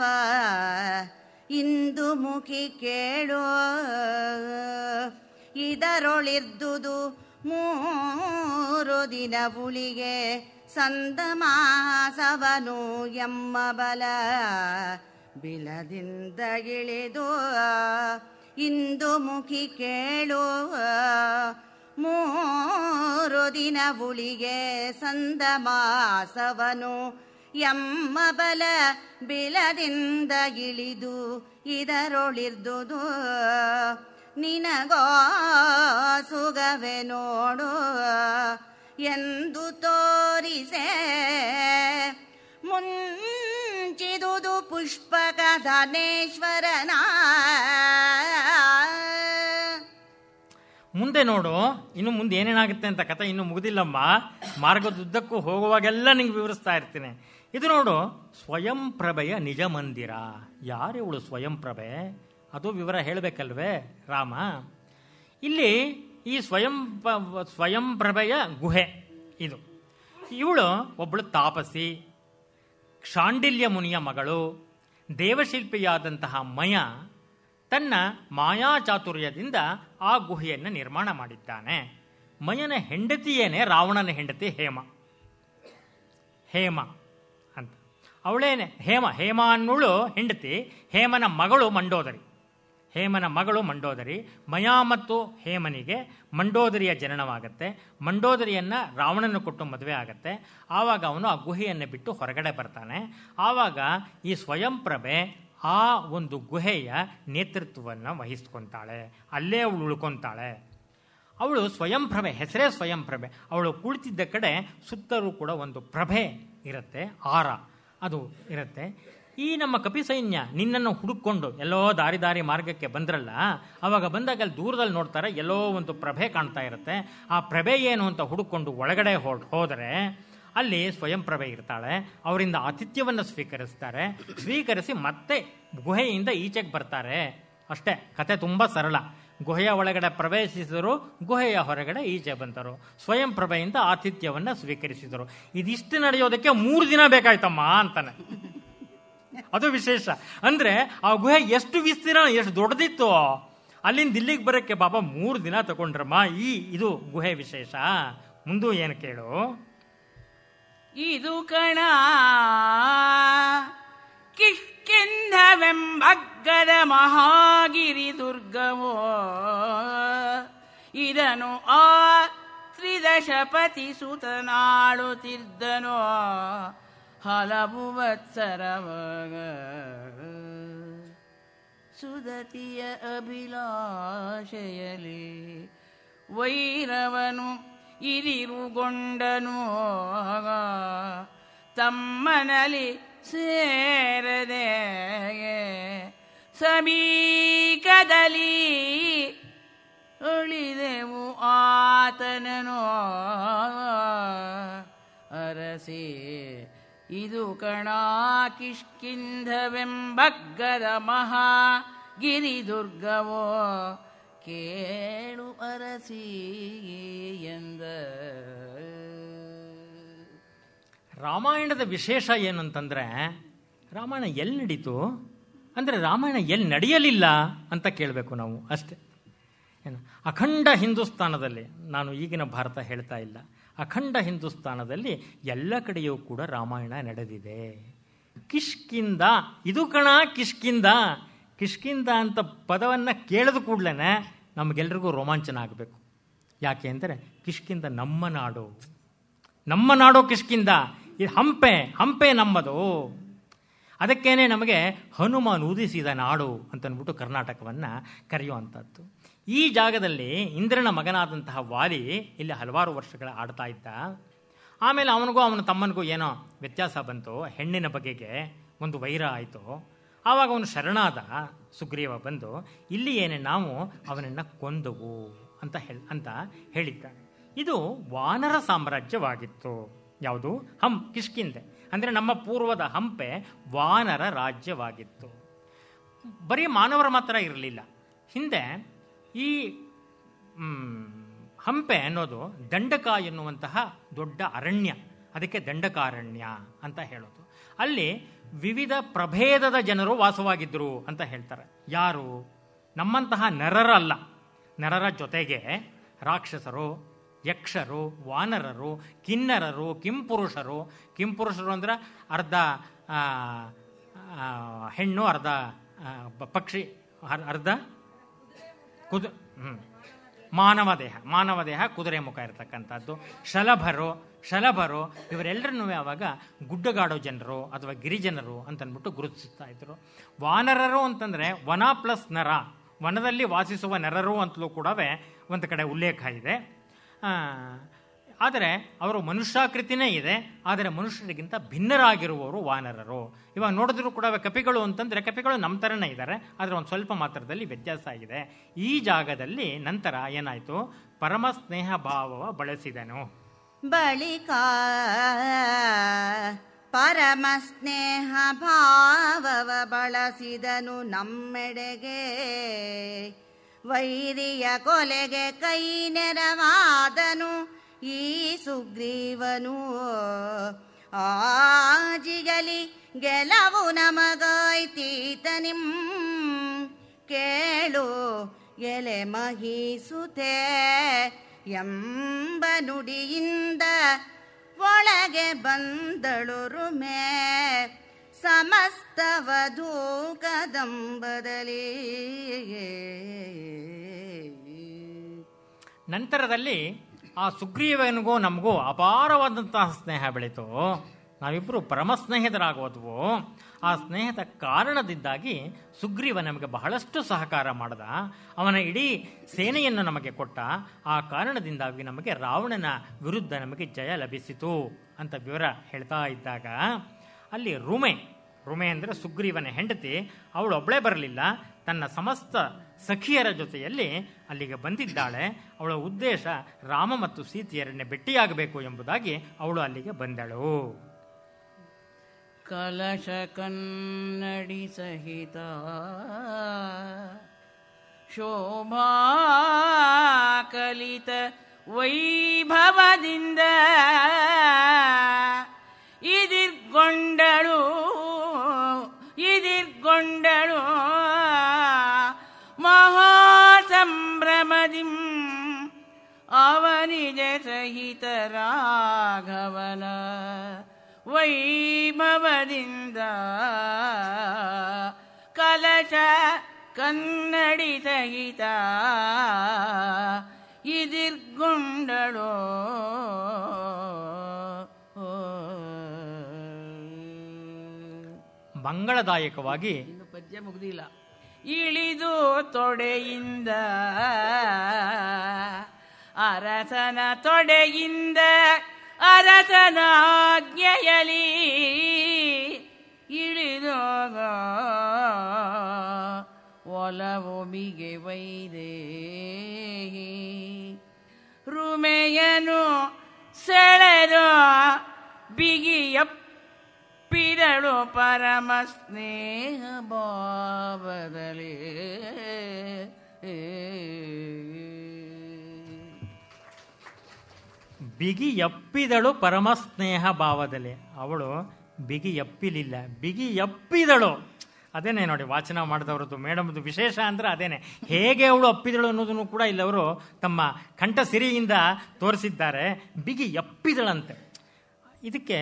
Speaker 4: ಇಂದು ಮುಖಿ ಕೇಳು ಇದರೊಳಿರ್ದುದು ಮೂರು ದಿನ ಉಳಿಗೆ ಸಂದ ಮಾಸವನು ಎಮ್ಮ ಬಲ ಬಿಲದಿಂದ ಇಳಿದು ಇಂದು ಮುಖಿ ಕೇಳು ಮೂರು ದಿನ ಉಳಿಗೆ ಸಂದ ಮಾಸವನು ಎಮ್ಮ ಬಲ ಬಿಲದಿಂದ ಇಳಿದು ಇದರೊಳಿರ್ದುದು ನಿನಗೋ ಸುಗವೆ ನೋಡು ಎಂದು ತೋರಿಸೆ ಮುಂಚಿದುದು ಪುಷ್ಪಕ ಧನೇಶ್ವರನ
Speaker 3: ಮುಂದೆ ನೋಡು ಇನ್ನು ಮುಂದೆ ಏನೇನಾಗುತ್ತೆ ಅಂತ ಕಥೆ ಇನ್ನು ಮುಗಿದಿಲ್ಲಮ್ಮ ಮಾರ್ಗದುದ್ದಕ್ಕೂ ಹೋಗುವಾಗೆಲ್ಲ ನಿಂಗೆ ವಿವರಿಸ್ತಾ ಇರ್ತೀನಿ ಇದು ನೋಡು ಸ್ವಯಂ ಪ್ರಭೆಯ ನಿಜ ಮಂದಿರ ಯಾರು ಇವಳು ಸ್ವಯಂ ಪ್ರಭೆ ಅದು ವಿವರ ಹೇಳಬೇಕಲ್ವೇ ರಾಮ ಇಲ್ಲಿ ಈ ಸ್ವಯಂ ಪ- ಸ್ವಯಂ ಪ್ರಭೆಯ ಗುಹೆ ಇದು ಇವಳು ಒಬ್ಬಳು ತಾಪಸಿ ಶಾಂಡಿಲ್ಯ ಮುನಿಯ ಮಗಳು ದೇವಶಿಲ್ಪಿಯಾದಂತಹ ಮಯ ತನ್ನ ಮಾಯಾ ಚಾತುರ್ಯದಿಂದ ಆ ಗುಹೆಯನ್ನು ನಿರ್ಮಾಣ ಮಾಡಿದ್ದಾನೆ ಮಯನ ಹೆಂಡತಿಯೇನೆ ರಾವಣನ ಹೆಂಡತಿ ಹೇಮ ಹೇಮ ಅಂತ ಅವಳೇನೆ ಹೇಮ ಹೇಮ ಅನ್ನೋಳು ಹೆಂಡತಿ ಹೇಮನ ಮಗಳು ಮಂಡೋದರಿ ಹೇಮನ ಮಗಳು ಮಂಡೋದರಿ ಮಯಾ ಮತ್ತು ಹೇಮನಿಗೆ ಮಂಡೋದರಿಯ ಜನನವಾಗತ್ತೆ ಮಂಡೋದರಿಯನ್ನ ರಾವಣನ ಕೊಟ್ಟು ಮದುವೆ ಆಗತ್ತೆ ಆವಾಗ ಅವನು ಆ ಗುಹೆಯನ್ನು ಬಿಟ್ಟು ಹೊರಗಡೆ ಬರ್ತಾನೆ ಆವಾಗ ಈ ಸ್ವಯಂಪ್ರಭೆ ಆ ಒಂದು ಗುಹೆಯ ನೇತೃತ್ವವನ್ನು ವಹಿಸ್ಕೊಂತಾಳೆ ಅಲ್ಲೇ ಅವಳು ಉಳ್ಕೊಂತಾಳೆ ಅವಳು ಸ್ವಯಂಪ್ರಭೆ ಹೆಸರೇ ಸ್ವಯಂಪ್ರಭೆ ಅವಳು ಕುಳಿತಿದ್ದ ಕಡೆ ಸುತ್ತಲೂ ಕೂಡ ಒಂದು ಪ್ರಭೆ ಇರುತ್ತೆ ಆರ ಅದು ಇರುತ್ತೆ ಈ ನಮ್ಮ ಕಪಿ ಸೈನ್ಯ ನಿನ್ನನ್ನು ಹುಡುಕೊಂಡು ಎಲ್ಲೋ ದಾರಿ ದಾರಿ ಮಾರ್ಗಕ್ಕೆ ಬಂದ್ರಲ್ಲ ಅವಾಗ ಬಂದಾಗ ಅಲ್ಲಿ ದೂರದಲ್ಲಿ ನೋಡ್ತಾರೆ ಎಲ್ಲೋ ಒಂದು ಪ್ರಭೆ ಕಾಣ್ತಾ ಇರುತ್ತೆ ಆ ಪ್ರಭೆ ಏನು ಅಂತ ಹುಡುಕೊಂಡು ಒಳಗಡೆ ಹೊಡ್ ಹೋದರೆ ಅಲ್ಲಿ ಸ್ವಯಂ ಪ್ರಭೆ ಇರ್ತಾಳೆ ಅವರಿಂದ ಆತಿಥ್ಯವನ್ನು ಸ್ವೀಕರಿಸ್ತಾರೆ ಸ್ವೀಕರಿಸಿ ಮತ್ತೆ ಗುಹೆಯಿಂದ ಈಚೆಗೆ ಬರ್ತಾರೆ ಅಷ್ಟೇ ಕತೆ ತುಂಬ ಸರಳ ಗುಹೆಯ ಒಳಗಡೆ ಪ್ರವೇಶಿಸಿದರು ಗುಹೆಯ ಹೊರಗಡೆ ಈಚೆ ಬಂದರು ಸ್ವಯಂ ಪ್ರಭೆಯಿಂದ ಆತಿಥ್ಯವನ್ನು ಸ್ವೀಕರಿಸಿದರು ಇದಿಷ್ಟು ನಡೆಯೋದಕ್ಕೆ ಮೂರು ದಿನ ಬೇಕಾಯ್ತಮ್ಮ ಅಂತಾನೆ ಅದು ವಿಶೇಷ ಅಂದ್ರೆ ಆ ಗುಹೆ ಎಷ್ಟು ವಿಸ್ತೀರ್ಣ ಎಷ್ಟು ದೊಡ್ಡದಿತ್ತು ಅಲ್ಲಿಂದ ಇಲ್ಲಿಗೆ ಬರೋಕ್ಕೆ ಬಾಬಾ ಮೂರು ದಿನ ತಗೊಂಡ್ರಮ್ಮ ಈ ಇದು ಗುಹೆ ವಿಶೇಷ ಮುಂದು ಏನು ಕೇಳು
Speaker 2: ಇದು ಕಣ ಕಿಷ್ಕಿಂಧವೆಂಬಗ್ಗದ ಮಹಾಗಿರಿ ದುರ್ಗವೋ ಇದನು ಆ ತ್ರಿದಶಪತಿ ಸುತನಾಡುತ್ತಿದ್ದನೋ ಹಲವು ವತ್ಸರವಾಗ ಸುದತಿಯ ಅಭಿಲಾಷೆಯಲಿ ವೈರವನು ಇರಿರುಗೊಂಡನು ತಮ್ಮನಲ್ಲಿ ಸೇರದೆ ಸಮೀಕದಲ್ಲಿ ಉಳಿದೆವು ಆತನನು ಅರಸಿ ಇದು ಕಣ ಕಿಷ್ಕಿಂಧವೆಂಬಗ್ಗದ ಮಹಾ ಗಿರಿದುರ್ಗವೋ ಕೇಳು ಅರಸಿ ಎಂದ
Speaker 3: ರಾಮಾಯಣದ ವಿಶೇಷ ಏನು ಅಂತಂದ್ರೆ ರಾಮಾಯಣ ಎಲ್ಲಿ ನಡೀತು ಅಂದ್ರೆ ರಾಮಾಯಣ ಎಲ್ಲಿ ನಡೆಯಲಿಲ್ಲ ಅಂತ ಕೇಳಬೇಕು ನಾವು ಅಷ್ಟೇ ಏನು ಅಖಂಡ ಹಿಂದೂಸ್ತಾನದಲ್ಲಿ ನಾನು ಈಗಿನ ಭಾರತ ಹೇಳ್ತಾ ಇಲ್ಲ ಅಖಂಡ ಹಿಂದೂಸ್ತಾನದಲ್ಲಿ ಎಲ್ಲ ಕಡೆಯೂ ಕೂಡ ರಾಮಾಯಣ ನಡೆದಿದೆ ಕಿಷ್ಕಿಂದ ಇದು ಕಣ ಕಿಷ್ಕಿಂದ ಕಿಷ್ಕಿಂದ ಅಂತ ಪದವನ್ನು ಕೇಳಿದ ಕೂಡಲೇ ನಮಗೆಲ್ರಿಗೂ ರೋಮಾಂಚನ ಆಗಬೇಕು ಯಾಕೆ ಅಂದರೆ ಕಿಷ್ಕಿಂದ ನಮ್ಮ ನಾಡು ನಮ್ಮ ನಾಡು ಕಿಷ್ಕಿಂದ ಇದು ಹಂಪೆ ಹಂಪೆ ನಮ್ಮದು ಅದಕ್ಕೇನೆ ನಮಗೆ ಹನುಮಾನ್ ಉದಿಸಿದ ನಾಡು ಅಂತನ್ಬಿಟ್ಟು ಕರ್ನಾಟಕವನ್ನು ಕರೆಯುವಂಥದ್ದು ಈ ಜಾಗದಲ್ಲಿ ಇಂದ್ರನ ಮಗನಾದಂತಹ ವಾಲಿ ಇಲ್ಲಿ ಹಲವಾರು ವರ್ಷಗಳ ಆಡ್ತಾ ಇದ್ದ ಆಮೇಲೆ ಅವನಿಗೂ ಅವನ ತಮ್ಮನಿಗೂ ಏನೋ ವ್ಯತ್ಯಾಸ ಬಂತು ಹೆಣ್ಣಿನ ಬಗೆಗೆ ಒಂದು ವೈರ ಆಯಿತು ಆವಾಗ ಅವನು ಶರಣಾದ ಸುಗ್ರೀವ ಬಂದು ಇಲ್ಲಿ ಏನೇ ನಾವು ಅವನನ್ನು ಕೊಂದವು ಅಂತ ಹೇಳಿ ಅಂತ ಹೇಳಿದ್ದಾನೆ ಇದು ವಾನರ ಸಾಮ್ರಾಜ್ಯವಾಗಿತ್ತು ಯಾವುದು ಹಂ ಕಿಷ್ಕಿಂದೆ ಅಂದರೆ ನಮ್ಮ ಪೂರ್ವದ ಹಂಪೆ ವಾನರ ರಾಜ್ಯವಾಗಿತ್ತು ಬರೀ ಮಾನವರ ಮಾತ್ರ ಇರಲಿಲ್ಲ ಹಿಂದೆ ಈ ಮ್, ಹಂಪೆ ಅನ್ನೋದು ದಂಡಕ ಎನ್ನುವಂತಹ ದೊಡ್ಡ ಅರಣ್ಯ ಅದಕ್ಕೆ ದಂಡಕಾರಣ್ಯ ಅಂತ ಹೇಳೋದು ಅಲ್ಲಿ ವಿವಿಧ ಪ್ರಭೇದದ ಜನರು ವಾಸವಾಗಿದ್ದರು ಅಂತ ಹೇಳ್ತಾರೆ ಯಾರು ನಮ್ಮಂತಹ ನರರಲ್ಲ ನರರ ಜೊತೆಗೆ ರಾಕ್ಷಸರು ಯಕ್ಷರು ವಾನರರು ಕಿನ್ನರರು ಕಿಂಪುರುಷರು ಕಿಂಪುರುಷರು ಅಂದ್ರೆ ಅರ್ಧ ಆ, ಆ, ಹೆಣ್ಣು ಅರ್ಧ ಆ, ಬ- ಪಕ್ಷಿ ಅರ್- ಅರ್ಧ ಕುದು ಹ್ಮ್. ಮಾನವ ದೇಹ ಮಾನವ ದೇಹ ಕುದುರೆ ಮುಖ ಇರತಕ್ಕಂಥದ್ದು ಶಲಭರು ಶಲಭರು ಇವರೆಲ್ಲರನ್ನೂ ಆವಾಗ ಗುಡ್ಡಗಾಡೋ ಜನರು ಅಥವಾ ಗಿರಿಜನರು ಅಂತನ್ಬಿಟ್ಟು ಗುರುತಿಸ್ತಾ ಇದ್ರು ವಾನರರು ಅಂತಂದ್ರೆ ವನ ಪ್ಲಸ್ ನರ ವನದಲ್ಲಿ ವಾಸಿಸುವ ನರರು ಅಂತಲೂ ಕೂಡ ಒಂದು ಕಡೆ ಉಲ್ಲೇಖ ಇದೆ ಆ, ಆದರೆ ಅವರು ಮನುಷ್ಯಾಕೃತಿನೇ ಇದೆ ಆದರೆ ಮನುಷ್ಯರಿಗಿಂತ ಭಿನ್ನರಾಗಿರುವವರು ವಾನರರು ಇವಾಗ ನೋಡಿದ್ರು ಕೂಡ ಕಪಿಗಳು ಅಂತಂದ್ರೆ ಕಪಿಗಳು ನಮ್ಮ ಥರನೇ ಇದ್ದಾರೆ ಆದರೆ ಒಂದು ಸ್ವಲ್ಪ ಮಾತ್ರದಲ್ಲಿ ವ್ಯತ್ಯಾಸ ಆಗಿದೆ ಈ ಜಾಗದಲ್ಲಿ ನಂತರ ಏನಾಯಿತು ಪರಮ ಸ್ನೇಹ ಭಾವವ ಬಳಸಿದನು
Speaker 4: ಬಳಿಕ ಪರಮ ಸ್ನೇಹ ಭಾವವ ಬಳಸಿದನು ನಮ್ಮೆಡೆಗೆ ವೈರಿಯ ಕೊಲೆಗೆ ಕೈ ನೆರವಾದನು ಈ ಸುಗ್ರೀವನು ಆಜಿಗಲಿ ಗೆಲವು ನಮಗಾಯ್ತೀತನಿಂ ಕೇಳು ಎಲೆ ಮಹಿಸುತ್ತೆ ಎಂಬ ನುಡಿಯಿಂದ ಒಳಗೆ ಬಂದಳು ರುಮೆ ಸಮಸ್ತವಧೂ ಕದಂಬದಲ್ಲಿ
Speaker 3: ನಂತರದಲ್ಲಿ ಆ ಸುಗ್ರೀವನಿಗೂ ನಮಗೂ ಅಪಾರವಾದಂತಹ ಸ್ನೇಹ ಬೆಳೀತು ನಾವಿಬ್ಬರು ಪರಮ ಸ್ನೇಹಿತರಾಗೋದ್ವು ಆ ಸ್ನೇಹದ ಕಾರಣದಿಂದಾಗಿ ಸುಗ್ರೀವ ನಮಗೆ ಬಹಳಷ್ಟು ಸಹಕಾರ ಮಾಡ್ದ ಅವನ ಇಡೀ ಸೇನೆಯನ್ನು ನಮಗೆ ಕೊಟ್ಟ ಆ ಕಾರಣದಿಂದಾಗಿ ನಮಗೆ ರಾವಣನ ವಿರುದ್ಧ ನಮಗೆ ಜಯ ಲಭಿಸಿತು ಅಂತ ವಿವರ ಹೇಳ್ತಾ ಇದ್ದಾಗ ಅಲ್ಲಿ ರುಮೆ ರುಮೆ ಅಂದರೆ ಸುಗ್ರೀವನ ಹೆಂಡತಿ ಅವಳು ಒಬ್ಬಳೇ ಬರಲಿಲ್ಲ ತನ್ನ ಸಮಸ್ತ ಸಖಿಯರ ಜೊತೆಯಲ್ಲಿ ಅಲ್ಲಿಗೆ ಬಂದಿದ್ದಾಳೆ ಅವಳ ಉದ್ದೇಶ ರಾಮ ಮತ್ತು ಸೀತೆಯರನ್ನೇ ಭೇಟಿಯಾಗಬೇಕು ಎಂಬುದಾಗಿ ಅವಳು ಅಲ್ಲಿಗೆ ಬಂದಳು
Speaker 2: ಕಲಶ ಕನ್ನಡಿ ಸಹಿತ ಶೋಭಾ ಕಲಿತ ವೈಭವದಿಂದ ಇದಿರ್ಗೊಂಡಳು ಇದಿರ್ಗೊಂಡಳು ಮಹಾಸಂಭ್ರಮದಿಂ ಅವನಿಜ ಸಹಿತ ರಾಘವನ ವೈಭವದಿಂದ ಕಲಶ ಕನ್ನಡಿ ಸಹಿತ ಇದಿರ್ಗೊಂಡಳು
Speaker 3: ಮಂಗಳದಾಯಕವಾಗಿ
Speaker 2: ಇನ್ನು ಪದ್ಯ ಮುಗ್ದಿಲ್ಲ ಇಳಿದು ತೊಡೆಯಿಂದ ಅರಸನ ತೊಡೆಯಿಂದ ಅರಸನ ಆಜ್ಞೆಯಲಿ ಇಳಿದು ಒಲವು ಬಿಗೆ ವೈದೇ ರುಮೆಯನು ಸೆಳೆದು ಬಿಗಿಯಪ್ಪಿದಳು ಪರಮ ಸ್ನೇಹ ಭಾವದಲ್ಲಿ
Speaker 3: ಬಿಗಿ ಎಪ್ಪಿದಳು ಪರಮ ಸ್ನೇಹ ಭಾವದಲ್ಲಿ ಅವಳು ಬಿಗಿ ಎಪ್ಪಿಲಿಲ್ಲ ಬಿಗಿ ಎಪ್ಪಿದಳು ಅದೇನೆ ನೋಡಿ ವಾಚನ ಮಾಡಿದವ್ರದ್ದು ಮೇಡಮ್ದು ವಿಶೇಷ ಅಂದ್ರೆ ಅದೇನೆ ಹೇಗೆ ಅವಳು ಅಪ್ಪಿದಳು ಅನ್ನೋದನ್ನು ಕೂಡ ಇಲ್ಲವರು ತಮ್ಮ ಕಂಠ ಸಿರಿಯಿಂದ ತೋರಿಸಿದ್ದಾರೆ ಬಿಗಿ ಎಪ್ಪಿದಳಂತೆ ಇದಕ್ಕೆ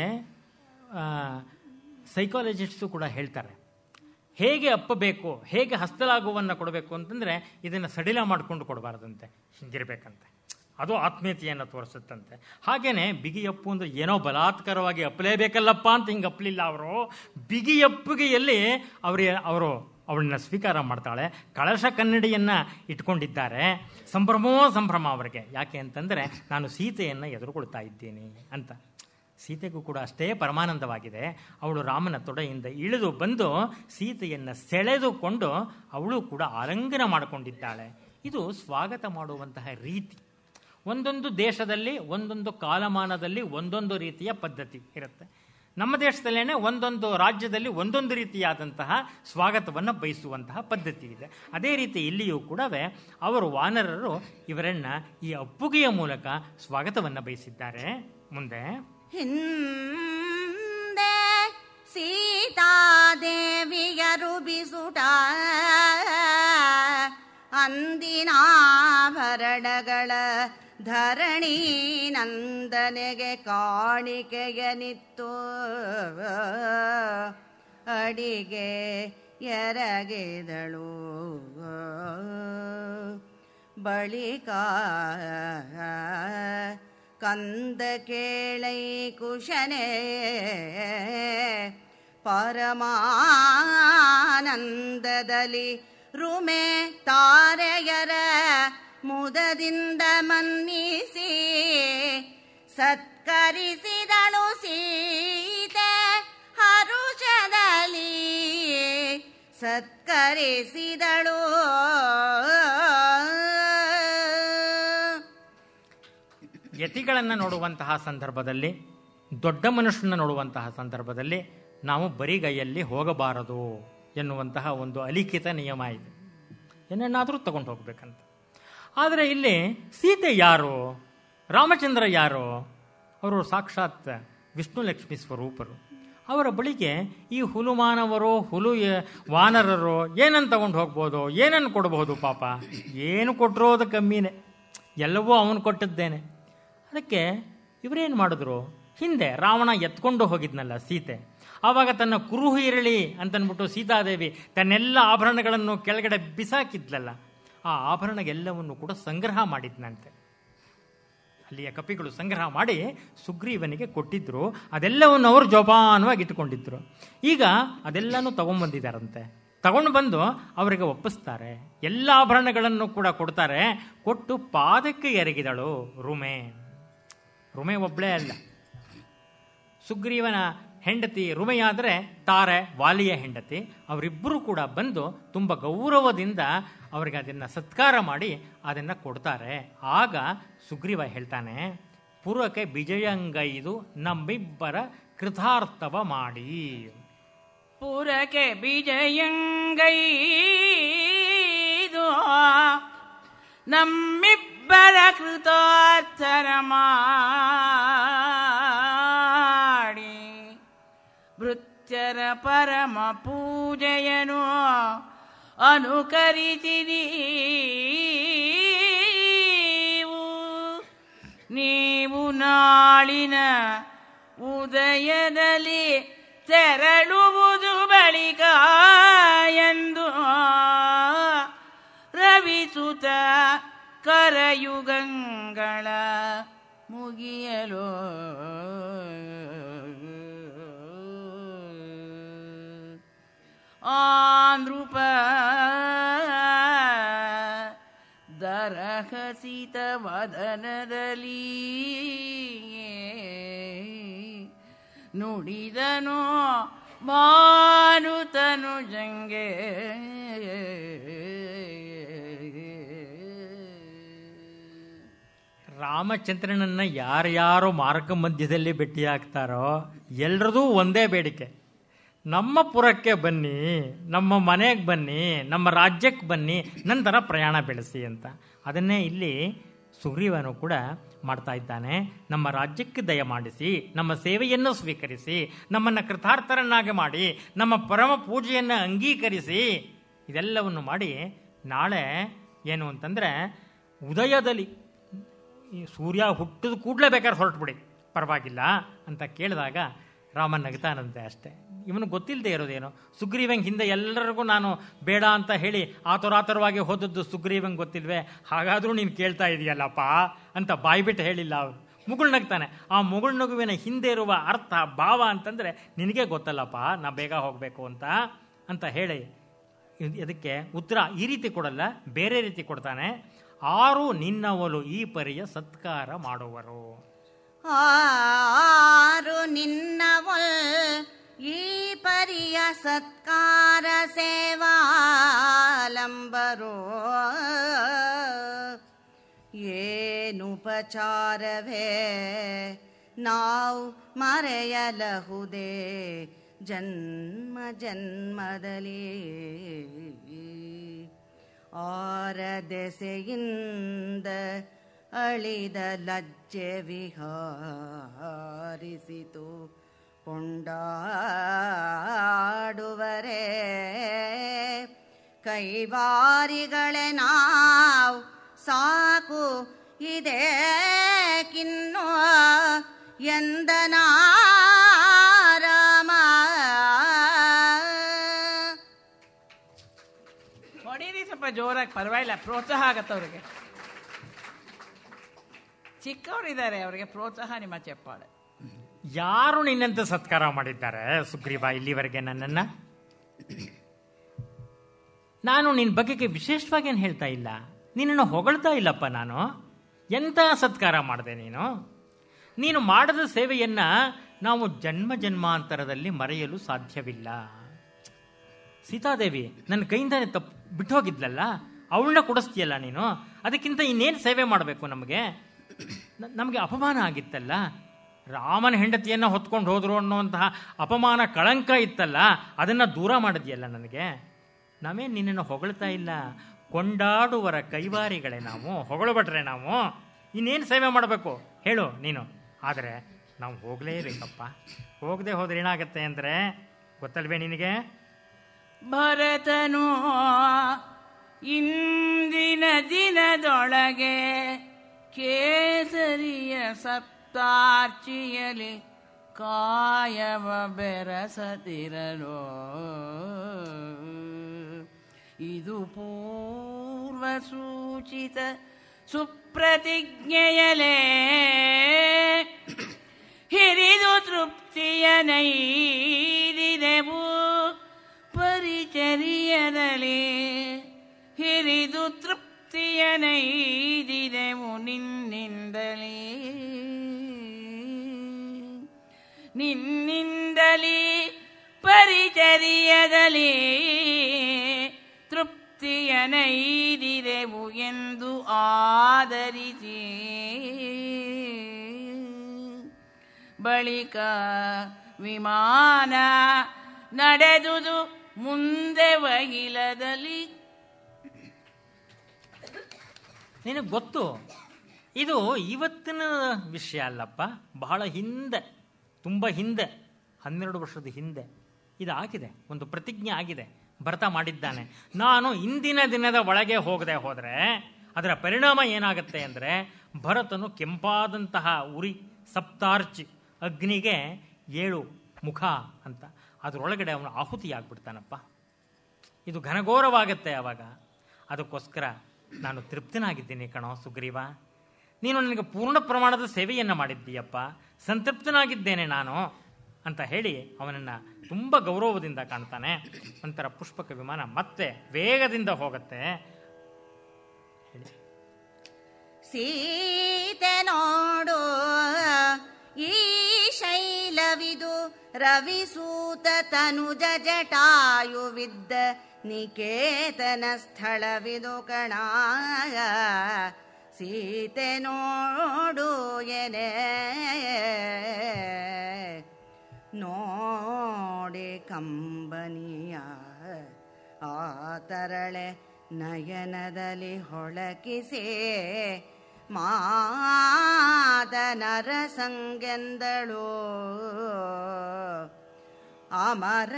Speaker 3: ಸೈಕಾಲಜಿಸ್ಟು ಕೂಡ ಹೇಳ್ತಾರೆ ಹೇಗೆ ಅಪ್ಪಬೇಕು ಹೇಗೆ ಹಸ್ತಲಾಗುವನ್ನು ಕೊಡಬೇಕು ಅಂತಂದರೆ ಇದನ್ನು ಸಡಿಲ ಮಾಡಿಕೊಂಡು ಕೊಡಬಾರ್ದಂತೆ ಹಿಂಗಿರ್ಬೇಕಂತೆ ಅದು ಆತ್ಮೀಯತೆಯನ್ನು ತೋರಿಸುತ್ತಂತೆ ಹಾಗೇನೆ ಬಿಗಿ ಅಪ್ಪು ಅಂದ್ರೆ ಏನೋ ಬಲಾತ್ಕರವಾಗಿ ಅಪ್ಪಲೇಬೇಕಲ್ಲಪ್ಪ ಅಂತ ಹಿಂಗೆ ಅಪ್ಪಲಿಲ್ಲ ಅವರು ಬಿಗಿ ಅಪ್ಪುಗೆಯಲ್ಲಿ ಅವರೇ ಅವರು ಅವಳನ್ನ ಸ್ವೀಕಾರ ಮಾಡ್ತಾಳೆ ಕಳಶ ಕನ್ನಡಿಯನ್ನು ಇಟ್ಕೊಂಡಿದ್ದಾರೆ ಸಂಭ್ರಮೋ ಸಂಭ್ರಮ ಅವರಿಗೆ ಯಾಕೆ ಅಂತಂದರೆ ನಾನು ಸೀತೆಯನ್ನು ಎದುರುಕೊಳ್ತಾ ಇದ್ದೀನಿ ಅಂತ ಸೀತೆಗೂ ಕೂಡ ಅಷ್ಟೇ ಪರಮಾನಂದವಾಗಿದೆ ಅವಳು ರಾಮನ ತೊಡೆಯಿಂದ ಇಳಿದು ಬಂದು ಸೀತೆಯನ್ನು ಸೆಳೆದುಕೊಂಡು ಅವಳು ಕೂಡ ಆಲಿಂಗನ ಮಾಡಿಕೊಂಡಿದ್ದಾಳೆ ಇದು ಸ್ವಾಗತ ಮಾಡುವಂತಹ ರೀತಿ ಒಂದೊಂದು ದೇಶದಲ್ಲಿ ಒಂದೊಂದು ಕಾಲಮಾನದಲ್ಲಿ ಒಂದೊಂದು ರೀತಿಯ ಪದ್ಧತಿ ಇರುತ್ತೆ ನಮ್ಮ ದೇಶದಲ್ಲೇ ಒಂದೊಂದು ರಾಜ್ಯದಲ್ಲಿ ಒಂದೊಂದು ರೀತಿಯಾದಂತಹ ಸ್ವಾಗತವನ್ನು ಬಯಸುವಂತಹ ಪದ್ಧತಿ ಇದೆ ಅದೇ ರೀತಿ ಇಲ್ಲಿಯೂ ಕೂಡ ಅವರು ವಾನರರು ಇವರನ್ನ ಈ ಅಪ್ಪುಗೆಯ ಮೂಲಕ ಸ್ವಾಗತವನ್ನು ಬಯಸಿದ್ದಾರೆ ಮುಂದೆ
Speaker 4: ಹಿಂದೆ ಸೀತಾದೇವಿಯರು ಬಿಸುಟ ಅಂದಿನಾಭರಣಗಳ ಧರಣಿ ನಂದನೆಗೆ ಕಾಣಿಕೆಯನಿತ್ತು ಅಡಿಗೆ ಎರಗಿದಳು ಬಳಿಕ ಕಂದ ಕೇಳೈ ಕುಶನೆ ಪರಮಾನಂದದಲ್ಲಿ ರುಮೆ ತಾರೆಯರ ಮುದದಿಂದ ಮನ್ನಿಸಿ ಸತ್ಕರಿಸಿದಳು ಸೀತೆ ಹರುಷದಲ್ಲಿ ಸತ್ಕರಿಸಿದಳು
Speaker 3: ಯತಿಗಳನ್ನು ನೋಡುವಂತಹ ಸಂದರ್ಭದಲ್ಲಿ ದೊಡ್ಡ ಮನುಷ್ಯನ ನೋಡುವಂತಹ ಸಂದರ್ಭದಲ್ಲಿ ನಾವು ಬರಿಗೈಯಲ್ಲಿ ಹೋಗಬಾರದು ಎನ್ನುವಂತಹ ಒಂದು ಅಲಿಖಿತ ನಿಯಮ ಇದೆ ಏನನ್ನಾದರೂ ತಗೊಂಡು ಹೋಗ್ಬೇಕಂತ ಆದರೆ ಇಲ್ಲಿ ಸೀತೆ ಯಾರು ರಾಮಚಂದ್ರ ಯಾರು ಅವರು ಸಾಕ್ಷಾತ್ ವಿಷ್ಣು ಲಕ್ಷ್ಮಿ ಸ್ವರೂಪರು ಅವರ ಬಳಿಗೆ ಈ ಹುಲು ಮಾನವರೋ ಹುಲು ಯ- ವಾನರರೋ ಏನನ್ನು ತಗೊಂಡು ಹೋಗ್ಬೋದು ಏನನ್ನು ಕೊಡಬಹುದು ಪಾಪ ಏನು ಕೊಟ್ಟರೋ ಅದು ಕಮ್ಮಿನೇ ಎಲ್ಲವೂ ಅವನು ಕೊಟ್ಟದ್ದೇನೆ ಅದಕ್ಕೆ ಇವರೇನು ಮಾಡಿದ್ರು ಹಿಂದೆ ರಾವಣ ಎತ್ಕೊಂಡು ಹೋಗಿದ್ನಲ್ಲ ಸೀತೆ ಆವಾಗ ತನ್ನ ಕುರುಹು ಇರಲಿ ಅಂತನ್ಬಿಟ್ಟು ಸೀತಾದೇವಿ ತನ್ನೆಲ್ಲ ಆಭರಣಗಳನ್ನು ಕೆಳಗಡೆ ಬಿಸಾಕಿದ್ಲಲ್ಲ ಆ ಆಭರಣಗೆಲ್ಲವನ್ನು ಕೂಡ ಸಂಗ್ರಹ ಮಾಡಿದ್ನಂತೆ ಅಲ್ಲಿಯ ಕಪಿಗಳು ಸಂಗ್ರಹ ಮಾಡಿ ಸುಗ್ರೀವನಿಗೆ ಕೊಟ್ಟಿದ್ರು ಅದೆಲ್ಲವನ್ನು ಅವರು ಜೋಪಾನವಾಗಿ ಇಟ್ಟುಕೊಂಡಿದ್ರು ಈಗ ಅದೆಲ್ಲನೂ ತಗೊಂಡ್ಬಂದಿದ್ದಾರಂತೆ ತಗೊಂಡು ಬಂದು ಅವರಿಗೆ ಒಪ್ಪಿಸ್ತಾರೆ ಎಲ್ಲ ಆಭರಣಗಳನ್ನು ಕೂಡ ಕೊಡ್ತಾರೆ ಕೊಟ್ಟು ಪಾದಕ್ಕೆ ಎರಗಿದಳು ರುಮೆ ರುಮೆ ಒಬ್ಬಳೇ ಅಲ್ಲ ಸುಗ್ರೀವನ ಹೆಂಡತಿ ರುಮೆಯಾದರೆ ತಾರೆ ವಾಲಿಯ ಹೆಂಡತಿ ಅವರಿಬ್ಬರು ಕೂಡ ಬಂದು ತುಂಬ ಗೌರವದಿಂದ ಅವರಿಗೆ ಅದನ್ನು ಸತ್ಕಾರ ಮಾಡಿ ಅದನ್ನು ಕೊಡ್ತಾರೆ ಆಗ ಸುಗ್ರೀವ ಹೇಳ್ತಾನೆ ಪುರಕ್ಕೆ ವಿಜಯಂಗೈದು ನಮ್ಮಿಬ್ಬರ ಕೃತಾರ್ಥವ ಮಾಡಿ
Speaker 2: ಪುರಕ್ಕೆ ಬಿಜಯಂಗೈದು ನಮ್ಮಿಬ್ಬರ ಕೃತಾರ್ಥರ ಮಾಡಿ ಭೃತ್ಯರ ಪರಮ ಪೂಜೆಯನು ಅನುಕರಿಸಿ ನೀವು ನೀವು ನಾಳಿನ ಉದಯದಲ್ಲಿ ತೆರಳುವುದು ಬಳಿಕ ಎಂದು ರವಿಸುತ ಕರಯುಗಂಗಳ ಮುಗಿಯಲು ಆಂಧ್ರೂಪ ದರಹಸಿತ ವದನದಲ್ಲಿ ನುಡಿದನು ಮಾನುತನು ಜಂಗೆ
Speaker 3: ರಾಮಚಂದ್ರನನ್ನ ಯಾರ್ಯಾರು ಮಾರ್ಗ ಮಧ್ಯದಲ್ಲಿ ಭೇಟಿಯಾಗ್ತಾರೋ ಎಲ್ರದೂ ಒಂದೇ ಬೇಡಿಕೆ ನಮ್ಮ ಪುರಕ್ಕೆ ಬನ್ನಿ ನಮ್ಮ ಮನೆಗೆ ಬನ್ನಿ ನಮ್ಮ ರಾಜ್ಯಕ್ಕೆ ಬನ್ನಿ ನಂತರ ಪ್ರಯಾಣ ಬೆಳೆಸಿ ಅಂತ ಅದನ್ನೇ ಇಲ್ಲಿ ಸುಗ್ರೀವನು ಕೂಡ ಮಾಡ್ತಾ ಇದ್ದಾನೆ ನಮ್ಮ ರಾಜ್ಯಕ್ಕೆ ದಯಮಾಡಿಸಿ ನಮ್ಮ ಸೇವೆಯನ್ನು ಸ್ವೀಕರಿಸಿ ನಮ್ಮನ್ನು ಕೃತಾರ್ಥರನ್ನಾಗಿ ಮಾಡಿ ನಮ್ಮ ಪರಮ ಪೂಜೆಯನ್ನು ಅಂಗೀಕರಿಸಿ ಇದೆಲ್ಲವನ್ನು ಮಾಡಿ ನಾಳೆ ಏನು ಅಂತಂದರೆ ಉದಯದಲ್ಲಿ ಈ ಸೂರ್ಯ ಹುಟ್ಟಿದ ಕೂಡಲೇ ಬೇಕಾದ್ರೆ ಹೊರಟ್ಬಿಡಿ ಪರವಾಗಿಲ್ಲ ಅಂತ ಕೇಳಿದಾಗ ರಾಮನ್ ನಗ್ತಾನಂತೆ ಅಷ್ಟೇ ಇವನು ಗೊತ್ತಿಲ್ಲದೆ ಇರೋದೇನು ಸುಗ್ರೀವಂಗೆ ಹಿಂದೆ ಎಲ್ಲರಿಗೂ ನಾನು ಬೇಡ ಅಂತ ಹೇಳಿ ಆತುರಾತುರವಾಗಿ ಹೋದದ್ದು ಸುಗ್ರೀವಂಗೆ ಗೊತ್ತಿಲ್ವೇ ಹಾಗಾದರೂ ನೀನು ಕೇಳ್ತಾ ಇದೆಯಲ್ಲಪ್ಪ ಅಂತ ಬಾಯ್ಬಿಟ್ಟು ಹೇಳಿಲ್ಲ ಅವನು ಮುಗುಳ್ ನಗ್ತಾನೆ ಆ ಮುಗುಳ್ ನಗುವಿನ ಹಿಂದೆ ಇರುವ ಅರ್ಥ ಭಾವ ಅಂತಂದರೆ ನಿನಗೆ ಗೊತ್ತಲ್ಲಪ್ಪ ನಾ ಬೇಗ ಹೋಗಬೇಕು ಅಂತ ಅಂತ ಹೇಳಿ ಇದ್- ಇದಕ್ಕೆ ಉತ್ತರ ಈ ರೀತಿ ಕೊಡಲ್ಲ ಬೇರೆ ರೀತಿ ಕೊಡ್ತಾನೆ ಆರು ನಿನ್ನವಲು ಈ ಪರಿಯ ಸತ್ಕಾರ ಮಾಡುವರು
Speaker 4: ಆರು ನಿನ್ನವಲ್ ಈ ಪರಿಯ ಸತ್ಕಾರ ಸೇವಾಲಂಬರೋ ಏನುಪಚಾರವೇ ನಾವು ಮರೆಯಲಹುದೇ ಜನ್ಮ ಜನ್ಮದಲ್ಲಿ ಆರ ದೆಸೆಯಿಂದ ಅಳಿದ ಲಜ್ಜೆ ವಿಹಾರಿಸಿತು ಕೊಂಡಾಡುವರೆ ಕೈವಾರಿಗಳೇ ನಾವು ಸಾಕು ಇದೇ ಕಿನ್ನೋ ಎಂದನ ರಾಮ
Speaker 2: ಹೊಡೀರಿ ಸ್ವಲ್ಪ ಜೋರಾಗಿ ಪರವಾಗಿಲ್ಲ ಪ್ರೋತ್ಸಾಹ ಆಗತ್ತೆ ಅವ್ರಿಗೆ ಚಿಕ್ಕವರಿದ್ದಾರೆ ಅವರಿಗೆ ಪ್ರೋತ್ಸಾಹ ನಿಮ್ಮ ಚಪ್ಪಾಳೆ
Speaker 3: ಯಾರು ನಿನ್ನಂತೆ ಸತ್ಕಾರ ಮಾಡಿದ್ದಾರೆ ಸುಗ್ರೀವ ಇಲ್ಲಿವರೆಗೆ ನನ್ನನ್ನ ನಾನು ನಿನ್ನ ಬಗೆಗೆ ವಿಶೇಷವಾಗಿ ಏನು ಹೇಳ್ತಾ ಇಲ್ಲ ನಿನ್ನನ್ನು ಹೊಗಳ್ತಾ ಇಲ್ಲಪ್ಪ ನಾನು ಎಂಥ ಸತ್ಕಾರ ಮಾಡಿದೆ ನೀನು ನೀನು ಮಾಡದ ಸೇವೆಯನ್ನ ನಾವು ಜನ್ಮ ಜನ್ಮಾಂತರದಲ್ಲಿ ಮರೆಯಲು ಸಾಧ್ಯವಿಲ್ಲ ಸೀತಾದೇವಿ ನನ್ನ ಕೈಯಿಂದಾನೆ ತಪ್ಪು ಬಿಟ್ಟು ಹೋಗಿದ್ಲಲ್ಲ ಅವಳನ್ನ ಕೊಡಿಸ್ತೀಯಲ್ಲ ನೀನು ಅದಕ್ಕಿಂತ ಇನ್ನೇನು ಸೇವೆ ಮಾಡಬೇಕು ನಮಗೆ ನ- ನಮಗೆ ಅಪಮಾನ ಆಗಿತ್ತಲ್ಲ ರಾಮನ ಹೆಂಡತಿಯನ್ನು ಹೊತ್ಕೊಂಡು ಹೋದ್ರು ಅನ್ನುವಂತಹ ಅಪಮಾನ ಕಳಂಕ ಇತ್ತಲ್ಲ ಅದನ್ನು ದೂರ ಮಾಡಿದ್ಯಲ್ಲ ನನಗೆ ನಾವೇ ನಿನ್ನನ್ನು ಹೊಗಳ್ತಾ ಇಲ್ಲ ಕೊಂಡಾಡುವರ ಕೈವಾರಿಗಳೇ ನಾವು ಹೊಗಳಬಿಟ್ರೆ ನಾವು ಇನ್ನೇನು ಸೇವೆ ಮಾಡಬೇಕು ಹೇಳು ನೀನು ಆದರೆ ನಾವು ಹೋಗಲೇಬೇಕಪ್ಪ ಹೋಗದೆ ಹೋದ್ರೆ ಏನಾಗುತ್ತೆ ಅಂದರೆ ಗೊತ್ತಲ್ವೇ ನಿನಗೆ
Speaker 2: ಭರತನು ಇಂದಿನ ದಿನದೊಳಗೆ ಕೇಸರಿಯ ಸಪ್ತಾರ್ಚಿಯಲಿ ಕಾಯವ ಬೆರಸದಿರಲು ಇದು ಪೂರ್ವ ಸೂಚಿತ ಸುಪ್ರತಿಜ್ಞೆಯಲೇ ಹಿರಿದು ತೃಪ್ತಿಯ ನೈದಿದೆವು ಪರಿಚರ್ಯದಲ್ಲಿ ಹಿರಿದು ತೃಪ್ತಿಯ ನೈದಿದೆವು ನಿನ್ನಿಂದಲೇ ನಿನ್ನಿಂದಲೇ ಪರಿಚರ್ಯದಲ್ಲಿ ತೃಪ್ತಿಯ ನೈದಿದೆವು ಎಂದು ಆದರಿಸಿ ಬಳಿಕ ವಿಮಾನ ನಡೆದುದು ಮುಂದೆ ವಹಿಲದಲ್ಲಿ
Speaker 3: ನಿನಗೆ ಗೊತ್ತು ಇದು ಇವತ್ತಿನ ವಿಷಯ ಅಲ್ಲಪ್ಪ ಬಹಳ ಹಿಂದೆ ತುಂಬ ಹಿಂದೆ ಹನ್ನೆರಡು ವರ್ಷದ ಹಿಂದೆ ಇದಾಗಿದೆ ಒಂದು ಪ್ರತಿಜ್ಞೆ ಆಗಿದೆ ಭರತ ಮಾಡಿದ್ದಾನೆ ನಾನು ಇಂದಿನ ದಿನದ ಒಳಗೆ ಹೋಗದೆ ಹೋದರೆ ಅದರ ಪರಿಣಾಮ ಏನಾಗುತ್ತೆ ಅಂದರೆ ಭರತನು ಕೆಂಪಾದಂತಹ ಉರಿ ಸಪ್ತಾರ್ಚಿ ಅಗ್ನಿಗೆ ಏಳು ಮುಖ ಅಂತ ಅದರೊಳಗಡೆ ಅವನು ಆಹುತಿಯಾಗ್ಬಿಡ್ತಾನಪ್ಪ ಇದು ಘನಘೋರವಾಗುತ್ತೆ ಆವಾಗ ಅದಕ್ಕೋಸ್ಕರ ನಾನು ತೃಪ್ತನಾಗಿದ್ದೀನಿ ಕಣೋ ಸುಗ್ರೀವ ನೀನು ನನಗೆ ಪೂರ್ಣ ಪ್ರಮಾಣದ ಸೇವೆಯನ್ನು ಮಾಡಿದ್ದೀಯಪ್ಪ ಸಂತೃಪ್ತನಾಗಿದ್ದೇನೆ ನಾನು ಅಂತ ಹೇಳಿ ಅವನನ್ನು ತುಂಬ ಗೌರವದಿಂದ ಕಾಣ್ತಾನೆ ನಂತರ ಪುಷ್ಪಕ ವಿಮಾನ ಮತ್ತೆ ವೇಗದಿಂದ ಹೋಗುತ್ತೆ
Speaker 4: ಸೀತೆ ನೋಡು ಈ ಶೈಲವಿದು ರವಿಸೂತ ತನುಜ ಜಟಾಯುವಿದ್ದ ನಿಕೇತನ ಸ್ಥಳವಿದು ಕಣ ಸೀತೆ ನೋಡು ಎನೆ ನೋಡಿ ಕಂಬನಿಯ ಆ ತರಳೆ ನಯನದಲ್ಲಿ ಹೊಳಕಿಸೆ ಮಾದನರ ಸಂಗೆಂದಳು ಅಮರ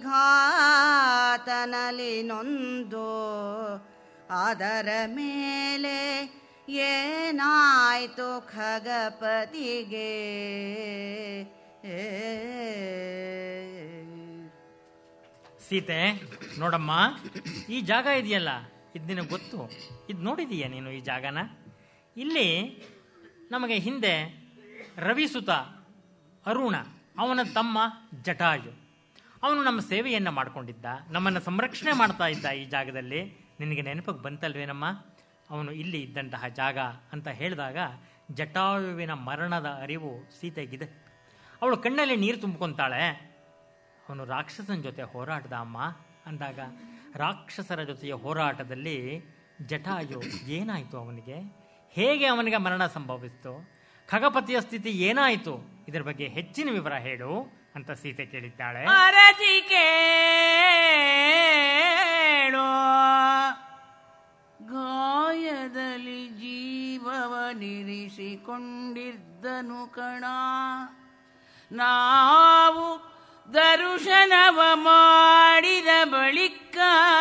Speaker 4: ವಿಘಾತನಲಿ ನೊಂದು ಅದರ ಮೇಲೆ ಏನಾಯ್ತು ಖಗಪತಿಗೆ
Speaker 3: ಸೀತೆ ನೋಡಮ್ಮ ಈ ಜಾಗ ಇದೆಯಲ್ಲ ಇದು ನಿನಗೆ ಗೊತ್ತು ಇದು ನೋಡಿದೀಯ ನೀನು ಈ ಜಾಗನ ಇಲ್ಲಿ ನಮಗೆ ಹಿಂದೆ ರವಿಸುತ ಅರುಣ ಅವನ ತಮ್ಮ ಜಟಾಯು ಅವನು ನಮ್ಮ ಸೇವೆಯನ್ನು ಮಾಡಿಕೊಂಡಿದ್ದ ನಮ್ಮನ್ನು ಸಂರಕ್ಷಣೆ ಮಾಡ್ತಾ ಇದ್ದ ಈ ಜಾಗದಲ್ಲಿ ನಿನಗೆ ನೆನಪಿಗೆ ಬಂತಲ್ವೇನಮ್ಮ ಅವನು ಇಲ್ಲಿ ಇದ್ದಂತಹ ಜಾಗ ಅಂತ ಹೇಳಿದಾಗ ಜಟಾಯುವಿನ ಮರಣದ ಅರಿವು ಸೀತೆಗಿದೆ ಅವಳು ಕಣ್ಣಲ್ಲಿ ನೀರು ತುಂಬ್ಕೊಂತಾಳೆ ಅವನು ರಾಕ್ಷಸನ ಜೊತೆ ಹೋರಾಡ್ದ ಅಮ್ಮ ಅಂದಾಗ ರಾಕ್ಷಸರ ಜೊತೆಯ ಹೋರಾಟದಲ್ಲಿ ಜಟಾಯು ಏನಾಯಿತು ಅವನಿಗೆ ಹೇಗೆ ಅವನಿಗೆ ಮರಣ ಸಂಭವಿಸಿತು ಖಗಪತಿಯ ಸ್ಥಿತಿ ಏನಾಯಿತು ಇದರ ಬಗ್ಗೆ ಹೆಚ್ಚಿನ ವಿವರ ಹೇಳು ಅಂತ ಸೀತೆ ಕೇಳಿದ್ದಾಳೆ
Speaker 2: ಅರತಿ ಕೇಳೋ ಗಾಯದಲ್ಲಿ ಜೀವವನಿರಿಸಿಕೊಂಡಿದ್ದನು ಕಣ ನಾವು ದರ್ಶನವ ಮಾಡಿದ ಬಳಿಕ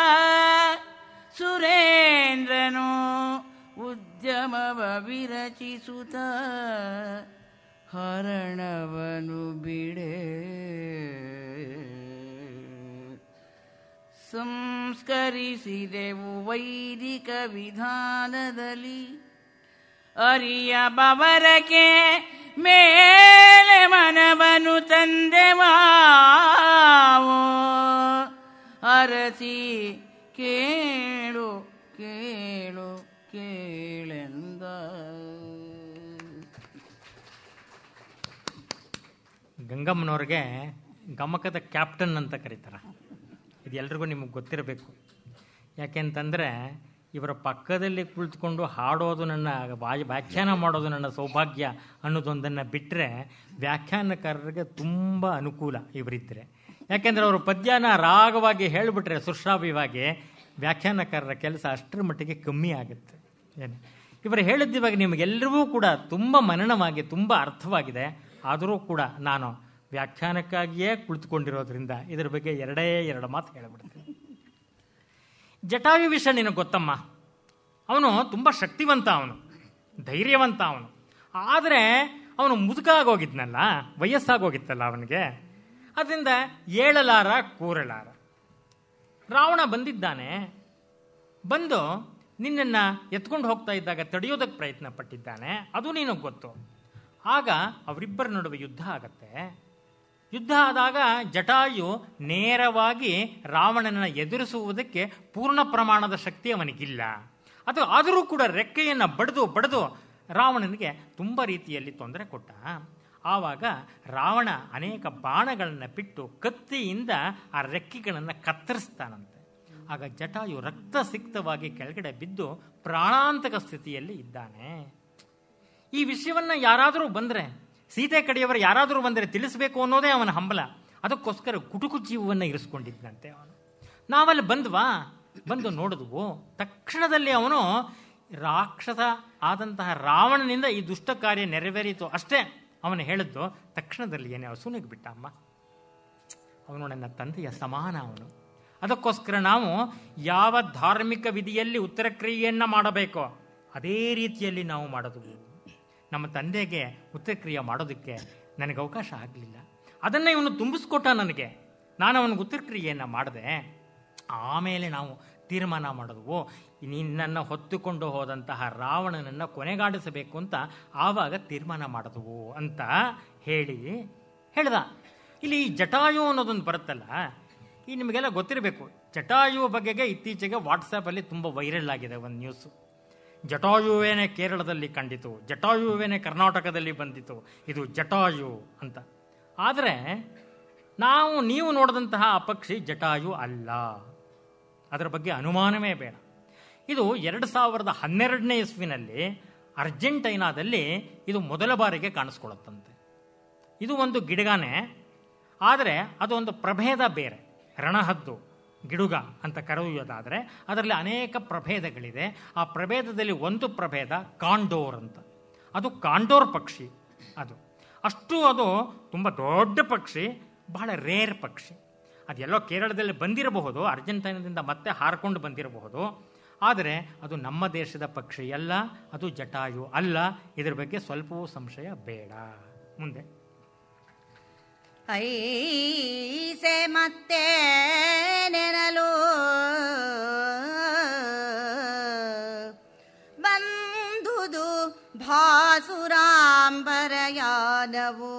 Speaker 2: ಸುರೇಂದ್ರನು ಉದ್ಯಮವ ವಿರಚಿಸುತ್ತ ಹರಣವನು ಬಿಡೆ ಸಂಸ್ಕರಿಸಿದೆವು ವೈದಿಕ ವಿಧಾನದಲ್ಲಿ ಅರಿಯ ಬವರಕ್ಕೆ ಮೇಲೆ ಮನವನು ತಂದೆವಾವೋ ಅರಸಿ ಕೇಳು ಕೇಳು ಕೇಳೆಂದ
Speaker 3: ಗಂಗಮ್ಮನವ್ರಿಗೆ ಗಮಕದ ಕ್ಯಾಪ್ಟನ್ ಅಂತ ಕರೀತಾರೆ ಇದು ಎಲ್ರಿಗೂ ನಿಮಗೆ ಗೊತ್ತಿರಬೇಕು ಯಾಕೆಂತಂದರೆ ಇವರ ಪಕ್ಕದಲ್ಲಿ ಕುಳಿತುಕೊಂಡು ಹಾಡೋದು ನನ್ನ ವಾ- ವ್ಯಾಖ್ಯಾನ ಮಾಡೋದು ನನ್ನ ಸೌಭಾಗ್ಯ ಅನ್ನೋದೊಂದನ್ನು ಬಿಟ್ಟರೆ ವ್ಯಾಖ್ಯಾನಕಾರರಿಗೆ ತುಂಬ ಅನುಕೂಲ ಇವರಿದ್ದರೆ ಯಾಕೆಂದರೆ ಅವರು ಪದ್ಯನ ರಾಗವಾಗಿ ಹೇಳಿಬಿಟ್ರೆ ಸುಶ್ರಾವ್ಯವಾಗಿ ವ್ಯಾಖ್ಯಾನಕಾರರ ಕೆಲಸ ಅಷ್ಟರ ಮಟ್ಟಿಗೆ ಕಮ್ಮಿ ಆಗುತ್ತೆ ಏನು ಇವರು ಹೇಳಿದ್ದು ಇವಾಗ ನಿಮಗೆಲ್ಲರಿಗೂ ಕೂಡ ತುಂಬ ಮನನವಾಗಿ ತುಂಬ ಅರ್ಥವಾಗಿದೆ ಆದರೂ ಕೂಡ ನಾನು ವ್ಯಾಖ್ಯಾನಕ್ಕಾಗಿಯೇ ಕುಳಿತುಕೊಂಡಿರೋದ್ರಿಂದ ಇದರ ಬಗ್ಗೆ ಎರಡೇ ಎರಡು ಮಾತು ಹೇಳಿಬಿಡ್ತೀನಿ ಜಟಾಯು ವಿಷಯ ನಿನಗೆ ಗೊತ್ತಮ್ಮ ಅವನು ತುಂಬ ಶಕ್ತಿವಂತ ಅವನು ಧೈರ್ಯವಂತ ಅವನು ಆದರೆ ಅವನು ಮುದುಕ ಆಗೋಗಿದ್ನಲ್ಲ ವಯಸ್ಸಾಗೋಗಿತ್ತಲ್ಲ ಅವನಿಗೆ ಅದರಿಂದ ಏಳಲಾರ ಕೂರಲಾರ ರಾವಣ ಬಂದಿದ್ದಾನೆ ಬಂದು ನಿನ್ನನ್ನು ಎತ್ಕೊಂಡು ಹೋಗ್ತಾ ಇದ್ದಾಗ ತಡೆಯೋದಕ್ಕೆ ಪ್ರಯತ್ನ ಪಟ್ಟಿದ್ದಾನೆ ಅದು ನಿನಗೆ ಗೊತ್ತು ಆಗ ಅವರಿಬ್ಬರ ನಡುವೆ ಯುದ್ಧ ಆಗತ್ತೆ ಯುದ್ಧ ಆದಾಗ ಜಟಾಯು ನೇರವಾಗಿ ರಾವಣನನ್ನು ಎದುರಿಸುವುದಕ್ಕೆ ಪೂರ್ಣ ಪ್ರಮಾಣದ ಶಕ್ತಿ ಅವನಿಗಿಲ್ಲ ಅದು ಆದರೂ ಕೂಡ ರೆಕ್ಕೆಯನ್ನು ಬಡಿದು ಬಡಿದು ರಾವಣನಿಗೆ ತುಂಬ ರೀತಿಯಲ್ಲಿ ತೊಂದರೆ ಕೊಟ್ಟ ಆವಾಗ ರಾವಣ ಅನೇಕ ಬಾಣಗಳನ್ನು ಬಿಟ್ಟು ಕತ್ತಿಯಿಂದ ಆ ರೆಕ್ಕೆಗಳನ್ನು ಕತ್ತರಿಸ್ತಾನಂತೆ ಆಗ ಜಟಾಯು ರಕ್ತಸಿಕ್ತವಾಗಿ ಕೆಳಗಡೆ ಬಿದ್ದು ಪ್ರಾಣಾಂತಕ ಸ್ಥಿತಿಯಲ್ಲಿ ಇದ್ದಾನೆ ಈ ವಿಷಯವನ್ನ ಯಾರಾದರೂ ಬಂದರೆ ಸೀತೆ ಕಡೆಯವರು ಯಾರಾದರೂ ಬಂದರೆ ತಿಳಿಸಬೇಕು ಅನ್ನೋದೇ ಅವನ ಹಂಬಲ ಅದಕ್ಕೋಸ್ಕರ ಕುಟುಕು ಜೀವವನ್ನು ಇರಿಸ್ಕೊಂಡಿದ್ದಂತೆ ಅವನು ನಾವಲ್ಲಿ ಬಂದ್ವಾ ಬಂದು ನೋಡಿದ್ವು ತಕ್ಷಣದಲ್ಲಿ ಅವನು ರಾಕ್ಷಸ ಆದಂತಹ ರಾವಣನಿಂದ ಈ ದುಷ್ಟ ಕಾರ್ಯ ನೆರವೇರಿತು ಅಷ್ಟೇ ಅವನು ಹೇಳಿದ್ದು ತಕ್ಷಣದಲ್ಲಿ ಏನೇ ಸುನಿಗೆ ಬಿಟ್ಟ ಅಮ್ಮ ಅವನು ನನ್ನ ತಂದೆಯ ಸಮಾನ ಅವನು ಅದಕ್ಕೋಸ್ಕರ ನಾವು ಯಾವ ಧಾರ್ಮಿಕ ವಿಧಿಯಲ್ಲಿ ಉತ್ತರ ಕ್ರಿಯೆಯನ್ನು ಮಾಡಬೇಕೋ ಅದೇ ರೀತಿಯಲ್ಲಿ ನಾವು ಮಾಡೋದು ನಮ್ಮ ತಂದೆಗೆ ಉತ್ತರ ಕ್ರಿಯೆ ಮಾಡೋದಕ್ಕೆ ನನಗೆ ಅವಕಾಶ ಆಗಲಿಲ್ಲ ಅದನ್ನೇ ಇವನು ತುಂಬಿಸ್ಕೊಟ್ಟ ನನಗೆ ನಾನು ಅವನಿಗೆ ಉತ್ತರ ಕ್ರಿಯೆಯನ್ನು ಮಾಡಿದೆ ಆಮೇಲೆ ನಾವು ತೀರ್ಮಾನ ಮಾಡಿದ್ವು ನಿನ್ನನ್ನು ಹೊತ್ತುಕೊಂಡು ಹೋದಂತಹ ರಾವಣನನ್ನು ಕೊನೆಗಾಡಿಸಬೇಕು ಅಂತ ಆವಾಗ ತೀರ್ಮಾನ ಮಾಡಿದ್ವು ಅಂತ ಹೇಳಿ ಹೇಳ್ದ ಇಲ್ಲಿ ಈ ಜಟಾಯು ಅನ್ನೋದೊಂದು ಬರುತ್ತಲ್ಲ ಈ ನಿಮಗೆಲ್ಲ ಗೊತ್ತಿರಬೇಕು ಜಟಾಯು ಬಗೆಗೆ ಇತ್ತೀಚೆಗೆ ವಾಟ್ಸಪ್ಪಲ್ಲಿ ತುಂಬ ವೈರಲ್ ಆಗಿದೆ ಒಂದು ನ್ಯೂಸು ಜಟಾಯುವೇನೆ ಕೇರಳದಲ್ಲಿ ಕಂಡಿತು ಜಟಾಯುವೇನೆ ಕರ್ನಾಟಕದಲ್ಲಿ ಬಂದಿತು ಇದು ಜಟಾಯು ಅಂತ ಆದರೆ ನಾವು ನೀವು ನೋಡಿದಂತಹ ಆ ಪಕ್ಷಿ ಜಟಾಯು ಅಲ್ಲ ಅದರ ಬಗ್ಗೆ ಅನುಮಾನವೇ ಬೇಡ ಇದು ಎರಡು ಸಾವಿರದ ಹನ್ನೆರಡನೇ ಇಸ್ವಿನಲ್ಲಿ ಅರ್ಜೆಂಟೈನಾದಲ್ಲಿ ಇದು ಮೊದಲ ಬಾರಿಗೆ ಕಾಣಿಸ್ಕೊಳ್ಳುತ್ತಂತೆ ಇದು ಒಂದು ಗಿಡಗಾನೆ ಆದರೆ ಅದು ಒಂದು ಪ್ರಭೇದ ಬೇರೆ ರಣಹದ್ದು ಗಿಡುಗ ಅಂತ ಕರೆಯುವುದಾದರೆ ಅದರಲ್ಲಿ ಅನೇಕ ಪ್ರಭೇದಗಳಿದೆ ಆ ಪ್ರಭೇದದಲ್ಲಿ ಒಂದು ಪ್ರಭೇದ ಕಾಂಡೋರ್ ಅಂತ ಅದು ಕಾಂಡೋರ್ ಪಕ್ಷಿ ಅದು ಅಷ್ಟು ಅದು ತುಂಬ ದೊಡ್ಡ ಪಕ್ಷಿ ಬಹಳ ರೇರ್ ಪಕ್ಷಿ ಅದೆಲ್ಲೋ ಕೇರಳದಲ್ಲಿ ಬಂದಿರಬಹುದು ಅರ್ಜೆಂಟೈನದಿಂದ ಮತ್ತೆ ಹಾರ್ಕೊಂಡು ಬಂದಿರಬಹುದು ಆದರೆ ಅದು ನಮ್ಮ ದೇಶದ ಪಕ್ಷಿ ಅಲ್ಲ ಅದು ಜಟಾಯು ಅಲ್ಲ ಇದರ ಬಗ್ಗೆ ಸ್ವಲ್ಪವೂ ಸಂಶಯ ಬೇಡ ಮುಂದೆ
Speaker 4: ಐಸೆ ಮತ್ತೆ ನೆನಲು ಬಂದುದು ಭಾಸುರಾಂಬರಯಾನವು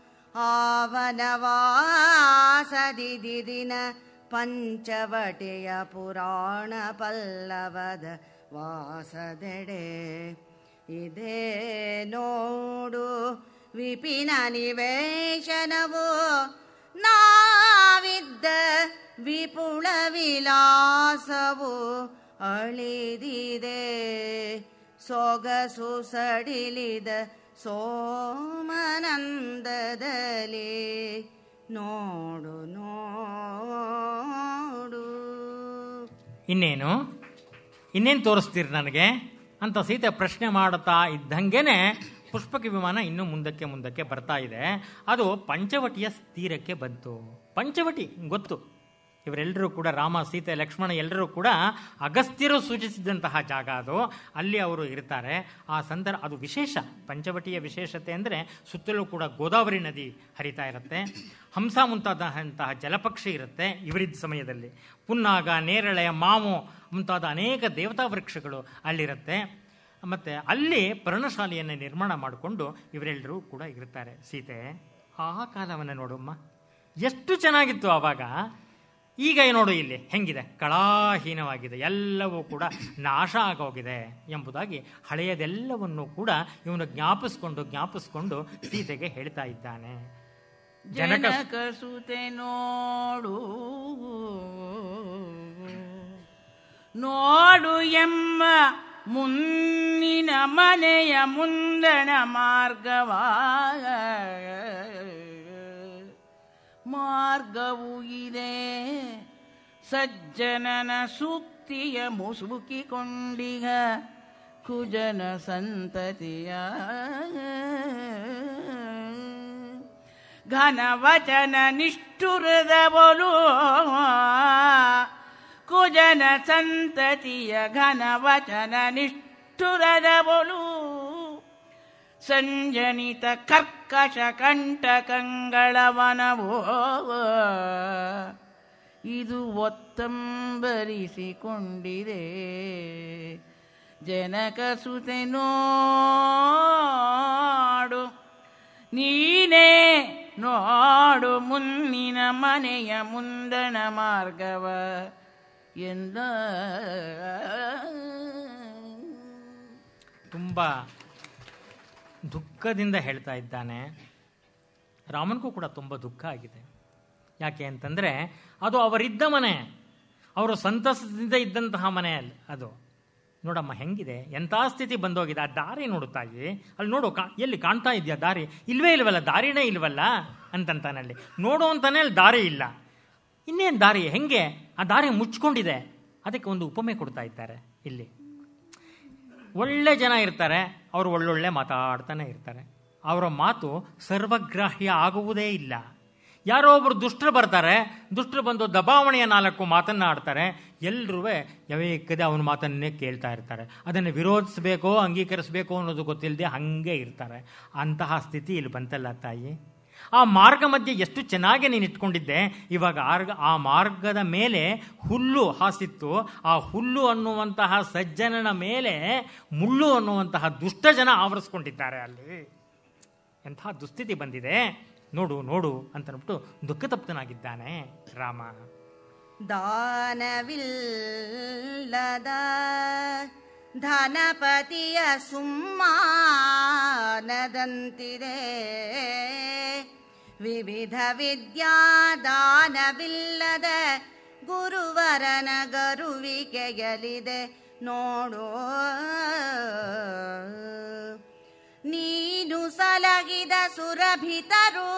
Speaker 4: ಆವನವಾಸದಿ ದಿನ ಪಂಚವಟೆಯ ಪುರಾಣ ಪಲ್ಲವದ ವಾಸದೆಡೆ ಇದೇ ನೋಡು ವಿಪಿನ ನಿವೇಶನವು ನಾವಿದ್ದ ವಿಪುಳ ವಿಲಾಸವು ಅಳಿದಿದೆ ಸೊಗಸು ಸಡಿಲಿದ ಸೋಮನಂದದಲ್ಲಿ ನೋಡು ನೋಡು
Speaker 3: ಇನ್ನೇನು ಇನ್ನೇನು ತೋರಿಸ್ತೀರಿ ನನಗೆ ಅಂತ ಸೀತೆ ಪ್ರಶ್ನೆ ಮಾಡುತ್ತಾ ಇದ್ದಂಗೆನೆ ಪುಷ್ಪಕ ವಿಮಾನ ಇನ್ನೂ ಮುಂದಕ್ಕೆ ಮುಂದಕ್ಕೆ ಬರ್ತಾ ಇದೆ ಅದು ಪಂಚವಟಿಯ ತೀರಕ್ಕೆ ಬಂತು ಪಂಚವಟಿ ಗೊತ್ತು ಇವರೆಲ್ಲರೂ ಕೂಡ ರಾಮ ಸೀತೆ ಲಕ್ಷ್ಮಣ ಎಲ್ಲರೂ ಕೂಡ ಅಗಸ್ತ್ಯರು ಸೂಚಿಸಿದಂತಹ ಜಾಗ ಅದು ಅಲ್ಲಿ ಅವರು ಇರ್ತಾರೆ ಆ ಸಂದರ್ಭ ಅದು ವಿಶೇಷ ಪಂಚವಟಿಯ ವಿಶೇಷತೆ ಅಂದರೆ ಸುತ್ತಲೂ ಕೂಡ ಗೋದಾವರಿ ನದಿ ಹರಿತಾ ಇರುತ್ತೆ ಹಂಸ ಮುಂತಾದಂತಹ ಜಲಪಕ್ಷಿ ಇರುತ್ತೆ ಇವರಿದ್ದ ಸಮಯದಲ್ಲಿ ಪುನ್ನಾಗ ನೇರಳೆ ಮಾವು ಮುಂತಾದ ಅನೇಕ ದೇವತಾ ವೃಕ್ಷಗಳು ಅಲ್ಲಿರುತ್ತೆ ಮತ್ತು ಅಲ್ಲಿ ಪರ್ಣಶಾಲೆಯನ್ನು ನಿರ್ಮಾಣ ಮಾಡಿಕೊಂಡು ಇವರೆಲ್ಲರೂ ಕೂಡ ಇರ್ತಾರೆ ಸೀತೆ ಆ ಕಾಲವನ್ನು ನೋಡಮ್ಮ ಎಷ್ಟು ಚೆನ್ನಾಗಿತ್ತು ಆವಾಗ ಈಗ ನೋಡು ಇಲ್ಲಿ ಹೆಂಗಿದೆ ಕಳಾಹೀನವಾಗಿದೆ ಎಲ್ಲವೂ ಕೂಡ ನಾಶ ಆಗೋಗಿದೆ ಎಂಬುದಾಗಿ ಹಳೆಯದೆಲ್ಲವನ್ನು ಕೂಡ ಇವನು ಜ್ಞಾಪಿಸ್ಕೊಂಡು ಜ್ಞಾಪಿಸ್ಕೊಂಡು ಸೀತೆಗೆ ಹೇಳ್ತಾ ಇದ್ದಾನೆ ಜನಕ
Speaker 2: ಜನಕ ಸುತೆ ನೋಡು ನೋಡು ಎಮ್ಮ ಮುನ್ನಿನ ಮನೆಯ ಮುಂದಣ ಮಾರ್ಗವ ಮಾರ್ಗವು ಇದೆ ಸಜ್ಜನನ ಸುಕ್ತಿಯ ಮುಸುಕಿಕೊಂಡಿಗ ಕುಜನ ಸಂತತಿಯ ಘನವಚನ ನಿಷ್ಠುರದ ಬಲು ಕುಜನ ಸಂತತಿಯ ಘನವಚನ ನಿಷ್ಠುರದ ಬಲು ಸಂಜನಿತ ಕರ್ಕಶ ಕಂಟಕಂಗಳವನವೋ ಇದು ಒತ್ತಂಬರಿಸಿಕೊಂಡಿದೆ ಜನಕ ಸುತೆ ನೋಡು ನೀನೇ ನೋಡು ಮುನ್ನಿನ ಮನೆಯ ಮುಂದಣ ಮಾರ್ಗವ ಎಂದ
Speaker 3: ತುಂಬ ದುಃಖದಿಂದ ಹೇಳ್ತಾ ಇದ್ದಾನೆ ರಾಮನಿಗೂ ಕೂಡ ತುಂಬ ದುಃಖ ಆಗಿದೆ ಯಾಕೆ ಅಂತಂದರೆ ಅದು ಅವರಿದ್ದ ಮನೆ ಅವರು ಸಂತಸದಿಂದ ಇದ್ದಂತಹ ಮನೆ ಅಲ್ಲಿ ಅದು ನೋಡಮ್ಮ ಹೆಂಗಿದೆ ಎಂಥ ಸ್ಥಿತಿ ಬಂದೋಗಿದೆ ಆ ದಾರಿ ನೋಡು ತಾಯಿ ಅಲ್ಲಿ ನೋಡು ಕಾ ಎಲ್ಲಿ ಕಾಣ್ತಾ ಇದೆಯಾ ದಾರಿ ಇಲ್ವೇ ಇಲ್ವಲ್ಲ ದಾರಿನೇ ಇಲ್ವಲ್ಲ ಅಂತಂತಾನೆ ಅಲ್ಲಿ ನೋಡು ಅಂತಾನೆ ಅಲ್ಲಿ ದಾರಿ ಇಲ್ಲ ಇನ್ನೇನು ದಾರಿ ಹೆಂಗೆ ಆ ದಾರಿ ಮುಚ್ಕೊಂಡಿದೆ ಅದಕ್ಕೆ ಒಂದು ಉಪಮೆ ಕೊಡ್ತಾ ಇದ್ದಾರೆ ಇಲ್ಲಿ ಒಳ್ಳೆ ಜನ ಇರ್ತಾರೆ ಅವರು ಒಳ್ಳೊಳ್ಳೆ ಮಾತಾಡ್ತಾನೆ ಇರ್ತಾರೆ ಅವರ ಮಾತು ಸರ್ವಗ್ರಾಹ್ಯ ಆಗುವುದೇ ಇಲ್ಲ ಯಾರೋ ಒಬ್ಬರು ದುಷ್ಟರು ಬರ್ತಾರೆ ದುಷ್ಟರು ಬಂದು ದಬಾವಣೆಯ ನಾಲ್ಕು ಮಾತನ್ನ ಆಡ್ತಾರೆ ಎಲ್ಲರೂ ಯಾವೇಕದೆ ಅವನ ಮಾತನ್ನೇ ಕೇಳ್ತಾ ಇರ್ತಾರೆ ಅದನ್ನು ವಿರೋಧಿಸಬೇಕೋ ಅಂಗೀಕರಿಸಬೇಕೋ ಅನ್ನೋದು ಗೊತ್ತಿಲ್ಲದೆ ಹಾಗೆ ಇರ್ತಾರೆ ಅಂತಹ ಸ್ಥಿತಿ ಇಲ್ಲಿ ಬಂತಲ್ಲ ತಾಯಿ ಆ ಮಾರ್ಗ ಮಧ್ಯೆ ಎಷ್ಟು ಚೆನ್ನಾಗಿ ನೀನು ಇಟ್ಕೊಂಡಿದ್ದೆ ಇವಾಗ ಆರ್ಗ ಆ ಮಾರ್ಗದ ಮೇಲೆ ಹುಲ್ಲು ಹಾಸಿತ್ತು ಆ ಹುಲ್ಲು ಅನ್ನುವಂತಹ ಸಜ್ಜನನ ಮೇಲೆ ಮುಳ್ಳು ಅನ್ನುವಂತಹ ದುಷ್ಟ ಜನ ಆವರಿಸ್ಕೊಂಡಿದ್ದಾರೆ ಅಲ್ಲಿ ಎಂತಹ ದುಸ್ಥಿತಿ ಬಂದಿದೆ ನೋಡು ನೋಡು ಅಂತ ಅಂದ್ಬಿಟ್ಟು ದುಃಖತಪ್ತನಾಗಿದ್ದಾನೆ ರಾಮ
Speaker 4: ದಾನವಿಲ್ಲದ ಧನಪತಿಯ ಸುಮ್ಮಾನದಂತಿದೆ ವಿವಿಧ ವಿದ್ಯಾ ದಾನವಿಲ್ಲದ ಗುರುವರನ ಗರುವಿಕೆಯಲಿದೆ ನೋಡು ನೀನು ಸಲಗಿದ ಸುರಭಿತರು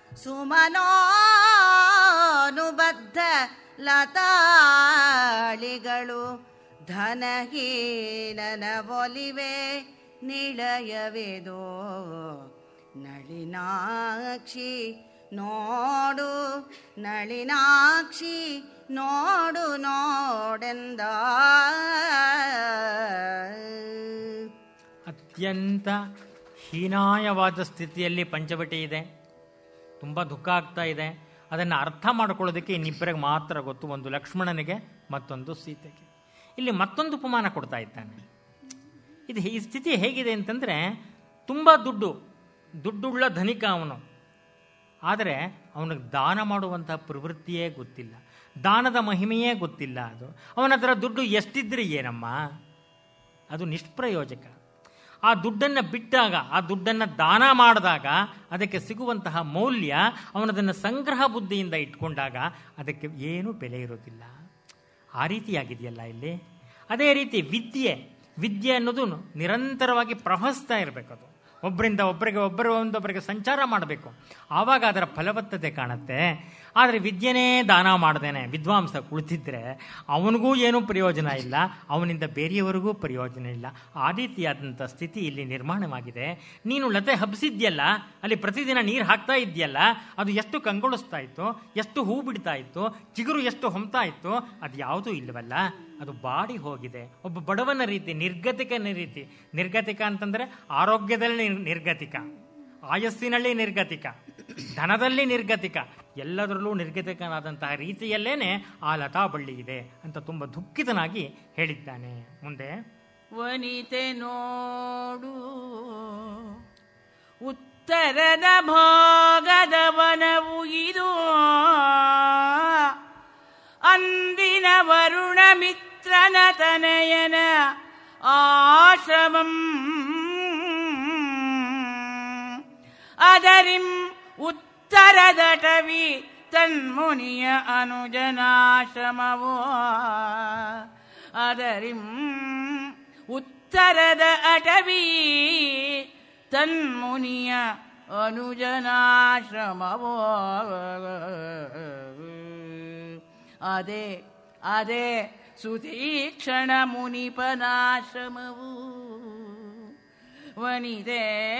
Speaker 4: ಸುಮನೋನುಬದ್ಧ ಲತಾಳಿಗಳು ಧನಹೀನನ ಒಲಿವೆ ನಿಳಯವೆದೋ ನಳಿನಾಕ್ಷಿ ನೋಡು ನಳಿನಾಕ್ಷಿ ನೋಡು ನೋಡೆಂದ
Speaker 3: ಅತ್ಯಂತ ಹೀನಾಯವಾದ ಸ್ಥಿತಿಯಲ್ಲಿ ಪಂಚವಟಿ ಇದೆ ತುಂಬ ದುಃಖ ಆಗ್ತಾ ಇದೆ ಅದನ್ನು ಅರ್ಥ ಮಾಡ್ಕೊಳ್ಳೋದಕ್ಕೆ ಇನ್ನಿಬ್ಬರಿಗೆ ಮಾತ್ರ ಗೊತ್ತು ಒಂದು ಲಕ್ಷ್ಮಣನಿಗೆ ಮತ್ತೊಂದು ಸೀತೆಗೆ ಇಲ್ಲಿ ಮತ್ತೊಂದು ಉಪಮಾನ ಕೊಡ್ತಾ ಇದ್ದಾನೆ ಇದು ಈ ಸ್ಥಿತಿ ಹೇಗಿದೆ ಅಂತಂದರೆ ತುಂಬ ದುಡ್ಡು ದುಡ್ಡುಳ್ಳ ಧನಿಕ ಅವನು ಆದರೆ ಅವನಿಗೆ ದಾನ ಮಾಡುವಂತಹ ಪ್ರವೃತ್ತಿಯೇ ಗೊತ್ತಿಲ್ಲ ದಾನದ ಮಹಿಮೆಯೇ ಗೊತ್ತಿಲ್ಲ ಅದು ಅವನ ಹತ್ರ ದುಡ್ಡು ಎಷ್ಟಿದ್ರೆ ಏನಮ್ಮ ಅದು ನಿಷ್ಪ್ರಯೋಜಕ ಆ ದುಡ್ಡನ್ನು ಬಿಟ್ಟಾಗ ಆ ದುಡ್ಡನ್ನು ದಾನ ಮಾಡಿದಾಗ ಅದಕ್ಕೆ ಸಿಗುವಂತಹ ಮೌಲ್ಯ ಅವನದನ್ನು ಸಂಗ್ರಹ ಬುದ್ಧಿಯಿಂದ ಇಟ್ಕೊಂಡಾಗ ಅದಕ್ಕೆ ಏನೂ ಬೆಲೆ ಇರೋದಿಲ್ಲ ಆ ರೀತಿಯಾಗಿದೆಯಲ್ಲ ಇಲ್ಲಿ ಅದೇ ರೀತಿ ವಿದ್ಯೆ ವಿದ್ಯೆ ಅನ್ನೋದು ನಿರಂತರವಾಗಿ ಪ್ರವಹಿಸ್ತಾ ಇರಬೇಕದು ಒಬ್ಬರಿಂದ ಒಬ್ಬರಿಗೆ ಒಬ್ಬರು ಒಂದೊಬ್ಬರಿಗೆ ಸಂಚಾರ ಮಾಡಬೇಕು ಆವಾಗ ಅದರ ಫಲವತ್ತತೆ ಕಾಣುತ್ತೆ ಆದರೆ ವಿದ್ಯೆನೇ ದಾನ ಮಾಡ್ದೇನೆ ವಿದ್ವಾಂಸ ಕುಳಿತಿದ್ರೆ ಅವನಿಗೂ ಏನೂ ಪ್ರಯೋಜನ ಇಲ್ಲ ಅವನಿಂದ ಬೇರೆಯವರಿಗೂ ಪ್ರಯೋಜನ ಇಲ್ಲ ಆ ರೀತಿಯಾದಂಥ ಸ್ಥಿತಿ ಇಲ್ಲಿ ನಿರ್ಮಾಣವಾಗಿದೆ ನೀನು ಲತೆ ಹಬ್ಸಿದ್ಯಲ್ಲ ಅಲ್ಲಿ ಪ್ರತಿದಿನ ನೀರು ಹಾಕ್ತಾ ಇದೆಯಲ್ಲ ಅದು ಎಷ್ಟು ಕಂಗೊಳಿಸ್ತಾ ಇತ್ತು ಎಷ್ಟು ಹೂ ಬಿಡ್ತಾ ಇತ್ತು ಚಿಗುರು ಎಷ್ಟು ಹೊಮ್ತಾ ಇತ್ತು ಅದು ಯಾವುದೂ ಇಲ್ಲವಲ್ಲ ಅದು ಬಾಡಿ ಹೋಗಿದೆ ಒಬ್ಬ ಬಡವನ ರೀತಿ ನಿರ್ಗತಿಕನ ರೀತಿ ನಿರ್ಗತಿಕ ಅಂತಂದರೆ ಆರೋಗ್ಯದಲ್ಲಿ ನಿರ್ಗತಿಕ ಆಯಸ್ಸಿನಲ್ಲಿ ನಿರ್ಗತಿಕ ಧನದಲ್ಲಿ ನಿರ್ಗತಿಕ ಎಲ್ಲದರಲ್ಲೂ ನಿರ್ಗತಿಕನಾದಂತಹ ರೀತಿಯಲ್ಲೇನೆ ಆ ಲತಾ ಬಳ್ಳಿ ಇದೆ ಅಂತ ತುಂಬ ದುಃಖಿತನಾಗಿ ಹೇಳಿದ್ದಾನೆ ಮುಂದೆ
Speaker 2: ವನಿತೆ ನೋಡು ಉತ್ತರದ ಭೋಗದ ವನವು ಇದು ಅಂದಿನ ವರುಣ ಮಿತ್ರನ ತನಯನ ಆಶ್ರಮಂ ಅದರಿಂ ಉತ್ತರದಟವಿ ತನ್ಮುನಿಯ ಅನುಜನಾಶ್ರಮವೋ ಅದರಿಂ ಉತ್ತರದ ಅಟವಿ ತನ್ಮುನಿಯ ಅನುಜನಾಶ್ರಮವೋ ಅದೇ ಅದೇ ಸುತೀಕ್ಷಣ ಮುನಿಪನಾಶ್ರಮವು ವನಿತೆ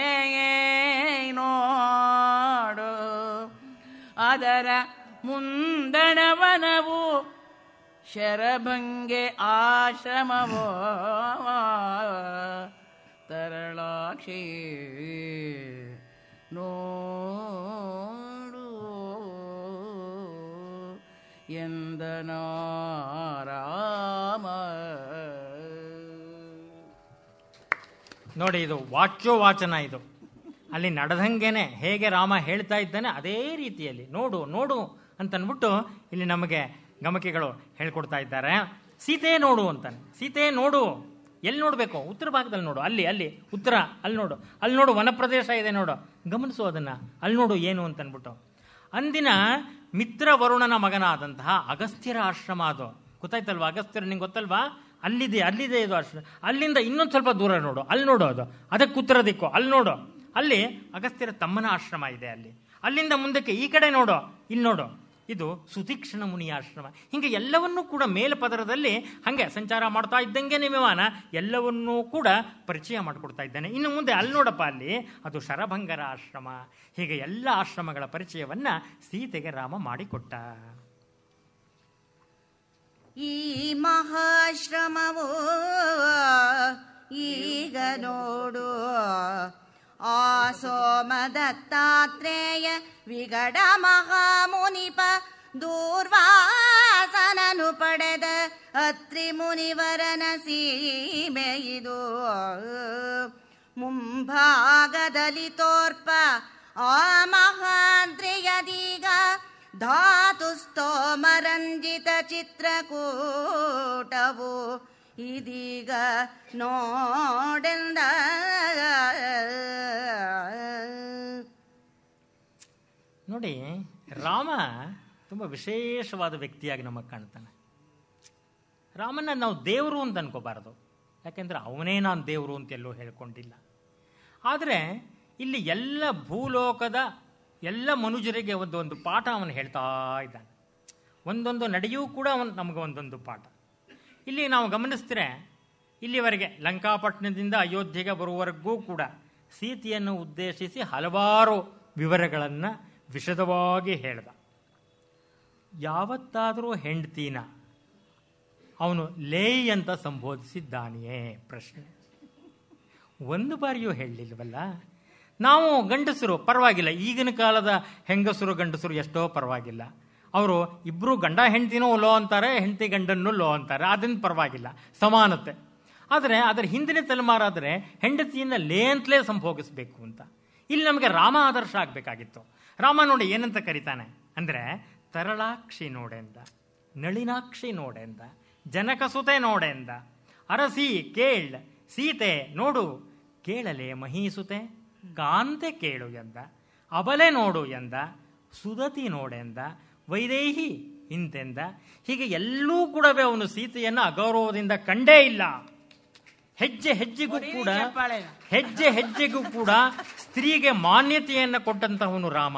Speaker 2: ನೋಡು ಅದರ ಮುಂದಣವನವು ಶರಭಂಗೆ ಆಶ್ರಮವೋ ತರಳಾಕ್ಷಿ ನೋಡು ಎಂದನಾರಾಮ
Speaker 3: ನೋಡಿ ಇದು ವಾಚ್ಯೋವಾಚನ ಇದು ಅಲ್ಲಿ ನಡೆದಂಗೆನೆ ಹೇಗೆ ರಾಮ ಹೇಳ್ತಾ ಇದ್ದಾನೆ ಅದೇ ರೀತಿಯಲ್ಲಿ ನೋಡು ನೋಡು ಅಂತನ್ಬಿಟ್ಟು ಇಲ್ಲಿ ನಮಗೆ ಗಮಕಿಗಳು ಹೇಳ್ಕೊಡ್ತಾ ಇದ್ದಾರೆ ಸೀತೆ ನೋಡು ಅಂತಾನೆ ಸೀತೆ ನೋಡು ಎಲ್ಲಿ ನೋಡಬೇಕು ಉತ್ತರ ಭಾಗದಲ್ಲಿ ನೋಡು ಅಲ್ಲಿ ಅಲ್ಲಿ ಉತ್ತರ ಅಲ್ಲಿ ನೋಡು ಅಲ್ಲಿ ನೋಡು ವನ ಪ್ರದೇಶ ಇದೆ ನೋಡು ಗಮನಿಸು ಅದನ್ನ ಅಲ್ಲಿ ನೋಡು ಏನು ಅಂತನ್ಬಿಟ್ಟು ಅಂದಿನ ಮಿತ್ರ ವರುಣನ ಮಗನಾದಂತಹ ಅಗಸ್ತ್ಯರ ಆಶ್ರಮ ಅದು ಗೊತ್ತಾಯ್ತಲ್ವಾ ಅಗಸ್ತ್ಯರು ನಿಂಗೆ ಗೊತ್ತಲ್ವಾ ಅಲ್ಲಿದೆ ಅಲ್ಲಿದೆ ಇದು ಆಶ್ರಮ ಅಲ್ಲಿಂದ ಇನ್ನೊಂದು ಸ್ವಲ್ಪ ದೂರ ನೋಡು ಅಲ್ಲಿ ನೋಡು ಅದು ಅದಕ್ಕೆ ಉತ್ತರ ದಿಕ್ಕು ಅಲ್ಲಿ ನೋಡು ಅಲ್ಲಿ ಅಗಸ್ತ್ಯರ ತಮ್ಮನ ಆಶ್ರಮ ಇದೆ ಅಲ್ಲಿ ಅಲ್ಲಿಂದ ಮುಂದಕ್ಕೆ ಈ ಕಡೆ ನೋಡು ಇಲ್ಲಿ ನೋಡು ಇದು ಸುತೀಕ್ಷಣ ಮುನಿಯ ಆಶ್ರಮ ಹಿಂಗೆ ಎಲ್ಲವನ್ನೂ ಕೂಡ ಮೇಲ್ಪದರದಲ್ಲಿ ಹಾಗೆ ಸಂಚಾರ ಮಾಡ್ತಾ ಇದ್ದಂಗೆ ವಿಮಾನ ಎಲ್ಲವನ್ನೂ ಕೂಡ ಪರಿಚಯ ಮಾಡಿಕೊಡ್ತಾ ಇದ್ದಾನೆ ಇನ್ನು ಮುಂದೆ ಅಲ್ಲಿ ನೋಡಪ್ಪ ಅಲ್ಲಿ ಅದು ಶರಭಂಗರ ಆಶ್ರಮ ಹೀಗೆ ಎಲ್ಲ ಆಶ್ರಮಗಳ ಪರಿಚಯವನ್ನ ಸೀತೆಗೆ ರಾಮ ಮಾಡಿಕೊಟ್ಟ
Speaker 4: ಈ ಮಹಾಶ್ರಮವು ಈಗ ನೋಡು ಆ ಸೋಮದತ್ತಾತ್ರೇಯ ವಿಗಡ ಮಹಾಮುನಿಪ ದೂರ್ವಾಸನನು ಪಡೆದ ಅತ್ರಿ ಮುನಿವರನ ಸೀಮೆ ಇದು ಮುಂಭಾಗದಲ್ಲಿ ತೋರ್ಪ ಆ ಮಹಾಂತ್ರಿಯದೀಗ ಧಾತು ಸ್ತೋಮರಂಜಿತ ಚಿತ್ರಕೂಟವು ಇದೀಗ ನೋಡೆಂದ
Speaker 3: ನೋಡಿ ರಾಮ ತುಂಬ ವಿಶೇಷವಾದ ವ್ಯಕ್ತಿಯಾಗಿ ನಮಗೆ ಕಾಣ್ತಾನೆ ರಾಮನ ನಾವು ದೇವರು ಅಂತ ಅನ್ಕೋಬಾರದು ಯಾಕೆಂದ್ರೆ ಅವನೇ ನಾನು ದೇವರು ಅಂತ ಎಲ್ಲೂ ಹೇಳ್ಕೊಂಡಿಲ್ಲ ಆದರೆ ಇಲ್ಲಿ ಎಲ್ಲ ಭೂಲೋಕದ ಎಲ್ಲ ಮನುಜರಿಗೆ ಒಂದು ಒಂದು ಪಾಠ ಅವನು ಹೇಳ್ತಾ ಇದ್ದಾನೆ ಒಂದೊಂದು ನಡೆಯೂ ಕೂಡ ಅವನು ನಮಗೆ ಒಂದೊಂದು ಪಾಠ ಇಲ್ಲಿ ನಾವು ಗಮನಿಸಿದ್ರೆ ಇಲ್ಲಿವರೆಗೆ ಲಂಕಾಪಟ್ಟಣದಿಂದ ಅಯೋಧ್ಯೆಗೆ ಬರುವವರೆಗೂ ಕೂಡ ಸೀತೆಯನ್ನು ಉದ್ದೇಶಿಸಿ ಹಲವಾರು ವಿವರಗಳನ್ನು ವಿಶದವಾಗಿ ಹೇಳ್ದ ಯಾವತ್ತಾದರೂ ಹೆಂಡ್ತೀನ ಅವನು ಲೇ ಅಂತ ಸಂಬೋಧಿಸಿದ್ದಾನೆಯೇ ಪ್ರಶ್ನೆ ಒಂದು ಬಾರಿಯೂ ಹೇಳಲಿಲ್ವಲ್ಲ ನಾವು ಗಂಡಸರು ಪರವಾಗಿಲ್ಲ ಈಗಿನ ಕಾಲದ ಹೆಂಗಸರು ಗಂಡಸರು ಎಷ್ಟೋ ಪರವಾಗಿಲ್ಲ ಅವರು ಇಬ್ಬರು ಗಂಡ ಹೆಂಡ್ತಿನೂ ಲೋ ಅಂತಾರೆ ಹೆಂಡತಿ ಗಂಡನ್ನು ಲೋ ಅಂತಾರೆ ಅದನ್ನು ಪರವಾಗಿಲ್ಲ ಸಮಾನತೆ ಆದರೆ ಅದರ ಹಿಂದಿನ ತಲೆಮಾರಾದರೆ ಹೆಂಡತಿಯನ್ನು ಲೇ ಅಂತಲೇ ಸಂಭೋಗಿಸ್ಬೇಕು ಅಂತ ಇಲ್ಲಿ ನಮಗೆ ರಾಮ ಆದರ್ಶ ಆಗಬೇಕಾಗಿತ್ತು ರಾಮ ನೋಡಿ ಏನಂತ ಕರೀತಾನೆ ಅಂದರೆ ತರಳಾಕ್ಷಿ ನೋಡೆಂದ ನಳಿನಾಕ್ಷಿ ನೋಡೆಂದ ಜನಕಸುತೆ ನೋಡೆಂದ ಅರಸಿ ಕೇಳ್ ಸೀತೆ ನೋಡು ಕೇಳಲೆ ಮಹೀಸುತೆ ಕಾಂತೆ ಕೇಳು ಎಂದ ಅಬಲೆ ನೋಡು ಎಂದ ಸುದತಿ ನೋಡೆಂದ ವೈದೇಹಿ ಇಂತೆಂದ ಹೀಗೆ ಎಲ್ಲೂ ಕೂಡ ಅವನು ಸೀತೆಯನ್ನು ಅಗೌರವದಿಂದ ಕಂಡೇ ಇಲ್ಲ ಹೆಜ್ಜೆ ಹೆಜ್ಜೆಗೂ ಕೂಡ
Speaker 2: ಚಪ್ಪಾಳೆನ.
Speaker 3: ಹೆಜ್ಜೆ ಹೆಜ್ಜೆಗೂ ಕೂಡ ಸ್ತ್ರೀಗೆ ಮಾನ್ಯತೆಯನ್ನು ಕೊಟ್ಟಂತಹವನು ರಾಮ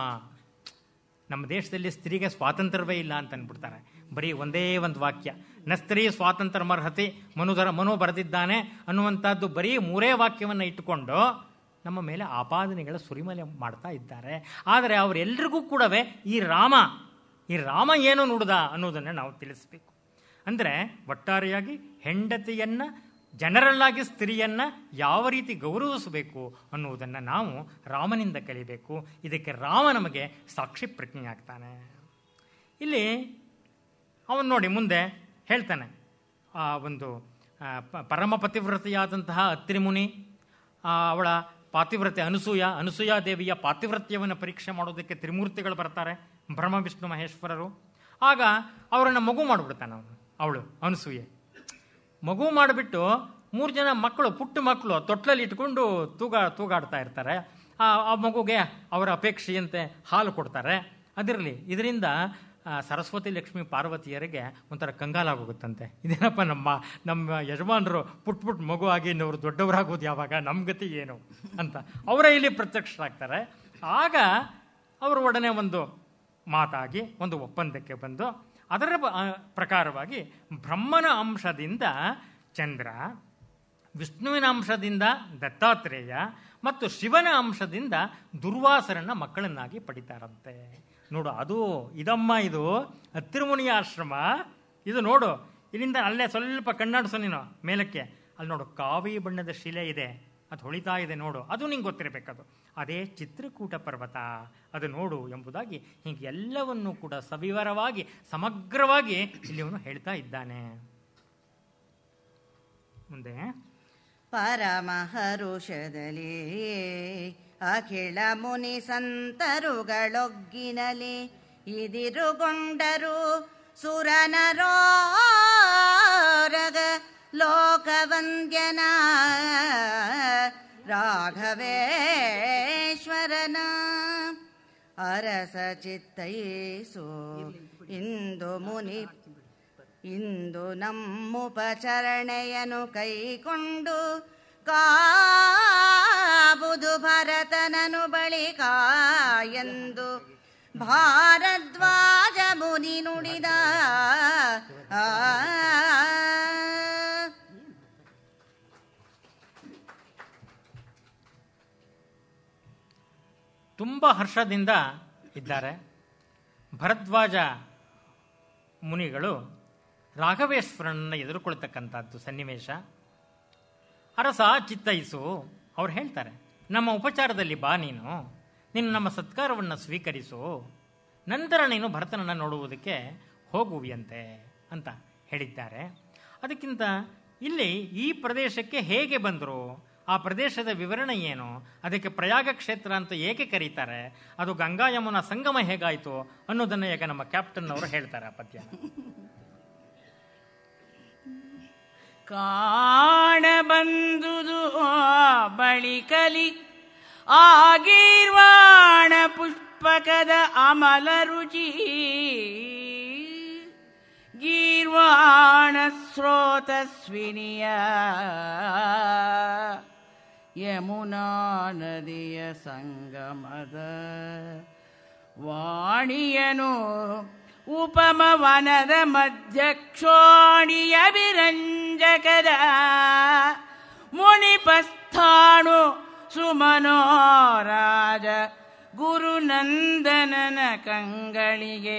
Speaker 3: ನಮ್ಮ ದೇಶದಲ್ಲಿ ಸ್ತ್ರೀಗೆ ಸ್ವಾತಂತ್ರ್ಯವೇ ಇಲ್ಲ ಅಂತ ಅನ್ಬಿಡ್ತಾರೆ ಬರೀ ಒಂದೇ ಒಂದು ವಾಕ್ಯ ನ ಸ್ತ್ರೀ ಸ್ವಾತಂತ್ರ್ಯ ಮರ್ಹತಿ ಮನುಧರ ಮನು ಬರೆದಿದ್ದಾನೆ ಅನ್ನುವಂಥದ್ದು ಬರೀ ಮೂರೇ ವಾಕ್ಯವನ್ನು ಇಟ್ಟುಕೊಂಡು ನಮ್ಮ ಮೇಲೆ ಆಪಾದನೆಗಳ ಸುರಿಮಲೆ ಮಾಡ್ತಾ ಇದ್ದಾರೆ ಆದರೆ ಅವರೆಲ್ಲರಿಗೂ ಕೂಡವೇ ಈ ರಾಮ ಈ ರಾಮ ಏನು ನುಡಿದ ಅನ್ನೋದನ್ನು ನಾವು ತಿಳಿಸ್ಬೇಕು ಅಂದರೆ ಒಟ್ಟಾರೆಯಾಗಿ ಹೆಂಡತಿಯನ್ನ ಜನರಲ್ ಆಗಿ ಸ್ತ್ರೀಯನ್ನ ಯಾವ ರೀತಿ ಗೌರವಿಸಬೇಕು ಅನ್ನುವುದನ್ನು ನಾವು ರಾಮನಿಂದ ಕಲಿಬೇಕು ಇದಕ್ಕೆ ರಾಮ ನಮಗೆ ಸಾಕ್ಷಿ ಪ್ರಜ್ಞೆಯಾಗ್ತಾನೆ ಇಲ್ಲಿ ಅವನು ನೋಡಿ ಮುಂದೆ ಹೇಳ್ತಾನೆ ಆ ಒಂದು ಆ, ಪ- ಪರಮ ಪತಿವ್ರತೆಯಾದಂತಹ ಅತ್ರಿಮುನಿ ಆ, ಅವಳ ಪಾತಿವ್ರತೆ ಅನಸೂಯ ಅನಸೂಯ ದೇವಿಯ ಪಾತಿವ್ರತ್ಯವನ್ನು ಪರೀಕ್ಷೆ ಮಾಡೋದಕ್ಕೆ ತ್ರಿಮೂರ್ತಿಗಳು ಬರ್ತಾರೆ ಬ್ರಹ್ಮ ವಿಷ್ಣು ಮಹೇಶ್ವರರು ಆಗ ಅವರನ್ನು ಮಗು ಮಾಡಿಬಿಡ್ತಾನೆ ಅವನು ಅವಳು ಅನಸೂಯೆ ಮಗು ಮಾಡಿಬಿಟ್ಟು ಮೂರು ಜನ ಮಕ್ಕಳು ಪುಟ್ಟ ಮಕ್ಕಳು ತೊಟ್ಲಲ್ಲಿ ಇಟ್ಕೊಂಡು ತೂಗ ತೂಗಾಡ್ತಾ ಇರ್ತಾರೆ ಆ ಆ ಮಗುಗೆ ಅವರ ಅಪೇಕ್ಷೆಯಂತೆ ಹಾಲು ಕೊಡ್ತಾರೆ ಅದಿರಲಿ ಇದರಿಂದ ಆ, ಸರಸ್ವತಿ ಲಕ್ಷ್ಮಿ ಪಾರ್ವತಿಯರಿಗೆ ಒಂಥರ ಕಂಗಾಲಾಗೋಗುತ್ತಂತೆ ಇದೇನಪ್ಪ ನಮ್ಮ ನಮ್ಮ ಯಜಮಾನರು ಪುಟ್ ಪುಟ್ ಮಗು ಆಗಿ ಇನ್ನವರು ದೊಡ್ಡವರಾಗೋದು ಯಾವಾಗ ನಮ್ಮ ಗತಿ ಏನು ಅಂತ ಅವರೇ ಇಲ್ಲಿ ಪ್ರತ್ಯಕ್ಷರಾಗ್ತಾರೆ ಆಗ ಅವರು ಒಡನೆ ಒಂದು ಮಾತಾಗಿ ಒಂದು ಒಪ್ಪಂದಕ್ಕೆ ಬಂದು ಅದರ ಬ- ಆ, ಪ್ರಕಾರವಾಗಿ ಬ್ರಹ್ಮನ ಅಂಶದಿಂದ ಚಂದ್ರ ವಿಷ್ಣುವಿನ ಅಂಶದಿಂದ ದತ್ತಾತ್ರೇಯ ಮತ್ತು ಶಿವನ ಅಂಶದಿಂದ ದುರ್ವಾಸರನ್ನ ಮಕ್ಕಳನ್ನಾಗಿ ಪಡಿತಾರಂತೆ ನೋಡು ಅದು ಇದಮ್ಮ ಇದು ಹತ್ತಿರಮುನಿಯ ಆಶ್ರಮ ಇದು ನೋಡು ಇಲ್ಲಿಂದ ಅಲ್ಲೇ ಸ್ವಲ್ಪ ಕಣ್ಣಾಡಿಸು ನೀನು ಮೇಲಕ್ಕೆ ಅಲ್ಲಿ ನೋಡು ಕಾವಿ ಬಣ್ಣದ ಶಿಲೆ ಇದೆ ಅದು ಹೊಳಿತಾ ಇದೆ ನೋಡು ಅದು ನಿಂಗೆ ಗೊತ್ತಿರಬೇಕದು ಅದೇ ಚಿತ್ರಕೂಟ ಪರ್ವತ ಅದು ನೋಡು ಎಂಬುದಾಗಿ ಹೀಗೆ ಎಲ್ಲವನ್ನೂ ಕೂಡ ಸವಿವರವಾಗಿ ಸಮಗ್ರವಾಗಿ ಇಲ್ಲಿ ಅವನು ಹೇಳ್ತಾ ಇದ್ದಾನೆ ಮುಂದೆ
Speaker 4: ಪರಮಹರುಷದಲ್ಲಿ ಅಖಿಳ ಮುನಿ ಸಂತರುಗಳೊಗ್ಗಿನಲಿ ಇದಿರುಗೊಂಡರು ಸುರನರೋರಗ ಲೋಕವಂದ್ಯನ ರಾಘವೇಶ್ವರನ ಅರಸ ಚಿತ್ತೈಸು ಇಂದು ಮುನಿ ಇಂದು ನಮ್ಮುಪಚರಣೆಯನು ಕೈಕೊಂಡು ಕಾಬುದು ಭರತನನು ಬಳಿಕ ಎಂದು ಭಾರದ್ವಾಜ ಮುನಿ ನುಡಿದ ಆ
Speaker 3: ತುಂಬ ಹರ್ಷದಿಂದ ಇದ್ದಾರೆ ಭರದ್ವಾಜ ಮುನಿಗಳು ರಾಘವೇಶ್ವರನನ್ನ ಎದುರುಕೊಳ್ತಕ್ಕಂಥದ್ದು ಸನ್ನಿವೇಶ ಅರಸ ಚಿತ್ತೈಸು ಅವ್ರು ಹೇಳ್ತಾರೆ ನಮ್ಮ ಉಪಚಾರದಲ್ಲಿ ಬಾ ನೀನು ನೀನು ನಮ್ಮ ಸತ್ಕಾರವನ್ನು ಸ್ವೀಕರಿಸು ನಂತರ ನೀನು ಭರತನನ್ನು ನೋಡುವುದಕ್ಕೆ ಹೋಗುವಿಯಂತೆ ಅಂತ ಹೇಳಿದ್ದಾರೆ ಅದಕ್ಕಿಂತ ಇಲ್ಲಿ ಈ ಪ್ರದೇಶಕ್ಕೆ ಹೇಗೆ ಬಂದರು ಆ ಪ್ರದೇಶದ ವಿವರಣೆ ಏನು ಅದಕ್ಕೆ ಪ್ರಯಾಗ ಕ್ಷೇತ್ರ ಅಂತ ಏಕೆ ಕರೀತಾರೆ ಅದು ಗಂಗಾ ಯಮುನಾ ಸಂಗಮ ಹೇಗಾಯಿತು ಅನ್ನೋದನ್ನು ಈಗ ನಮ್ಮ ಕ್ಯಾಪ್ಟನ್ ಅವರು ಹೇಳ್ತಾರೆ ಆ ಪದ್ಯ
Speaker 2: ಕಾಣಬಂದುದು ಬಳಿಕಲಿ ಆಗೀರ್ವಾಣ ಪುಷ್ಪಕದ ಅಮಲ ರುಚಿ ಗೀರ್ವಾಣ ಸ್ರೋತಸ್ವಿನಿಯ ಯಮುನಾ ನದಿಯ ಸಂಗಮದ ವಾಣಿಯನು ಉಪಮವನದ ಮಧ್ಯಕ್ಷೋಣಿಯ ವಿರಂಜಕದ ಮುನಿಪಸ್ಥಾಣು ಸುಮನೋರಾಜ ಗುರುನಂದನನ ಕಂಗಳಿಗೆ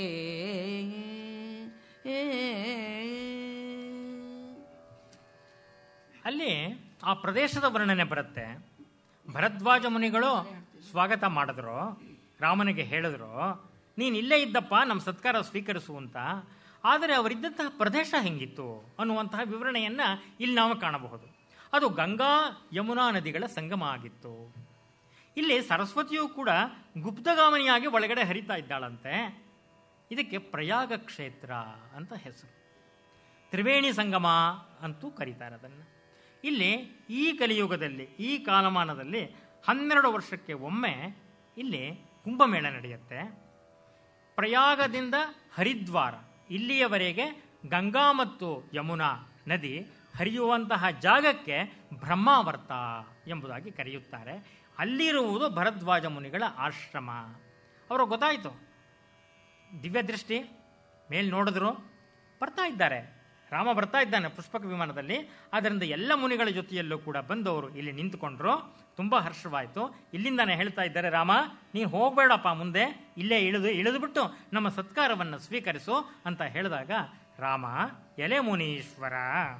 Speaker 3: ಅಲ್ಲಿ ಆ ಪ್ರದೇಶದ ವರ್ಣನೆ ಬರುತ್ತೆ ಭರದ್ವಾಜ ಮುನಿಗಳು ಸ್ವಾಗತ ಮಾಡಿದ್ರು ರಾಮನಿಗೆ ಹೇಳಿದ್ರು ನೀನು ಇಲ್ಲೇ ಇದ್ದಪ್ಪ ನಮ್ಮ ಸತ್ಕಾರ ಸ್ವೀಕರಿಸು ಅಂತ ಆದರೆ ಅವರಿದ್ದಂತಹ ಪ್ರದೇಶ ಹೆಂಗಿತ್ತು ಅನ್ನುವಂತಹ ವಿವರಣೆಯನ್ನ ಇಲ್ಲಿ ನಾವು ಕಾಣಬಹುದು ಅದು ಗಂಗಾ ಯಮುನಾ ನದಿಗಳ ಸಂಗಮ ಆಗಿತ್ತು ಇಲ್ಲಿ ಸರಸ್ವತಿಯು ಕೂಡ ಗುಪ್ತಗಾಮನಿಯಾಗಿ ಒಳಗಡೆ ಹರಿತಾ ಇದ್ದಾಳಂತೆ ಇದಕ್ಕೆ ಪ್ರಯಾಗ ಕ್ಷೇತ್ರ ಅಂತ ಹೆಸರು ತ್ರಿವೇಣಿ ಸಂಗಮ ಅಂತೂ ಕರೀತಾರೆ ಅದನ್ನು ಇಲ್ಲಿ ಈ ಕಲಿಯುಗದಲ್ಲಿ ಈ ಕಾಲಮಾನದಲ್ಲಿ ಹನ್ನೆರಡು ವರ್ಷಕ್ಕೆ ಒಮ್ಮೆ ಇಲ್ಲಿ ಕುಂಭಮೇಳ ನಡೆಯುತ್ತೆ ಪ್ರಯಾಗದಿಂದ ಹರಿದ್ವಾರ ಇಲ್ಲಿಯವರೆಗೆ ಗಂಗಾ ಮತ್ತು ಯಮುನಾ ನದಿ ಹರಿಯುವಂತಹ ಜಾಗಕ್ಕೆ ಬ್ರಹ್ಮಾವರ್ತ ಎಂಬುದಾಗಿ ಕರೆಯುತ್ತಾರೆ ಅಲ್ಲಿರುವುದು ಭರದ್ವಾಜ ಮುನಿಗಳ ಆಶ್ರಮ ಅವರು ಗೊತ್ತಾಯಿತು ದಿವ್ಯ ದೃಷ್ಟಿ ಮೇಲ್ ನೋಡಿದ್ರು ಬರ್ತಾ ಇದ್ದಾರೆ ರಾಮ ಬರ್ತಾ ಇದ್ದಾನೆ ಪುಷ್ಪಕ ವಿಮಾನದಲ್ಲಿ ಆದ್ದರಿಂದ ಎಲ್ಲ ಮುನಿಗಳ ಜೊತೆಯಲ್ಲೂ ಕೂಡ ಬಂದವರು ಇಲ್ಲಿ ನಿಂತುಕೊಂಡ್ರು ತುಂಬ ಹರ್ಷವಾಯಿತು ಇಲ್ಲಿಂದಾನೆ ಹೇಳ್ತಾ ಇದ್ದಾರೆ ರಾಮ ನೀನು ಹೋಗಬೇಡಪ್ಪ ಮುಂದೆ ಇಲ್ಲೇ ಇಳಿದು ಇಳಿದುಬಿಟ್ಟು ನಮ್ಮ ಸತ್ಕಾರವನ್ನು ಸ್ವೀಕರಿಸು ಅಂತ ಹೇಳಿದಾಗ ರಾಮ ಎಲೆ ಮುನೀಶ್ವರ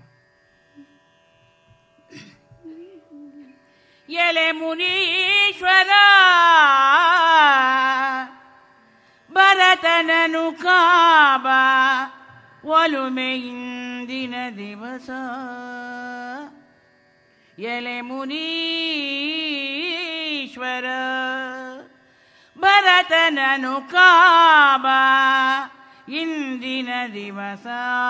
Speaker 2: ಎಲೆ ಮುನೀಶ್ವರ ಭರತನನು ಕಾಬ ಒಲುಮೆ ಇಂದಿನ ದಿವಸ ಎಲೆ ಮುನೀಶ್ವರ ಭರತನನು ಕಾಬ ಇಂದಿನ ದಿವಸ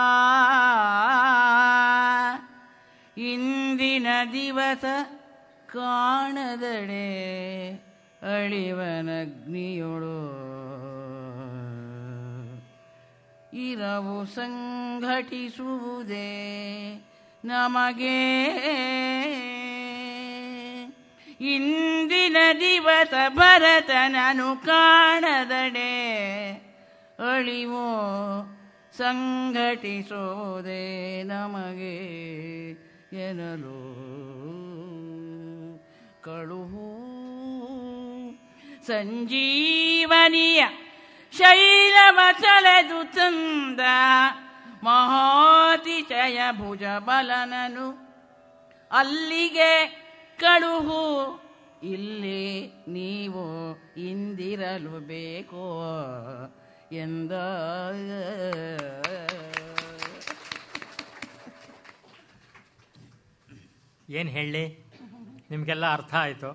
Speaker 2: ಇಂದಿನ ದಿವಸ ಕಾಣದಡೆ ಅಳಿವನಗ್ನಿಯೊಳು ಇರವು ಸಂಘಟಿಸುವುದೇ ನಮಗೆ ಇಂದಿನ ದಿವಸ ಭರತನನು ಕಾಣದಡೆ ಅಳಿವೋ ಸಂಘಟಿಸೋದೆ ನಮಗೆ
Speaker 5: ಎನ್ನಲು ಕಳುಹು ಸಂಜೀವನಿಯ ಶೈಲವ ತಳೆದು ತಂದ ಮಹಾತಿಶಯ ಭುಜ ಬಲನನು ಅಲ್ಲಿಗೆ ಕಳುಹು ಇಲ್ಲಿ ನೀವು ಇಂದಿರಲು ಬೇಕೋ ಎಂದ
Speaker 3: ಏನು ಹೇಳಿ ನಿಮಗೆಲ್ಲ ಅರ್ಥ ಆಯಿತು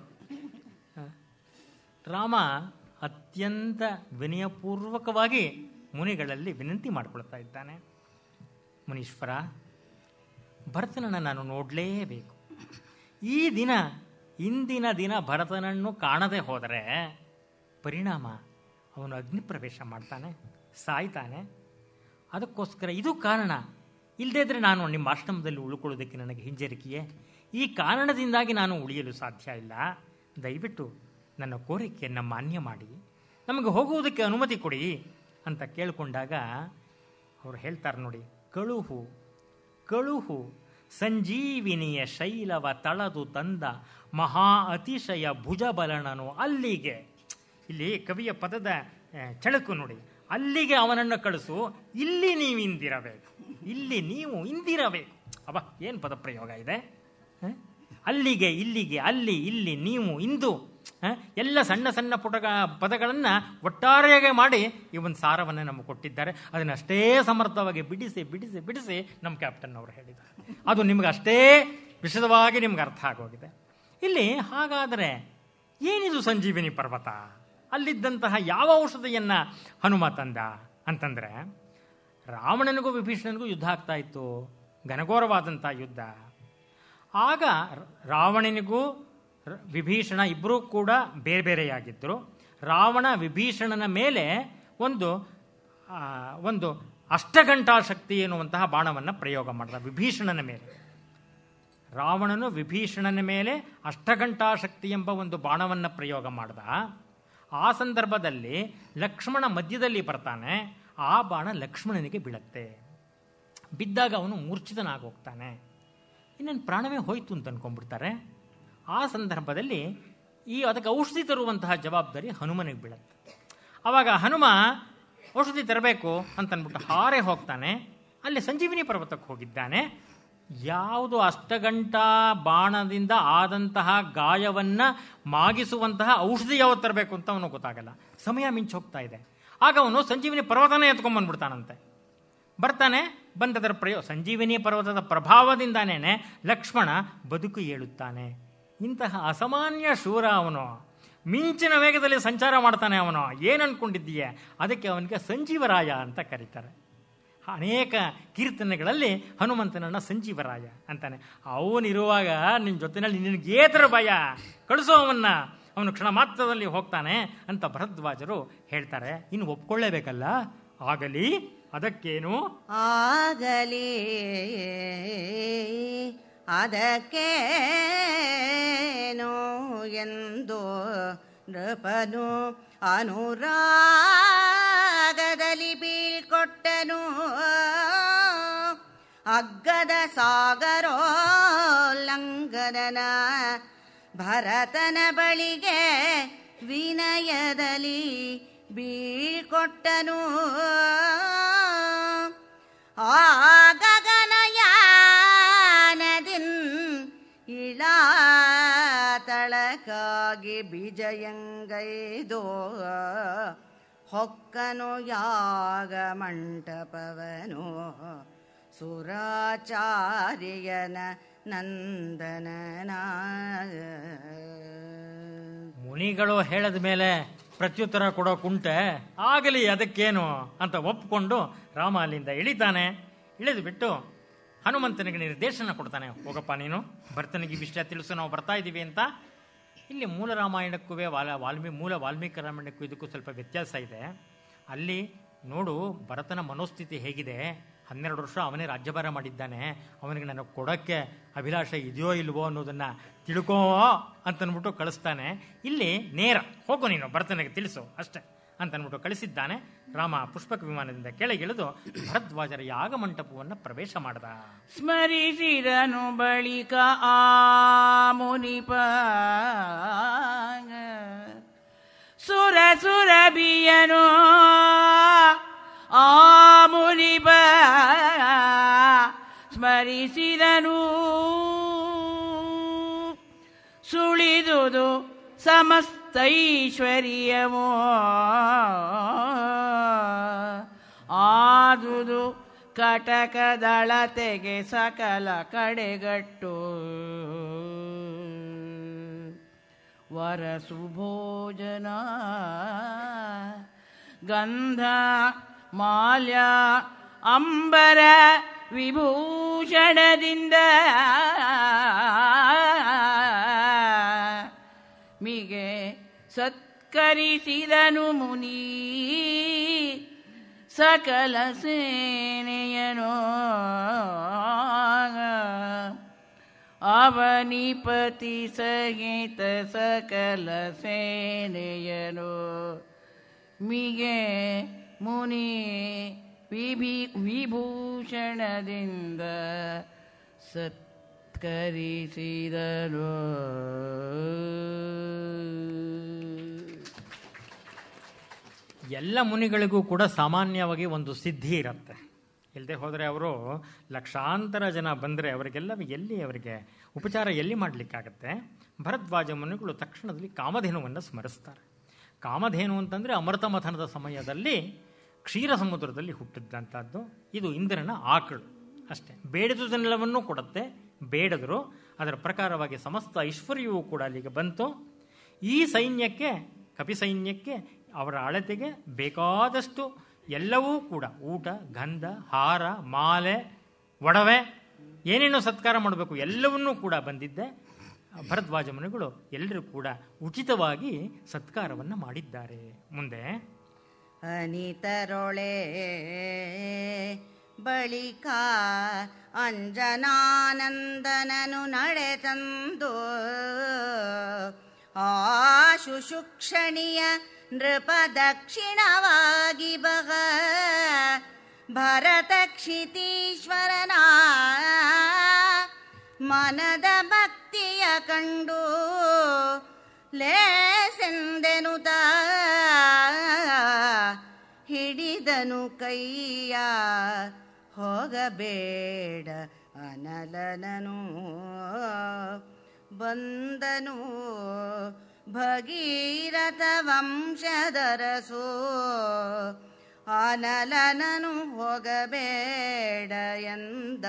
Speaker 3: ರಾಮ ಅತ್ಯಂತ ವಿನಯಪೂರ್ವಕವಾಗಿ ಮುನಿಗಳಲ್ಲಿ ವಿನಂತಿ ಮಾಡಿಕೊಳ್ತಾ ಇದ್ದಾನೆ ಮುನೀಶ್ವರ ಭರತನನ್ನು ನಾನು ನೋಡಲೇಬೇಕು ಈ ದಿನ ಇಂದಿನ ದಿನ ಭರತನನ್ನು ಕಾಣದೆ ಹೋದರೆ ಪರಿಣಾಮ ಅವನು ಅಗ್ನಿ ಪ್ರವೇಶ ಮಾಡ್ತಾನೆ ಸಾಯ್ತಾನೆ ಅದಕ್ಕೋಸ್ಕರ ಇದು ಕಾರಣ ಇಲ್ಲದೇ ಇದ್ರೆ ನಾನು ನಿಮ್ಮ ಆಶ್ರಮದಲ್ಲಿ ಉಳ್ಕೊಳ್ಳೋದಕ್ಕೆ ನನಗೆ ಹಿಂಜರಿಕೆಯೇ ಈ ಕಾರಣದಿಂದಾಗಿ ನಾನು ಉಳಿಯಲು ಸಾಧ್ಯ ಇಲ್ಲ ದಯವಿಟ್ಟು ನನ್ನ ಕೋರಿಕೆಯನ್ನು ಮಾನ್ಯ ಮಾಡಿ ನಮಗೆ ಹೋಗುವುದಕ್ಕೆ ಅನುಮತಿ ಕೊಡಿ ಅಂತ ಕೇಳಿಕೊಂಡಾಗ ಅವರು ಹೇಳ್ತಾರೆ ನೋಡಿ ಕಳುಹು ಕಳುಹು ಸಂಜೀವಿನಿಯ ಶೈಲವ ತಳದು ತಂದ ಮಹಾ ಅತಿಶಯ ಭುಜಬಲನನು ಅಲ್ಲಿಗೆ ಇಲ್ಲಿ ಕವಿಯ ಪದದ ಆ, ಚಳಕು ನೋಡಿ ಅಲ್ಲಿಗೆ ಅವನನ್ನು ಕಳಿಸು ಇಲ್ಲಿ ನೀವು ಇಂದಿರಬೇಕು ಇಲ್ಲಿ ನೀವು ಇಂದಿರಬೇಕು ಅಬ್ಬ ಏನು ಪದ ಪ್ರಯೋಗ ಇದೆ ಹ? ಅಲ್ಲಿಗೆ ಇಲ್ಲಿಗೆ ಅಲ್ಲಿ ಇಲ್ಲಿ ನೀವು ಇಂದು ಹ? ಎಲ್ಲ ಸಣ್ಣ ಸಣ್ಣ ಪುಟಗ ಪದಗಳನ್ನು ಒಟ್ಟಾರೆಯಾಗಿ ಮಾಡಿ ಈ ಒಂದು ಸಾರವನ್ನು ನಮಗೆ ಕೊಟ್ಟಿದ್ದಾರೆ ಅದನ್ನು ಅಷ್ಟೇ ಸಮರ್ಥವಾಗಿ ಬಿಡಿಸಿ ಬಿಡಿಸಿ ಬಿಡಿಸಿ ನಮ್ಮ ಕ್ಯಾಪ್ಟನ್ ಅವರು ಹೇಳಿದ್ದಾರೆ ಅದು ನಿಮ್ಗೆ ಅಷ್ಟೇ ವಿಶದವಾಗಿ ನಿಮ್ಗೆ ಅರ್ಥ ಆಗೋಗಿದೆ ಇಲ್ಲಿ ಹಾಗಾದರೆ ಏನಿದು ಸಂಜೀವಿನಿ ಪರ್ವತ ಅಲ್ಲಿದ್ದಂತಹ ಯಾವ ಔಷಧಿಯನ್ನ ಹನುಮ ತಂದ ಅಂತಂದ್ರೆ ರಾವಣನಿಗೂ ವಿಭೀಷಣನಿಗೂ ಯುದ್ಧ ಆಗ್ತಾ ಇತ್ತು ಘನಘೋರವಾದಂಥ ಯುದ್ಧ ಆಗ ರ- ರಾವಣನಿಗೂ ರ- ವಿಭೀಷಣ ಇಬ್ಬರೂ ಕೂಡ ಬೇರೆ ಬೇರೆಯಾಗಿದ್ದರು ರಾವಣ ವಿಭೀಷಣನ ಮೇಲೆ ಒಂದು ಆ, ಒಂದು ಅಷ್ಟಗಂಟಾ ಶಕ್ತಿ ಎನ್ನುವಂತಹ ಬಾಣವನ್ನು ಪ್ರಯೋಗ ಮಾಡಿದ ವಿಭೀಷಣನ ಮೇಲೆ ರಾವಣನು ವಿಭೀಷಣನ ಮೇಲೆ ಅಷ್ಟಗಂಟಾ ಶಕ್ತಿ ಎಂಬ ಒಂದು ಬಾಣವನ್ನು ಪ್ರಯೋಗ ಮಾಡಿದ ಆ ಸಂದರ್ಭದಲ್ಲಿ ಲಕ್ಷ್ಮಣ ಮಧ್ಯದಲ್ಲಿ ಬರ್ತಾನೆ ಆ ಬಾಣ ಲಕ್ಷ್ಮಣನಿಗೆ ಬೀಳುತ್ತೆ ಬಿದ್ದಾಗ ಅವನು ಮೂರ್ಛಿತನಾಗಿ ಹೋಗ್ತಾನೆ ಇನ್ನೇನು ಪ್ರಾಣವೇ ಹೋಯ್ತು ಅಂತ ಅನ್ಕೊಂಡ್ಬಿಡ್ತಾರೆ ಆ ಸಂದರ್ಭದಲ್ಲಿ ಈ ಅದಕ್ಕೆ ಔಷಧಿ ತರುವಂತಹ ಜವಾಬ್ದಾರಿ ಹನುಮನಿಗೆ ಬೀಳುತ್ತೆ ಆವಾಗ ಹನುಮ ಔಷಧಿ ತರಬೇಕು ಅಂತನ್ಬಿಟ್ಟು ಹಾರೆ ಹೋಗ್ತಾನೆ ಅಲ್ಲಿ ಸಂಜೀವಿನಿ ಪರ್ವತಕ್ಕೆ ಹೋಗಿದ್ದಾನೆ ಯಾವುದು ಅಷ್ಟಗಂಟಾ ಬಾಣದಿಂದ ಆದಂತಹ ಗಾಯವನ್ನ ಮಾಗಿಸುವಂತಹ ಔಷಧಿ ಯಾವತ್ತು ತರಬೇಕು ಅಂತ ಅವನು ಗೊತ್ತಾಗಲ್ಲ ಸಮಯ ಮಿಂಚು ಹೋಗ್ತಾ ಇದೆ ಆಗ ಅವನು ಸಂಜೀವಿನಿ ಪರ್ವತನೇ ಎತ್ಕೊಂಡ್ಬಂದ್ಬಿಡ್ತಾನಂತೆ ಬರ್ತಾನೆ ಬಂದದರ ಪ್ರಯೋ ಸಂಜೀವಿನಿ ಪರ್ವತದ ಪ್ರಭಾವದಿಂದಾನೇನೆ ಲಕ್ಷ್ಮಣ ಬದುಕು ಏಳುತ್ತಾನೆ ಇಂತಹ ಅಸಾಮಾನ್ಯ ಶೂರ ಅವನು ಮಿಂಚಿನ ವೇಗದಲ್ಲಿ ಸಂಚಾರ ಮಾಡ್ತಾನೆ ಅವನು ಏನು ಅನ್ಕೊಂಡಿದ್ದೀಯ ಅದಕ್ಕೆ ಅವನಿಗೆ ಸಂಜೀವರಾಯ ಅಂತ ಕರೀತಾರೆ ಅನೇಕ ಕೀರ್ತನೆಗಳಲ್ಲಿ ಹನುಮಂತನನ್ನ ಸಂಜೀವರಾಯ ಅಂತಾನೆ ಅವನಿರುವಾಗ ನಿನ್ನ ಜೊತೆನಲ್ಲಿ ನಿನಗೆ ಏತರ ಭಯ ಕಳಿಸೋ ಅವನ್ನ ಅವನು ಕ್ಷಣ ಮಾತ್ರದಲ್ಲಿ ಹೋಗ್ತಾನೆ ಅಂತ ಭರದ್ವಾಜರು ಹೇಳ್ತಾರೆ ಇನ್ನು ಒಪ್ಕೊಳ್ಳೇಬೇಕಲ್ಲ ಆಗಲಿ ಅದಕ್ಕೇನು
Speaker 4: ಆಗಲಿ ಅದಕ್ಕೇನು ಎಂದು ನೃಪನು ಅನುರಾಗದಲ್ಲಿ ಬೀಳ್ಕೊಟ್ಟನು ಅಗ್ಗದ ಸಾಗರೋಲ್ಲಂಘನನ ಭರತನ ಬಳಿಗೆ ವಿನಯದಲ್ಲಿ ಬೀಳ್ಕೊಟ್ಟನು ಆ ಗಗನಯಾನದಿನ್ ಇಳಾತಳಕಾಗಿ ಬಿಜಯಂಗೈದೋ ಹೊಕ್ಕನು ಯಾಗ ಮಂಟಪವನು ಸುರಾಚಾರ್ಯನ ನಂದನನ
Speaker 3: ಮುನಿಗಳು ಹೇಳದ ಮೇಲೆ ಪ್ರತ್ಯುತ್ತರ ಕೊಡೋ ಕುಂಟೆ ಆಗಲಿ ಅದಕ್ಕೇನು ಅಂತ ಒಪ್ಕೊಂಡು ರಾಮ ಅಲ್ಲಿಂದ ಇಳಿತಾನೆ ಇಳಿದು ಬಿಟ್ಟು ಹನುಮಂತನಿಗೆ ನಿರ್ದೇಶನ ಕೊಡ್ತಾನೆ ಹೋಗಪ್ಪ ನೀನು ಭರ್ತನಿಗೆ ಈ ವಿಷಯ ತಿಳಿಸು ನಾವು ಬರ್ತಾ ಇದ್ದೀವಿ ಅಂತ ಇಲ್ಲಿ ಮೂಲ ರಾಮಾಯಣಕ್ಕೂ ವಾಲ ವಾಲ್ಮೀ ಮೂಲ ವಾಲ್ಮೀಕಿ ರಾಮಾಯಣಕ್ಕೂ ಇದಕ್ಕೂ ಸ್ವಲ್ಪ ವ್ಯತ್ಯಾಸ ಇದೆ ಅಲ್ಲಿ ನೋಡು ಭರತನ ಮನೋಸ್ಥಿತಿ ಹೇಗಿದೆ ಹನ್ನೆರಡು ವರ್ಷ ಅವನೇ ರಾಜ್ಯಭಾರ ಮಾಡಿದ್ದಾನೆ ಅವನಿಗೆ ನನಗೆ ಕೊಡೋಕ್ಕೆ ಅಭಿಲಾಷ ಇದೆಯೋ ಇಲ್ವೋ ಅನ್ನೋದನ್ನ ತಿಳ್ಕೋ ಅಂತನ್ಬಿಟ್ಟು ಕಳಿಸ್ತಾನೆ ಇಲ್ಲಿ ನೇರ ಹೋಗು ನೀನು ಭರತನಿಗೆ ತಿಳಿಸು ಅಷ್ಟೇ ಅಂತನ್ಬಿಟ್ಟು ಕಳಿಸಿದ್ದಾನೆ ರಾಮ ಪುಷ್ಪಕ ವಿಮಾನದಿಂದ ಕೆಳಗಿಳಿದು ಭರದ್ವಾಜರ ಯಾಗ ಮಂಟಪವನ್ನು ಪ್ರವೇಶ ಮಾಡ್ದ
Speaker 5: ಸ್ಮರಿಸಿದನು ಬಳಿಕ ಆ ಮುನಿಪ ಸುರ ಸುರ ಬಿಯನು ಆ ಮುನಿಪ ಸ್ಮರಿಸಿದನು ಸುಳಿದುದು ಸಮಸ್ತೈಶ್ವರ್ಯವೋ ಆದುದು ಕಟಕದಳತೆಗೆ ಸಕಲ ಕಡೆಗಟ್ಟು ವರ ಸುಭೋಜನ ಗಂಧ ಮಾಲ್ಯ ಅಂಬರ ವಿಭೂಷಣದಿಂದ ಮಿಗೆ ಸತ್ಕರಿಸಿದನು ಮುನಿ ಸಕಲ ಸೇನೆಯನು ಅವನಿಪತಿ ಸಹಿತ ಸಕಲ ಸೇನೆಯನು ಮಿಗೆ ಮುನಿ ವಿಭಿ ವಿಭೂಷಣದಿಂದ ಸತ್ಕರಿಸಿದನು
Speaker 3: ಎಲ್ಲ ಮುನಿಗಳಿಗೂ ಕೂಡ ಸಾಮಾನ್ಯವಾಗಿ ಒಂದು ಸಿದ್ಧಿ ಇರುತ್ತೆ ಇಲ್ಲದೆ ಹೋದರೆ ಅವರು ಲಕ್ಷಾಂತರ ಜನ ಬಂದರೆ ಅವರಿಗೆಲ್ಲ ಎಲ್ಲಿ ಅವರಿಗೆ ಉಪಚಾರ ಎಲ್ಲಿ ಮಾಡಲಿಕ್ಕಾಗತ್ತೆ ಭರದ್ವಾಜ ಮುನಿಗಳು ತಕ್ಷಣದಲ್ಲಿ ಕಾಮಧೇನುವನ್ನು ಸ್ಮರಿಸ್ತಾರೆ ಕಾಮಧೇನು ಅಂತಂದರೆ ಅಮೃತ ಮಥನದ ಸಮಯದಲ್ಲಿ ಕ್ಷೀರ ಸಮುದ್ರದಲ್ಲಿ ಹುಟ್ಟಿದ್ದಂಥದ್ದು ಇದು ಇಂದ್ರನ ಆಕಳು ಅಷ್ಟೇ ಬೇಡದುದನ್ನೆಲ್ಲವನ್ನೂ ಕೊಡುತ್ತೆ ಬೇಡದರು ಅದರ ಪ್ರಕಾರವಾಗಿ ಸಮಸ್ತ ಐಶ್ವರ್ಯವೂ ಕೂಡ ಅಲ್ಲಿಗೆ ಬಂತು ಈ ಸೈನ್ಯಕ್ಕೆ ಕಪಿ ಸೈನ್ಯಕ್ಕೆ ಅವರ ಅಳತೆಗೆ ಬೇಕಾದಷ್ಟು ಎಲ್ಲವೂ ಕೂಡ ಊಟ ಗಂಧ ಹಾರ ಮಾಲೆ ಒಡವೆ ಏನೇನೋ ಸತ್ಕಾರ ಮಾಡಬೇಕು ಎಲ್ಲವನ್ನೂ ಕೂಡ ಬಂದಿದ್ದೆ ಭರದ್ವಾಜ ಮುನಿಗಳು ಎಲ್ಲರೂ ಕೂಡ ಉಚಿತವಾಗಿ ಸತ್ಕಾರವನ್ನು ಮಾಡಿದ್ದಾರೆ ಮುಂದೆ
Speaker 4: ಅನಿತರೊಳೆ ಬಳಿಕ ಅಂಜನಾನಂದನನು ನಡೆತಂದು ಆ ಶುಶುಕ್ಷಣಿಯ ನೃಪ ದಕ್ಷಿಣವಾಗಿ ಬಗ ಭರತ ಕ್ಷಿತೀಶ್ವರನ ಮನದ ಭಕ್ತಿಯ ಕಂಡು ಲೇಸೆಂದೆನುತ ಹಿಡಿದನು ಕೈಯ ಹೋಗಬೇಡ ಅನಲನನು ಬಂದನು ಭಗೀರಥ ವಂಶದರಸು ಅನಲನನು ಹೋಗಬೇಡ ಎಂದ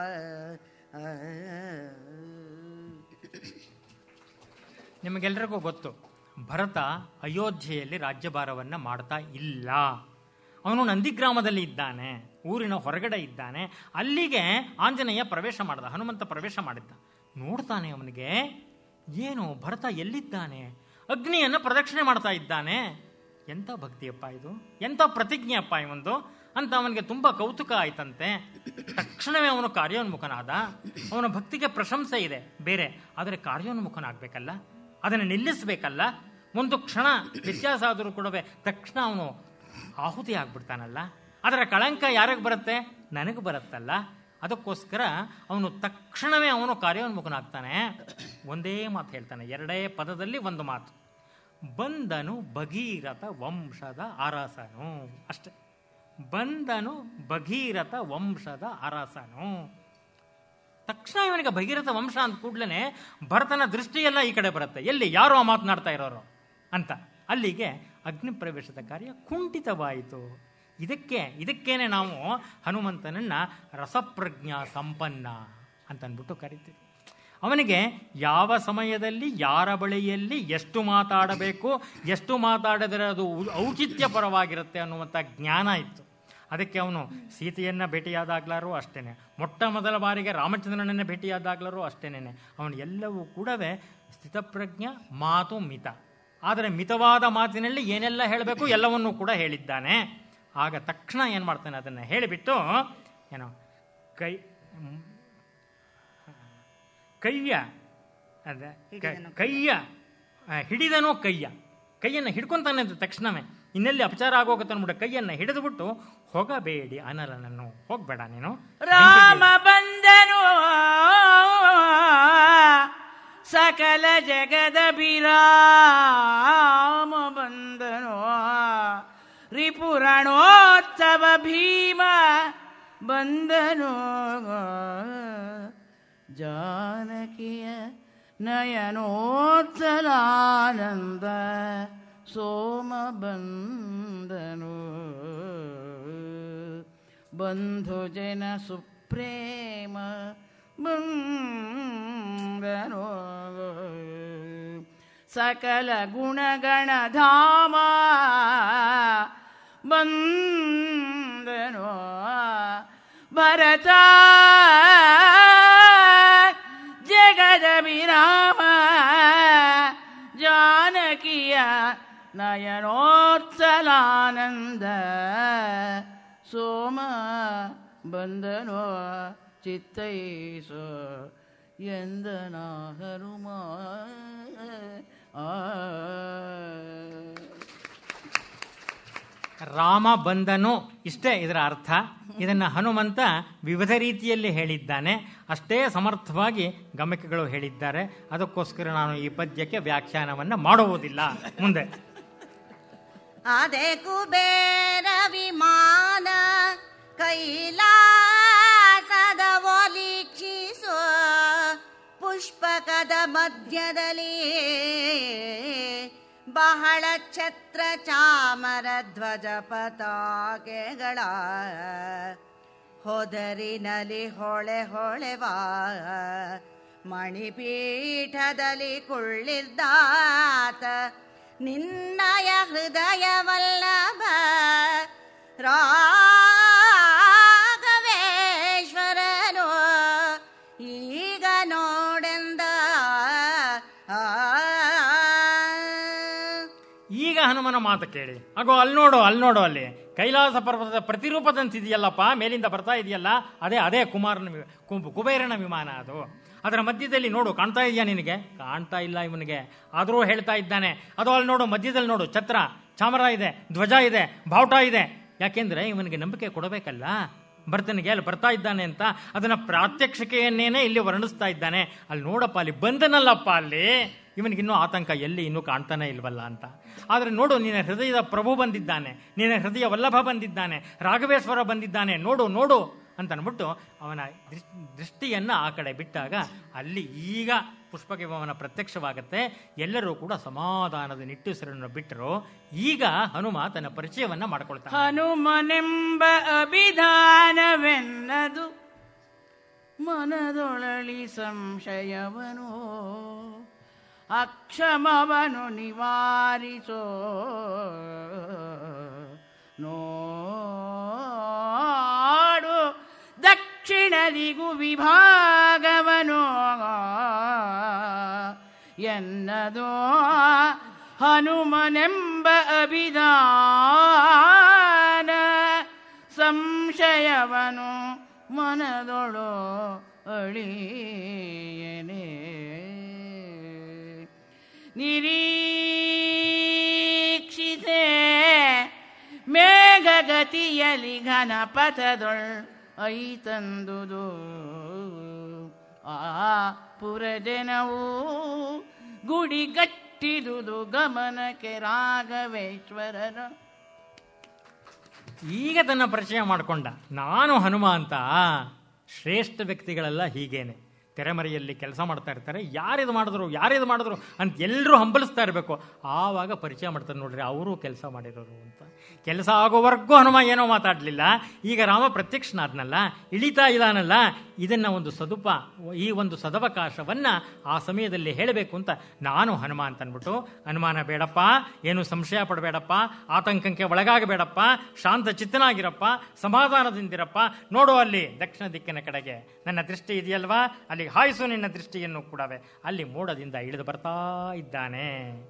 Speaker 3: ನಿಮಗೆಲ್ಲರಿಗೂ ಗೊತ್ತು ಭರತ ಅಯೋಧ್ಯೆಯಲ್ಲಿ ರಾಜ್ಯಭಾರವನ್ನು ಮಾಡ್ತಾ ಇಲ್ಲ ಅವನು ನಂದಿಗ್ರಾಮದಲ್ಲಿ ಇದ್ದಾನೆ ಊರಿನ ಹೊರಗಡೆ ಇದ್ದಾನೆ ಅಲ್ಲಿಗೆ ಆಂಜನೇಯ ಪ್ರವೇಶ ಮಾಡ್ದ ಹನುಮಂತ ಪ್ರವೇಶ ಮಾಡಿದ್ದ ನೋಡ್ತಾನೆ ಅವನಿಗೆ ಏನು ಭರತ ಎಲ್ಲಿದ್ದಾನೆ ಅಗ್ನಿಯನ್ನು ಪ್ರದಕ್ಷಿಣೆ ಮಾಡ್ತಾ ಇದ್ದಾನೆ ಎಂಥ ಭಕ್ತಿಯಪ್ಪ ಇದು ಎಂಥ ಪ್ರತಿಜ್ಞೆ ಅಪ್ಪ ಇವಂದು ಅಂತ ಅವನಿಗೆ ತುಂಬ ಕೌತುಕ ಆಯ್ತಂತೆ ತಕ್ಷಣವೇ ಅವನು ಕಾರ್ಯೋನ್ಮುಖನಾದ ಅವನ ಭಕ್ತಿಗೆ ಪ್ರಶಂಸೆ ಇದೆ ಬೇರೆ ಆದರೆ ಕಾರ್ಯೋನ್ಮುಖನಾಗಬೇಕಲ್ಲ ಅದನ್ನು ನಿಲ್ಲಿಸಬೇಕಲ್ಲ ಒಂದು ಕ್ಷಣ ವ್ಯತ್ಯಾಸ ಆದರೂ ಕೂಡ ತಕ್ಷಣ ಅವನು ಆಹುತಿ ಆಗ್ಬಿಡ್ತಾನಲ್ಲ ಅದರ ಕಳಂಕ ಯಾರಿಗೆ ಬರುತ್ತೆ ನನಗೆ ಬರುತ್ತಲ್ಲ ಅದಕ್ಕೋಸ್ಕರ ಅವನು ತಕ್ಷಣವೇ ಅವನು ಕಾರ್ಯೋನ್ಮುಖನಾಗ್ತಾನೆ ಒಂದೇ ಮಾತು ಹೇಳ್ತಾನೆ ಎರಡೇ ಪದದಲ್ಲಿ ಒಂದು ಮಾತು ಬಂದನು ಭಗೀರಥ ವಂಶದ ಅರಸನು ಅಷ್ಟೆ ಬಂದನು ಭಗೀರಥ ವಂಶದ ಅರಸನು ತಕ್ಷಣ ಇವನಿಗೆ ಭಗೀರಥ ವಂಶ ಅಂದ ಕೂಡ್ಲೇ ಭರತನ ದೃಷ್ಟಿಯೆಲ್ಲ ಈ ಕಡೆ ಬರುತ್ತೆ ಎಲ್ಲಿ ಯಾರೋ ಮಾತನಾಡ್ತಾ ಇರೋರು ಅಂತ ಅಲ್ಲಿಗೆ ಅಗ್ನಿ ಪ್ರವೇಶದ ಕಾರ್ಯ ಕುಂಠಿತವಾಯಿತು ಇದಕ್ಕೆ ಇದಕ್ಕೇನೆ ನಾವು ಹನುಮಂತನನ್ನ ರಸಪ್ರಜ್ಞಾ ಸಂಪನ್ನ ಅಂತ ಅಂದ್ಬಿಟ್ಟು ಕರಿತೀವಿ ಅವನಿಗೆ ಯಾವ ಸಮಯದಲ್ಲಿ ಯಾರ ಬಳಿಯಲ್ಲಿ ಎಷ್ಟು ಮಾತಾಡಬೇಕು ಎಷ್ಟು ಮಾತಾಡಿದರೆ ಅದು ಔ- ಔಚಿತ್ಯಪರವಾಗಿರುತ್ತೆ ಅನ್ನುವಂಥ ಜ್ಞಾನ ಇತ್ತು ಅದಕ್ಕೆ ಅವನು ಸೀತೆಯನ್ನ ಭೇಟಿಯಾದಾಗ್ಲಾರು ಅಷ್ಟೇನೆ ಮೊಟ್ಟ ಮೊದಲ ಬಾರಿಗೆ ರಾಮಚಂದ್ರನನ್ನ ಭೇಟಿಯಾದಾಗ್ಲಾರು ಅಷ್ಟೇನೆ ಅವನು ಎಲ್ಲವೂ ಕೂಡ ಸ್ಥಿತಪ್ರಜ್ಞ ಮಾತು ಮಿತ ಆದರೆ ಮಿತವಾದ ಮಾತಿನಲ್ಲಿ ಏನೆಲ್ಲ ಹೇಳಬೇಕು ಎಲ್ಲವನ್ನೂ ಕೂಡ ಹೇಳಿದ್ದಾನೆ ಆಗ ತಕ್ಷಣ ಏನು ಮಾಡ್ತಾನೆ ಅದನ್ನು ಹೇಳಿಬಿಟ್ಟು ಏನೋ ಕೈ ಮ್, ಕೈಯ ಅದೇ ಕ-
Speaker 4: ಹಿಡಿದನು
Speaker 3: ಕೈಯ ಆ, ಹಿಡಿದನೋ ಕೈಯ ಕೈಯನ್ನು ಹಿಡ್ಕೊಂತಾನೆ ಅಂತ ತಕ್ಷಣವೇ ಇನ್ನೆಲ್ಲಿ ಅಪಚಾರ ಆಗೋಗುತ್ತೆ ಅಂದ್ಬಿಟ್ಟು ಕೈಯನ್ನು ಹಿಡಿದುಬಿಟ್ಟು ಹೋಗಬೇಡಿ ಅನಲನನ್ನು ಹೋಗಬೇಡ ನೀನು
Speaker 5: ರಾಮ ಬಂದನು ಸಕಲ ಜಗದ ಬಿರಾಮ ಬಂದನು ರಿಪುರಣೋತ್ಸವ ಭೀಮ ಬಂದನು ಜಾನಕಿಯ ನಯನೋತ್ಸಲಾನಂದ ಸೋಮ ಬಂದನು ಬಂಧು ಜನ ಸುಪ್ರೇಮ ಬಂದನು ಸಕಲ ಗುಣಗಣ ಧಾಮ ಬಂದನು ಭರತ ಜಗದ ವಿರಾಮ ಜಾನಕಿಯ ನಯನೋತ್ಸಲಾನಂದ ಸೋಮ ಬಂದನೋ ಚಿತ್ತೈಸೋ ಎಂದನ ಹನುಮ ಆ
Speaker 3: ರಾಮ ಬಂದನು ಇಷ್ಟೇ ಇದರ ಅರ್ಥ ಇದನ್ನು ಹನುಮಂತ ವಿವಿಧ ರೀತಿಯಲ್ಲಿ ಹೇಳಿದ್ದಾನೆ ಅಷ್ಟೇ ಸಮರ್ಥವಾಗಿ ಗಮಕಗಳು ಹೇಳಿದ್ದಾರೆ ಅದಕ್ಕೋಸ್ಕರ ನಾನು ಈ ಪದ್ಯಕ್ಕೆ ವ್ಯಾಖ್ಯಾನವನ್ನು ಮಾಡುವುದಿಲ್ಲ ಮುಂದೆ
Speaker 4: ಅದೆ ಕುಬೇರ ವಿಮಾನ ಕೈಲಾಸದ ಒಲಿಕ್ಷಿಸೋ ಪುಷ್ಪಕದ ಮಧ್ಯದಲ್ಲಿ ಬಹಳ ಛತ್ರ ಚಾಮರ ಧ್ವಜ ಪತಾಕೆಗಳ ಹೊದರಿನಲ್ಲಿ ಹೊಳೆ ಹೊಳೆವಾ ಮಣಿಪೀಠದಲ್ಲಿ ಕುಳ್ಳಿದ್ದಾತ ನಿನ್ನಯ ಹೃದಯವಲ್ಲಭ ರಾಘವೇಶ್ವರನು ಈಗ ನೋಡೆಂದ ಆ
Speaker 3: ಈಗ ಹನುಮನ ಮಾತು ಕೇಳಿ ಅಗೋ ಅಲ್ಲಿ ನೋಡು ಅಲ್ಲಿ ನೋಡು ಅಲ್ಲಿ ಕೈಲಾಸ ಪರ್ವತದ ಪ್ರತಿರೂಪದಂತಿದೆಯಲ್ಲಪ್ಪ ಮೇಲಿಂದ ಬರ್ತಾ ಇದೆಯಲ್ಲ ಅದೇ ಅದೇ ಕುಮಾರನ ವಿ- ಕು- ಕುಬೇರನ ವಿಮಾನ ಅದು ಅದರ ಮಧ್ಯದಲ್ಲಿ ನೋಡು ಕಾಣ್ತಾ ಇದೆಯಾ ನಿನಗೆ ಕಾಣ್ತಾ ಇಲ್ಲ ಇವನಿಗೆ ಆದರೂ ಹೇಳ್ತಾ ಇದ್ದಾನೆ ಅದು ಅಲ್ಲಿ ನೋಡು ಮಧ್ಯದಲ್ಲಿ ನೋಡು ಛತ್ರ ಚಾಮರ ಇದೆ ಧ್ವಜ ಇದೆ ಬಾವುಟ ಇದೆ ಯಾಕೆಂದ್ರೆ ಇವನಿಗೆ ನಂಬಿಕೆ ಕೊಡಬೇಕಲ್ಲ ಭರ್ತನಿಗೆ ಅಲ್ಲಿ ಬರ್ತಾ ಇದ್ದಾನೆ ಅಂತ ಅದನ್ನ ಪ್ರಾತ್ಯಕ್ಷಿಕೆಯನ್ನೇನೆ ಇಲ್ಲಿ ವರ್ಣಿಸ್ತಾ ಇದ್ದಾನೆ ಅಲ್ಲಿ ನೋಡಪ್ಪ ಅಲ್ಲಿ ಬಂದನಲ್ಲಪ್ಪ ಅಲ್ಲಿ ಇವನಿಗಿನ್ನೂ ಆತಂಕ ಎಲ್ಲಿ ಇನ್ನೂ ಕಾಣ್ತಾನೆ ಇಲ್ವಲ್ಲ ಅಂತ ಆದರೆ ನೋಡು ನಿನ್ನ ಹೃದಯದ ಪ್ರಭು ಬಂದಿದ್ದಾನೆ ನಿನ್ನ ಹೃದಯ ವಲ್ಲಭ ಬಂದಿದ್ದಾನೆ ರಾಘವೇಶ್ವರ ಬಂದಿದ್ದಾನೆ ನೋಡು ನೋಡು ಅಂತ ಅಂದ್ಬಿಟ್ಟು ಅವನ ದೃಷ್- ದೃಷ್ಟಿಯನ್ನ ಆ ಕಡೆ ಬಿಟ್ಟಾಗ ಅಲ್ಲಿ ಈಗ ಪುಷ್ಪಕಿವನ ಪ್ರತ್ಯಕ್ಷವಾಗುತ್ತೆ ಎಲ್ಲರೂ ಕೂಡ ಸಮಾಧಾನದ ನಿಟ್ಟುಸಿರನ್ನು ಬಿಟ್ಟರು ಈಗ ಹನುಮ ತನ್ನ ಪರಿಚಯವನ್ನ ಮಾಡ್ಕೊಳ್ತಾನೆ
Speaker 5: ಹನುಮನೆಂಬ ಅಭಿಧಾನವೆನ್ನದು ಮನದೊಳಳಿ ಸಂಶಯವನು ಅಕ್ಷಮವನು ನಿವಾರಿಸೋ ನೋಡು ದಕ್ಷಿಣದಿಗು ವಿಭಾಗವನು ಎನ್ನದೋ ಹನುಮನೆಂಬ ಅಭಿಧಾನ ಸಂಶಯವನು ಮನದೊಳು ಅಳಿಯನೆ ನಿರೀಕ್ಷಿಸೆ ಮೇಘಗತಿಯಲಿ ಘನಪಥದೊಳ್ ಐತಂದುದು ಆ ಪುರಜನವು ಗುಡಿಗಟ್ಟಿದುದು ಗಮನಕ್ಕೆ ರಾಘವೇಶ್ವರನ
Speaker 3: ಈಗ ತನ್ನ ಪರಿಚಯ ಮಾಡಿಕೊಂಡ ನಾನು ಹನುಮ ಅಂತ ಶ್ರೇಷ್ಠ ವ್ಯಕ್ತಿಗಳೆಲ್ಲ ಹೀಗೇನೆ ತೆರೆಮರೆಯಲ್ಲಿ ಕೆಲಸ ಮಾಡ್ತಾ ಇರ್ತಾರೆ ಯಾರಿದು ಮಾಡಿದ್ರು ಯಾರಿದು ಮಾಡಿದ್ರು ಅಂತ ಎಲ್ಲರೂ ಹಂಬಲಿಸ್ತಾ ಇರಬೇಕು ಆವಾಗ ಪರಿಚಯ ಮಾಡ್ತಾರೆ ನೋಡ್ರಿ ಅವರು ಕೆಲಸ ಮಾಡಿರೋರು ಅಂತ ಕೆಲಸ ಆಗೋವರೆಗೂ ಹನುಮ ಏನೋ ಮಾತಾಡಲಿಲ್ಲ ಈಗ ರಾಮ ಪ್ರತ್ಯಕ್ಷನಾದ್ನಲ್ಲ ಇಳಿತಾ ಇದ್ದಾನಲ್ಲ ಇದನ್ನ ಒಂದು ಸದುಪ ಈ ಒಂದು ಸದವಕಾಶವನ್ನ ಆ ಸಮಯದಲ್ಲಿ ಹೇಳಬೇಕು ಅಂತ ನಾನು ಹನುಮ ಅಂತ ಅಂದ್ಬಿಟ್ಟು ಅನುಮಾನ ಬೇಡಪ್ಪ ಏನು ಸಂಶಯ ಪಡಬೇಡಪ್ಪ ಆತಂಕಕ್ಕೆ ಒಳಗಾಗಬೇಡಪ್ಪ ಶಾಂತ ಚಿತ್ತನಾಗಿರಪ್ಪ ಸಮಾಧಾನದಿಂದಿರಪ್ಪ ನೋಡು ಅಲ್ಲಿ ದಕ್ಷಿಣ ದಿಕ್ಕಿನ ಕಡೆಗೆ ನನ್ನ ದೃಷ್ಟಿ ಇದೆಯಲ್ವಾ ಅಲ್ಲಿ ಹಾಯಿಸು ನಿನ್ನ ದೃಷ್ಟಿಯನ್ನು ಕೂಡವೆ ಅಲ್ಲಿ ಮೋಡದಿಂದ ಇಳಿದು ಬರ್ತಾ ಇದ್ದಾನೆ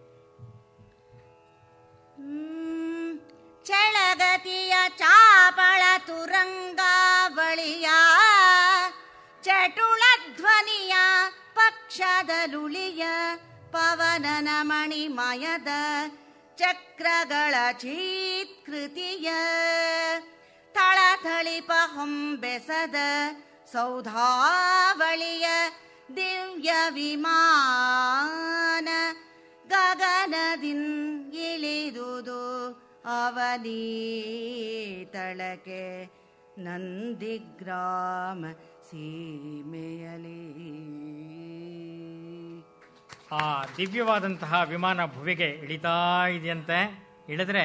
Speaker 4: ಹ್ಮ್. ಚಳಗತಿಯ ಚಾಪಳ ತುರಂಗಾವಳಿಯ ಚಟುಳ ಧ್ವನಿಯ ಪಕ್ಷದ ಲುಳಿಯ ಪವನನ ಮಣಿಮಯದ ಚಕ್ರ ಚಕ್ರಗಳ ಚೀತ್ಕೃತಿಯ ಥಳಥಳಿಪ ಹೊಂಬೆಸದ ಸೌಧಾವಳಿಯ ದಿವ್ಯ ವಿಮಾನ ಗಗನದಿನ್ ಇಳಿದುದು ಅವನೀ ತಳಕೆ ನಂದಿಗ್ರಾಮ ಸೀಮೆಯಲಿ
Speaker 3: ಆ ದಿವ್ಯವಾದಂತಹ ವಿಮಾನ ಭುವಿಗೆ ಇಳಿತಾ ಇದೆಯಂತೆ ಇಳಿದ್ರೆ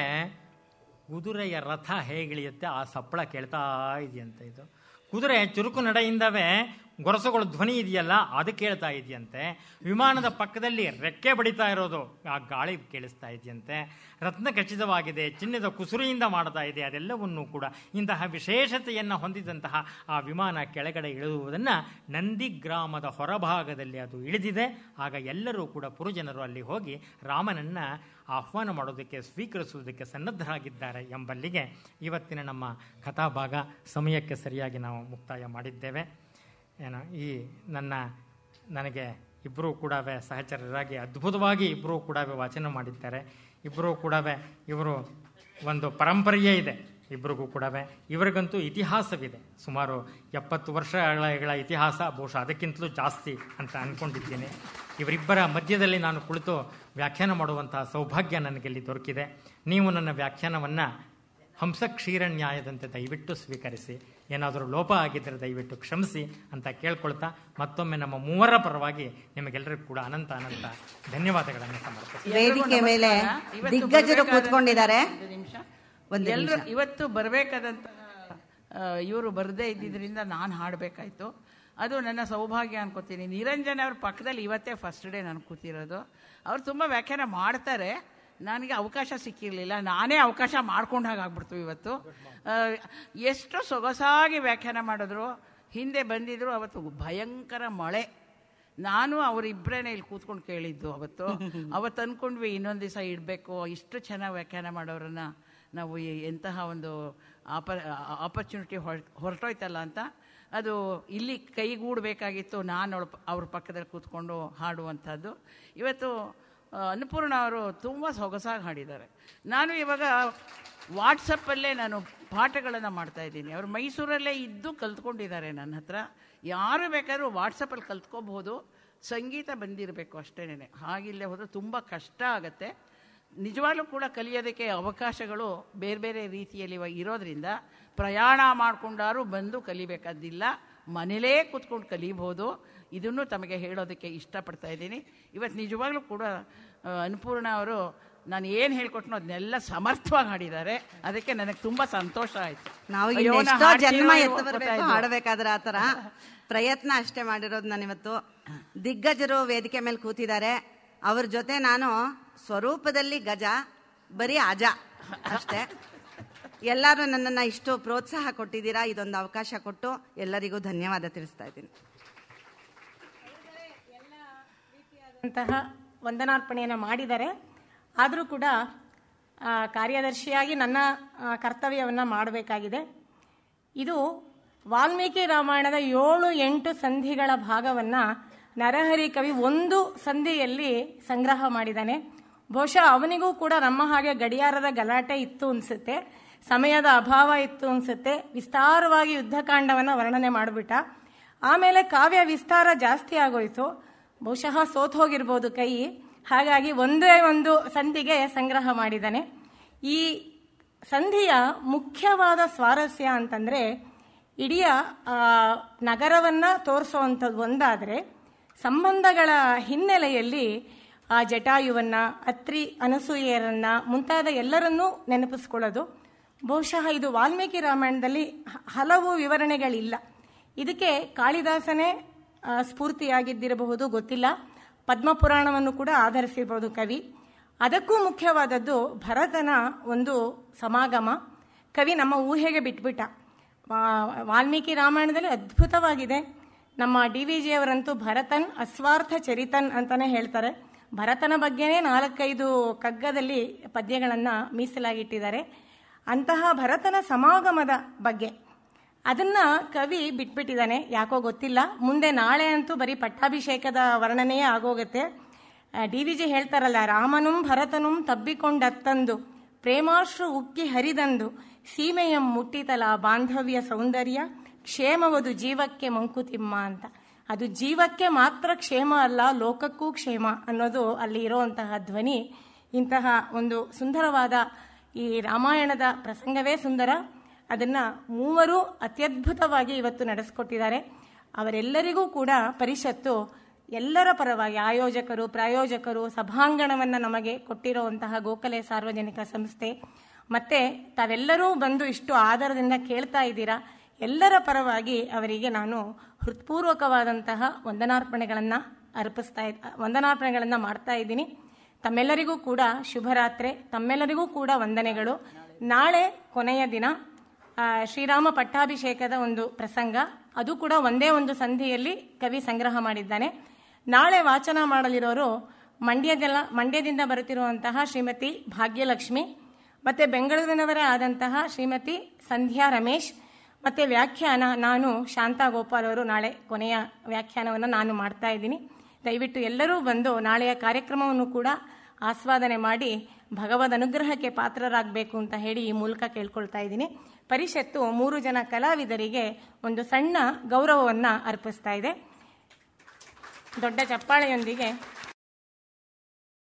Speaker 3: ಕುದುರೆಯ ರಥ ಹೇಗಿಳಿಯುತ್ತೆ ಆ ಸಪ್ಪಳ ಕೇಳ್ತಾ ಇದೆಯಂತೆ ಇದು ಕುದುರೆ ಚುರುಕು ನಡೆಯಿಂದವೇ ಗೊರಸುಗಳ ಧ್ವನಿ ಇದೆಯಲ್ಲ ಅದು ಕೇಳ್ತಾ ಇದೆಯಂತೆ ವಿಮಾನದ ಪಕ್ಕದಲ್ಲಿ ರೆಕ್ಕೆ ಬಡಿತಾ ಇರೋದು ಆ ಗಾಳಿ ಕೇಳಿಸ್ತಾ ಇದೆಯಂತೆ ರತ್ನ ಖಚಿತವಾಗಿದೆ ಚಿನ್ನದ ಕುಸುರಿಯಿಂದ ಮಾಡ್ತಾ ಇದೆ ಅದೆಲ್ಲವನ್ನೂ ಕೂಡ ಇಂತಹ ವಿಶೇಷತೆಯನ್ನು ಹೊಂದಿದಂತಹ ಆ ವಿಮಾನ ಕೆಳಗಡೆ ಇಳಿಯುವುದನ್ನು ನಂದಿ ಗ್ರಾಮದ ಹೊರಭಾಗದಲ್ಲಿ ಅದು ಇಳಿದಿದೆ ಆಗ ಎಲ್ಲರೂ ಕೂಡ ಪುರುಜನರು ಅಲ್ಲಿ ಹೋಗಿ ರಾಮನನ್ನ ಆಹ್ವಾನ ಮಾಡೋದಕ್ಕೆ ಸ್ವೀಕರಿಸುವುದಕ್ಕೆ ಸನ್ನದ್ಧರಾಗಿದ್ದಾರೆ ಎಂಬಲ್ಲಿಗೆ ಇವತ್ತಿನ ನಮ್ಮ ಕಥಾಭಾಗ ಸಮಯಕ್ಕೆ ಸರಿಯಾಗಿ ನಾವು ಮುಕ್ತಾಯ ಮಾಡಿದ್ದೇವೆ ಏನು ಈ ನನ್ನ ನನಗೆ ಇಬ್ಬರೂ ಕೂಡ ಸಹಚರರಾಗಿ ಅದ್ಭುತವಾಗಿ ಇಬ್ಬರೂ ಕೂಡ ವಾಚನ ಮಾಡಿದ್ದಾರೆ ಇಬ್ಬರೂ ಕೂಡ ಇವರು ಒಂದು ಪರಂಪರೆಯೇ ಇದೆ ಇಬ್ಬರಿಗೂ ಕೂಡ ಇವರಿಗಂತೂ ಇತಿಹಾಸವಿದೆ ಸುಮಾರು ಎಪ್ಪತ್ತು ವರ್ಷಗಳ ಇತಿಹಾಸ ಬಹುಶಃ ಅದಕ್ಕಿಂತಲೂ ಜಾಸ್ತಿ ಅಂತ ಅಂದ್ಕೊಂಡಿದ್ದೀನಿ ಇವರಿಬ್ಬರ ಮಧ್ಯದಲ್ಲಿ ನಾನು ಕುಳಿತು ವ್ಯಾಖ್ಯಾನ ಮಾಡುವಂತಹ ಸೌಭಾಗ್ಯ ನನಗೆಲ್ಲಿ ದೊರಕಿದೆ ನೀವು ನನ್ನ ವ್ಯಾಖ್ಯಾನವನ್ನು ಹಂಸ ಕ್ಷೀರ ನ್ಯಾಯದಂತೆ ದಯವಿಟ್ಟು ಸ್ವೀಕರಿಸಿ ಏನಾದರೂ ಲೋಪ ಆಗಿದ್ದರೆ ದಯವಿಟ್ಟು ಕ್ಷಮಿಸಿ ಅಂತ ಕೇಳ್ಕೊಳ್ತಾ ಮತ್ತೊಮ್ಮೆ ನಮ್ಮ ಮೂವರ ಪರವಾಗಿ ನಿಮಗೆಲ್ಲರಿಗೂ ಕೂಡ ಅನಂತ ಅನಂತ ಧನ್ಯವಾದಗಳನ್ನು ಸಮರ್ಪಿಸಿ
Speaker 4: ವೇದಿಕೆ ಮೇಲೆ
Speaker 5: ಇವತ್ತು
Speaker 4: ದಿಗ್ಗಜರು
Speaker 5: ಬರ್ಬೇಕಾದ-
Speaker 4: ಕೂತ್ಕೊಂಡಿದ್ದಾರೆ
Speaker 5: ಒಂದು ನಿಮಿಷ
Speaker 4: ಒಂದು
Speaker 5: ಎಲ್ಲರೂ
Speaker 4: ನಿಮಿಷ.
Speaker 5: ಇವತ್ತು ಬರಬೇಕಾದಂತ ಇವರು ಬರದೇ ಇದ್ದಿದ್ದರಿಂದ ನಾನು ಹಾಡಬೇಕಾಯ್ತು ಅದು ನನ್ನ ಸೌಭಾಗ್ಯ ಅನ್ಕೋತೀನಿ ನಿರಂಜನ್ ಅವ್ರ ಪಕ್ಕದಲ್ಲಿ ಇವತ್ತೇ ಫಸ್ಟ್ ಡೇ ನಾನು ಕೂತಿರೋದು ಅವ್ರು ತುಂಬ ವ್ಯಾಖ್ಯಾನ ಮಾಡ್ತಾರೆ ನನಗೆ ಅವಕಾಶ ಸಿಕ್ಕಿರಲಿಲ್ಲ ನಾನೇ ಅವಕಾಶ ಮಾಡ್ಕೊಂಡು ಹಾಗಾಗ್ಬಿಡ್ತು ಇವತ್ತು ಆ, ಎಷ್ಟು ಸೊಗಸಾಗಿ ವ್ಯಾಖ್ಯಾನ ಮಾಡಿದ್ರು ಹಿಂದೆ ಬಂದಿದ್ರು ಅವತ್ತು ಭಯಂಕರ ಮಳೆ ನಾನು ಅವರಿಬ್ಬರೇನೆ ಇಲ್ಲಿ ಕೂತ್ಕೊಂಡು ಕೇಳಿದ್ದು ಅವತ್ತು ಅವತ್ತು ಅಂದ್ಕೊಂಡ್ವಿ ಇನ್ನೊಂದು ದಿವಸ ಇಡಬೇಕು ಇಷ್ಟು ಚೆನ್ನಾಗಿ ವ್ಯಾಖ್ಯಾನ ಮಾಡೋರನ್ನ ನಾವು ಈ- ಎಂತಹ ಒಂದು ಆಪ ಆಪರ್ಚುನಿಟಿ ಹೊರಟೋಯ್ತಲ್ಲ ಅಂತ ಅದು ಇಲ್ಲಿ ಕೈಗೂಡಬೇಕಾಗಿತ್ತು ನಾನು ಅವಳ ಅವ್ರ ಪಕ್ಕದಲ್ಲಿ ಕೂತ್ಕೊಂಡು ಹಾಡುವಂಥದ್ದು ಇವತ್ತು ಆ, ಅನ್ನಪೂರ್ಣ ಅವರು ತುಂಬ ಸೊಗಸಾಗಿ ಹಾಡಿದ್ದಾರೆ ನಾನು ಇವಾಗ ವಾಟ್ಸಪ್ಪಲ್ಲೇ ನಾನು ಪಾಠಗಳನ್ನು ಮಾಡ್ತಾ ಇದ್ದೀನಿ ಅವರು ಮೈಸೂರಲ್ಲೇ ಇದ್ದು ಕಲ್ತ್ಕೊಂಡಿದ್ದಾರೆ ನನ್ನ ಹತ್ರ ಯಾರು ಬೇಕಾದ್ರೂ ವಾಟ್ಸಪ್ಪಲ್ಲಿ ಕಲ್ತ್ಕೋಬಹುದು ಸಂಗೀತ ಬಂದಿರಬೇಕು ಅಷ್ಟೇನೆ ಹಾಗಿಲ್ಲದೆ ಹೋದರೆ ತುಂಬ ಕಷ್ಟ ಆಗತ್ತೆ ನಿಜವಾಗ್ಲೂ ಕೂಡ ಕಲಿಯೋದಕ್ಕೆ ಅವಕಾಶಗಳು ಬೇರೆ ಬೇರೆ ರೀತಿಯಲ್ಲಿ ಇವಾಗ ಇರೋದ್ರಿಂದ ಪ್ರಯಾಣ ಮಾಡಿಕೊಂಡಾರು ಬಂದು ಕಲಿಬೇಕಾದಿಲ್ಲ ಮನೇಲೇ ಕೂತ್ಕೊಂಡು ಕಲಿಬೋದು ಇದನ್ನು ತಮಗೆ ಹೇಳೋದಕ್ಕೆ ಇಷ್ಟಪಡ್ತಾ ಇದ್ದೀನಿ ಇವತ್ತು ನಿಜವಾಗ್ಲೂ ಕೂಡ ಆ, ಅನ್ನಪೂರ್ಣ ಅವರು ನಾನು ಏನು ಹೇಳ್ಕೊಟ್ನೋ ಅದನ್ನೆಲ್ಲ ಸಮರ್ಥವಾಗಿ ಹಾಡಿದ್ದಾರೆ ಅದಕ್ಕೆ ನನಗೆ ತುಂಬ ಸಂತೋಷ ಆಯಿತು
Speaker 4: ನಾವು ಇನ್ನೆಷ್ಟೋ ಜನ್ಮ ಎತ್ತು ಬರಬೇಕು ಹಾಡಬೇಕಾದ್ರೆ ಆ ಥರ ಪ್ರಯತ್ನ ಅಷ್ಟೇ ಮಾಡಿರೋದು ನಾನು ಇವತ್ತು ದಿಗ್ಗಜರು ವೇದಿಕೆ ಮೇಲೆ ಕೂತಿದ್ದಾರೆ ಅವ್ರ ಜೊತೆ ನಾನು ಸ್ವರೂಪದಲ್ಲಿ ಗಜ ಬರೀ ಅಜ ಅಷ್ಟೇ ಎಲ್ಲರೂ ನನ್ನನ್ನು ಇಷ್ಟು ಪ್ರೋತ್ಸಾಹ ಕೊಟ್ಟಿದ್ದೀರಾ ಇದೊಂದು ಅವಕಾಶ ಕೊಟ್ಟು ಎಲ್ಲರಿಗೂ ಧನ್ಯವಾದ ತಿಳಿಸ್ತಾ ಇದ್ದೀನಿ
Speaker 6: ಅಂತಹ ವಂದನಾರ್ಪಣೆಯನ್ನು ಮಾಡಿದ್ದಾರೆ ಆದರೂ ಕೂಡ ಆ, ಕಾರ್ಯದರ್ಶಿಯಾಗಿ ನನ್ನ ಕರ್ತವ್ಯವನ್ನು ಮಾಡಬೇಕಾಗಿದೆ ಇದು ವಾಲ್ಮೀಕಿ ರಾಮಾಯಣದ ಏಳು ಎಂಟು ಸಂಧಿಗಳ ಭಾಗವನ್ನು ನರಹರಿ ಕವಿ ಒಂದು ಸಂಧಿಯಲ್ಲಿ ಸಂಗ್ರಹ ಮಾಡಿದ್ದಾನೆ ಬಹುಶಃ ಅವನಿಗೂ ಕೂಡ ನಮ್ಮ ಹಾಗೆ ಗಡಿಯಾರದ ಗಲಾಟೆ ಇತ್ತು ಅನ್ಸುತ್ತೆ ಸಮಯದ ಅಭಾವ ಇತ್ತು ಅನ್ಸುತ್ತೆ ವಿಸ್ತಾರವಾಗಿ ಯುದ್ಧಕಾಂಡವನ್ನು ವರ್ಣನೆ ಮಾಡಿಬಿಟ್ಟ ಆಮೇಲೆ ಕಾವ್ಯ ವಿಸ್ತಾರ ಜಾಸ್ತಿ ಆಗೋಯ್ತು ಬಹುಶಃ ಸೋತ್ ಹೋಗಿರ್ಬೋದು ಕೈ ಹಾಗಾಗಿ ಒಂದೇ ಒಂದು ಸಂಧಿಗೆ ಸಂಗ್ರಹ ಮಾಡಿದ್ದಾನೆ ಈ ಸಂಧಿಯ ಮುಖ್ಯವಾದ ಸ್ವಾರಸ್ಯ ಅಂತಂದ್ರೆ ಇಡೀ ಆ, ನಗರವನ್ನ ತೋರಿಸುವಂಥದ್ದು ಒಂದಾದರೆ ಸಂಬಂಧಗಳ ಹಿನ್ನೆಲೆಯಲ್ಲಿ ಆ ಜಟಾಯುವನ್ನ ಅತ್ರಿ ಅನಸೂಯರನ್ನ ಮುಂತಾದ ಎಲ್ಲರನ್ನೂ ನೆನಪಿಸ್ಕೊಳ್ಳೋದು ಬಹುಶಃ ಇದು ವಾಲ್ಮೀಕಿ ರಾಮಾಯಣದಲ್ಲಿ ಹ- ಹಲವು ವಿವರಣೆಗಳಿಲ್ಲ ಇದಕ್ಕೆ ಕಾಳಿದಾಸನೇ ಆ, ಸ್ಫೂರ್ತಿಯಾಗಿದ್ದಿರಬಹುದು ಗೊತ್ತಿಲ್ಲ ಪದ್ಮಪುರಾಣವನ್ನು ಕೂಡ ಆಧರಿಸಿರಬಹುದು ಕವಿ ಅದಕ್ಕೂ ಮುಖ್ಯವಾದದ್ದು ಭರತನ ಒಂದು ಸಮಾಗಮ ಕವಿ ನಮ್ಮ ಊಹೆಗೆ ಬಿಟ್ಬಿಟ್ಟ ವಾ- ವಾಲ್ಮೀಕಿ ರಾಮಾಯಣದಲ್ಲಿ ಅದ್ಭುತವಾಗಿದೆ ನಮ್ಮ ಡಿ ವಿ ಜಿಯವರಂತೂ ಭರತನ್ ಅಸ್ವಾರ್ಥ ಚರಿತನ್ ಅಂತಾನೆ ಹೇಳ್ತಾರೆ ಭರತನ ಬಗ್ಗೆನೇ ನಾಲ್ಕೈದು ಕಗ್ಗದಲ್ಲಿ ಪದ್ಯಗಳನ್ನು ಮೀಸಲಾಗಿಟ್ಟಿದ್ದಾರೆ ಅಂತಹ ಭರತನ ಸಮಾಗಮದ ಬಗ್ಗೆ ಅದನ್ನ ಕವಿ ಬಿಟ್ಬಿಟ್ಟಿದ್ದಾನೆ ಯಾಕೋ ಗೊತ್ತಿಲ್ಲ ಮುಂದೆ ನಾಳೆ ಅಂತೂ ಬರೀ ಪಟ್ಟಾಭಿಷೇಕದ ವರ್ಣನೆಯೇ ಆಗೋಗುತ್ತೆ ಡಿ ವಿ ಜಿ ಹೇಳ್ತಾರಲ್ಲ ರಾಮನುಂ ಭರತನುಂ ತಬ್ಬಿಕೊಂಡತ್ತಂದು ಪ್ರೇಮಾಶ್ರು ಉಕ್ಕಿ ಹರಿದಂದು ಸೀಮೆಯಂ ಮುಟ್ಟಿತಲ ಬಾಂಧವ್ಯ ಸೌಂದರ್ಯ ಕ್ಷೇಮವದು ಜೀವಕ್ಕೆ ಮಂಕುತಿಮ್ಮ ಅಂತ ಅದು ಜೀವಕ್ಕೆ ಮಾತ್ರ ಕ್ಷೇಮ ಅಲ್ಲ ಲೋಕಕ್ಕೂ ಕ್ಷೇಮ ಅನ್ನೋದು ಅಲ್ಲಿ ಇರುವಂತಹ ಧ್ವನಿ ಇಂತಹ ಒಂದು ಸುಂದರವಾದ ಈ ರಾಮಾಯಣದ ಪ್ರಸಂಗವೇ ಸುಂದರ ಅದನ್ನ ಮೂವರು ಅತ್ಯದ್ಭುತವಾಗಿ ಇವತ್ತು ನಡೆಸಿಕೊಟ್ಟಿದ್ದಾರೆ ಅವರೆಲ್ಲರಿಗೂ ಕೂಡ ಪರಿಷತ್ತು ಎಲ್ಲರ ಪರವಾಗಿ ಆಯೋಜಕರು ಪ್ರಾಯೋಜಕರು ಸಭಾಂಗಣವನ್ನು ನಮಗೆ ಕೊಟ್ಟಿರುವಂತಹ ಗೋಖಲೆ ಸಾರ್ವಜನಿಕ ಸಂಸ್ಥೆ ಮತ್ತೆ ತಾವೆಲ್ಲರೂ ಬಂದು ಇಷ್ಟು ಆಧಾರದಿಂದ ಕೇಳ್ತಾ ಇದ್ದೀರಾ ಎಲ್ಲರ ಪರವಾಗಿ ಅವರಿಗೆ ನಾನು ಹೃತ್ಪೂರ್ವಕವಾದಂತಹ ವಂದನಾರ್ಪಣೆಗಳನ್ನು ಅರ್ಪಿಸ್ತಾ ಇದ್ ವಂದನಾರ್ಪಣೆಗಳನ್ನು ಮಾಡ್ತಾ ಇದ್ದೀನಿ ತಮ್ಮೆಲ್ಲರಿಗೂ ಕೂಡ ಶುಭರಾತ್ರಿ ತಮ್ಮೆಲ್ಲರಿಗೂ ಕೂಡ ವಂದನೆಗಳು ನಾಳೆ ಕೊನೆಯ ದಿನ ಆ, ಶ್ರೀರಾಮ ಪಟ್ಟಾಭಿಷೇಕದ ಒಂದು ಪ್ರಸಂಗ ಅದು ಕೂಡ ಒಂದೇ ಒಂದು ಸಂಧಿಯಲ್ಲಿ ಕವಿ ಸಂಗ್ರಹ ಮಾಡಿದ್ದಾನೆ ನಾಳೆ ವಾಚನ ಮಾಡಲಿರೋರು ಮಂಡ್ಯದೆಲ್ಲ ಮಂಡ್ಯದಿಂದ ಬರುತ್ತಿರುವಂತಹ ಶ್ರೀಮತಿ ಭಾಗ್ಯಲಕ್ಷ್ಮಿ ಮತ್ತೆ ಬೆಂಗಳೂರಿನವರೇ ಆದಂತಹ ಶ್ರೀಮತಿ ಸಂಧ್ಯಾ ರಮೇಶ್ ಮತ್ತೆ ವ್ಯಾಖ್ಯಾನ ನಾನು ಶಾಂತಾ ಗೋಪಾಲ್ ಅವರು ನಾಳೆ ಕೊನೆಯ ವ್ಯಾಖ್ಯಾನವನ್ನು ನಾನು ಮಾಡ್ತಾ ಇದ್ದೀನಿ ದಯವಿಟ್ಟು ಎಲ್ಲರೂ ಬಂದು ನಾಳೆಯ ಕಾರ್ಯಕ್ರಮವನ್ನು ಕೂಡ ಆಸ್ವಾದನೆ ಮಾಡಿ ಭಗವದ್ ಅನುಗ್ರಹಕ್ಕೆ ಪಾತ್ರರಾಗಬೇಕು ಅಂತ ಹೇಳಿ ಈ ಮೂಲಕ ಕೇಳ್ಕೊಳ್ತಾ ಇದ್ದೀನಿ ಪರಿಷತ್ತು ಮೂರು ಜನ ಕಲಾವಿದರಿಗೆ ಒಂದು ಸಣ್ಣ ಗೌರವವನ್ನು ಅರ್ಪಿಸ್ತಾ ಇದೆ ದೊಡ್ಡ ಚಪ್ಪಾಳೆಯೊಂದಿಗೆ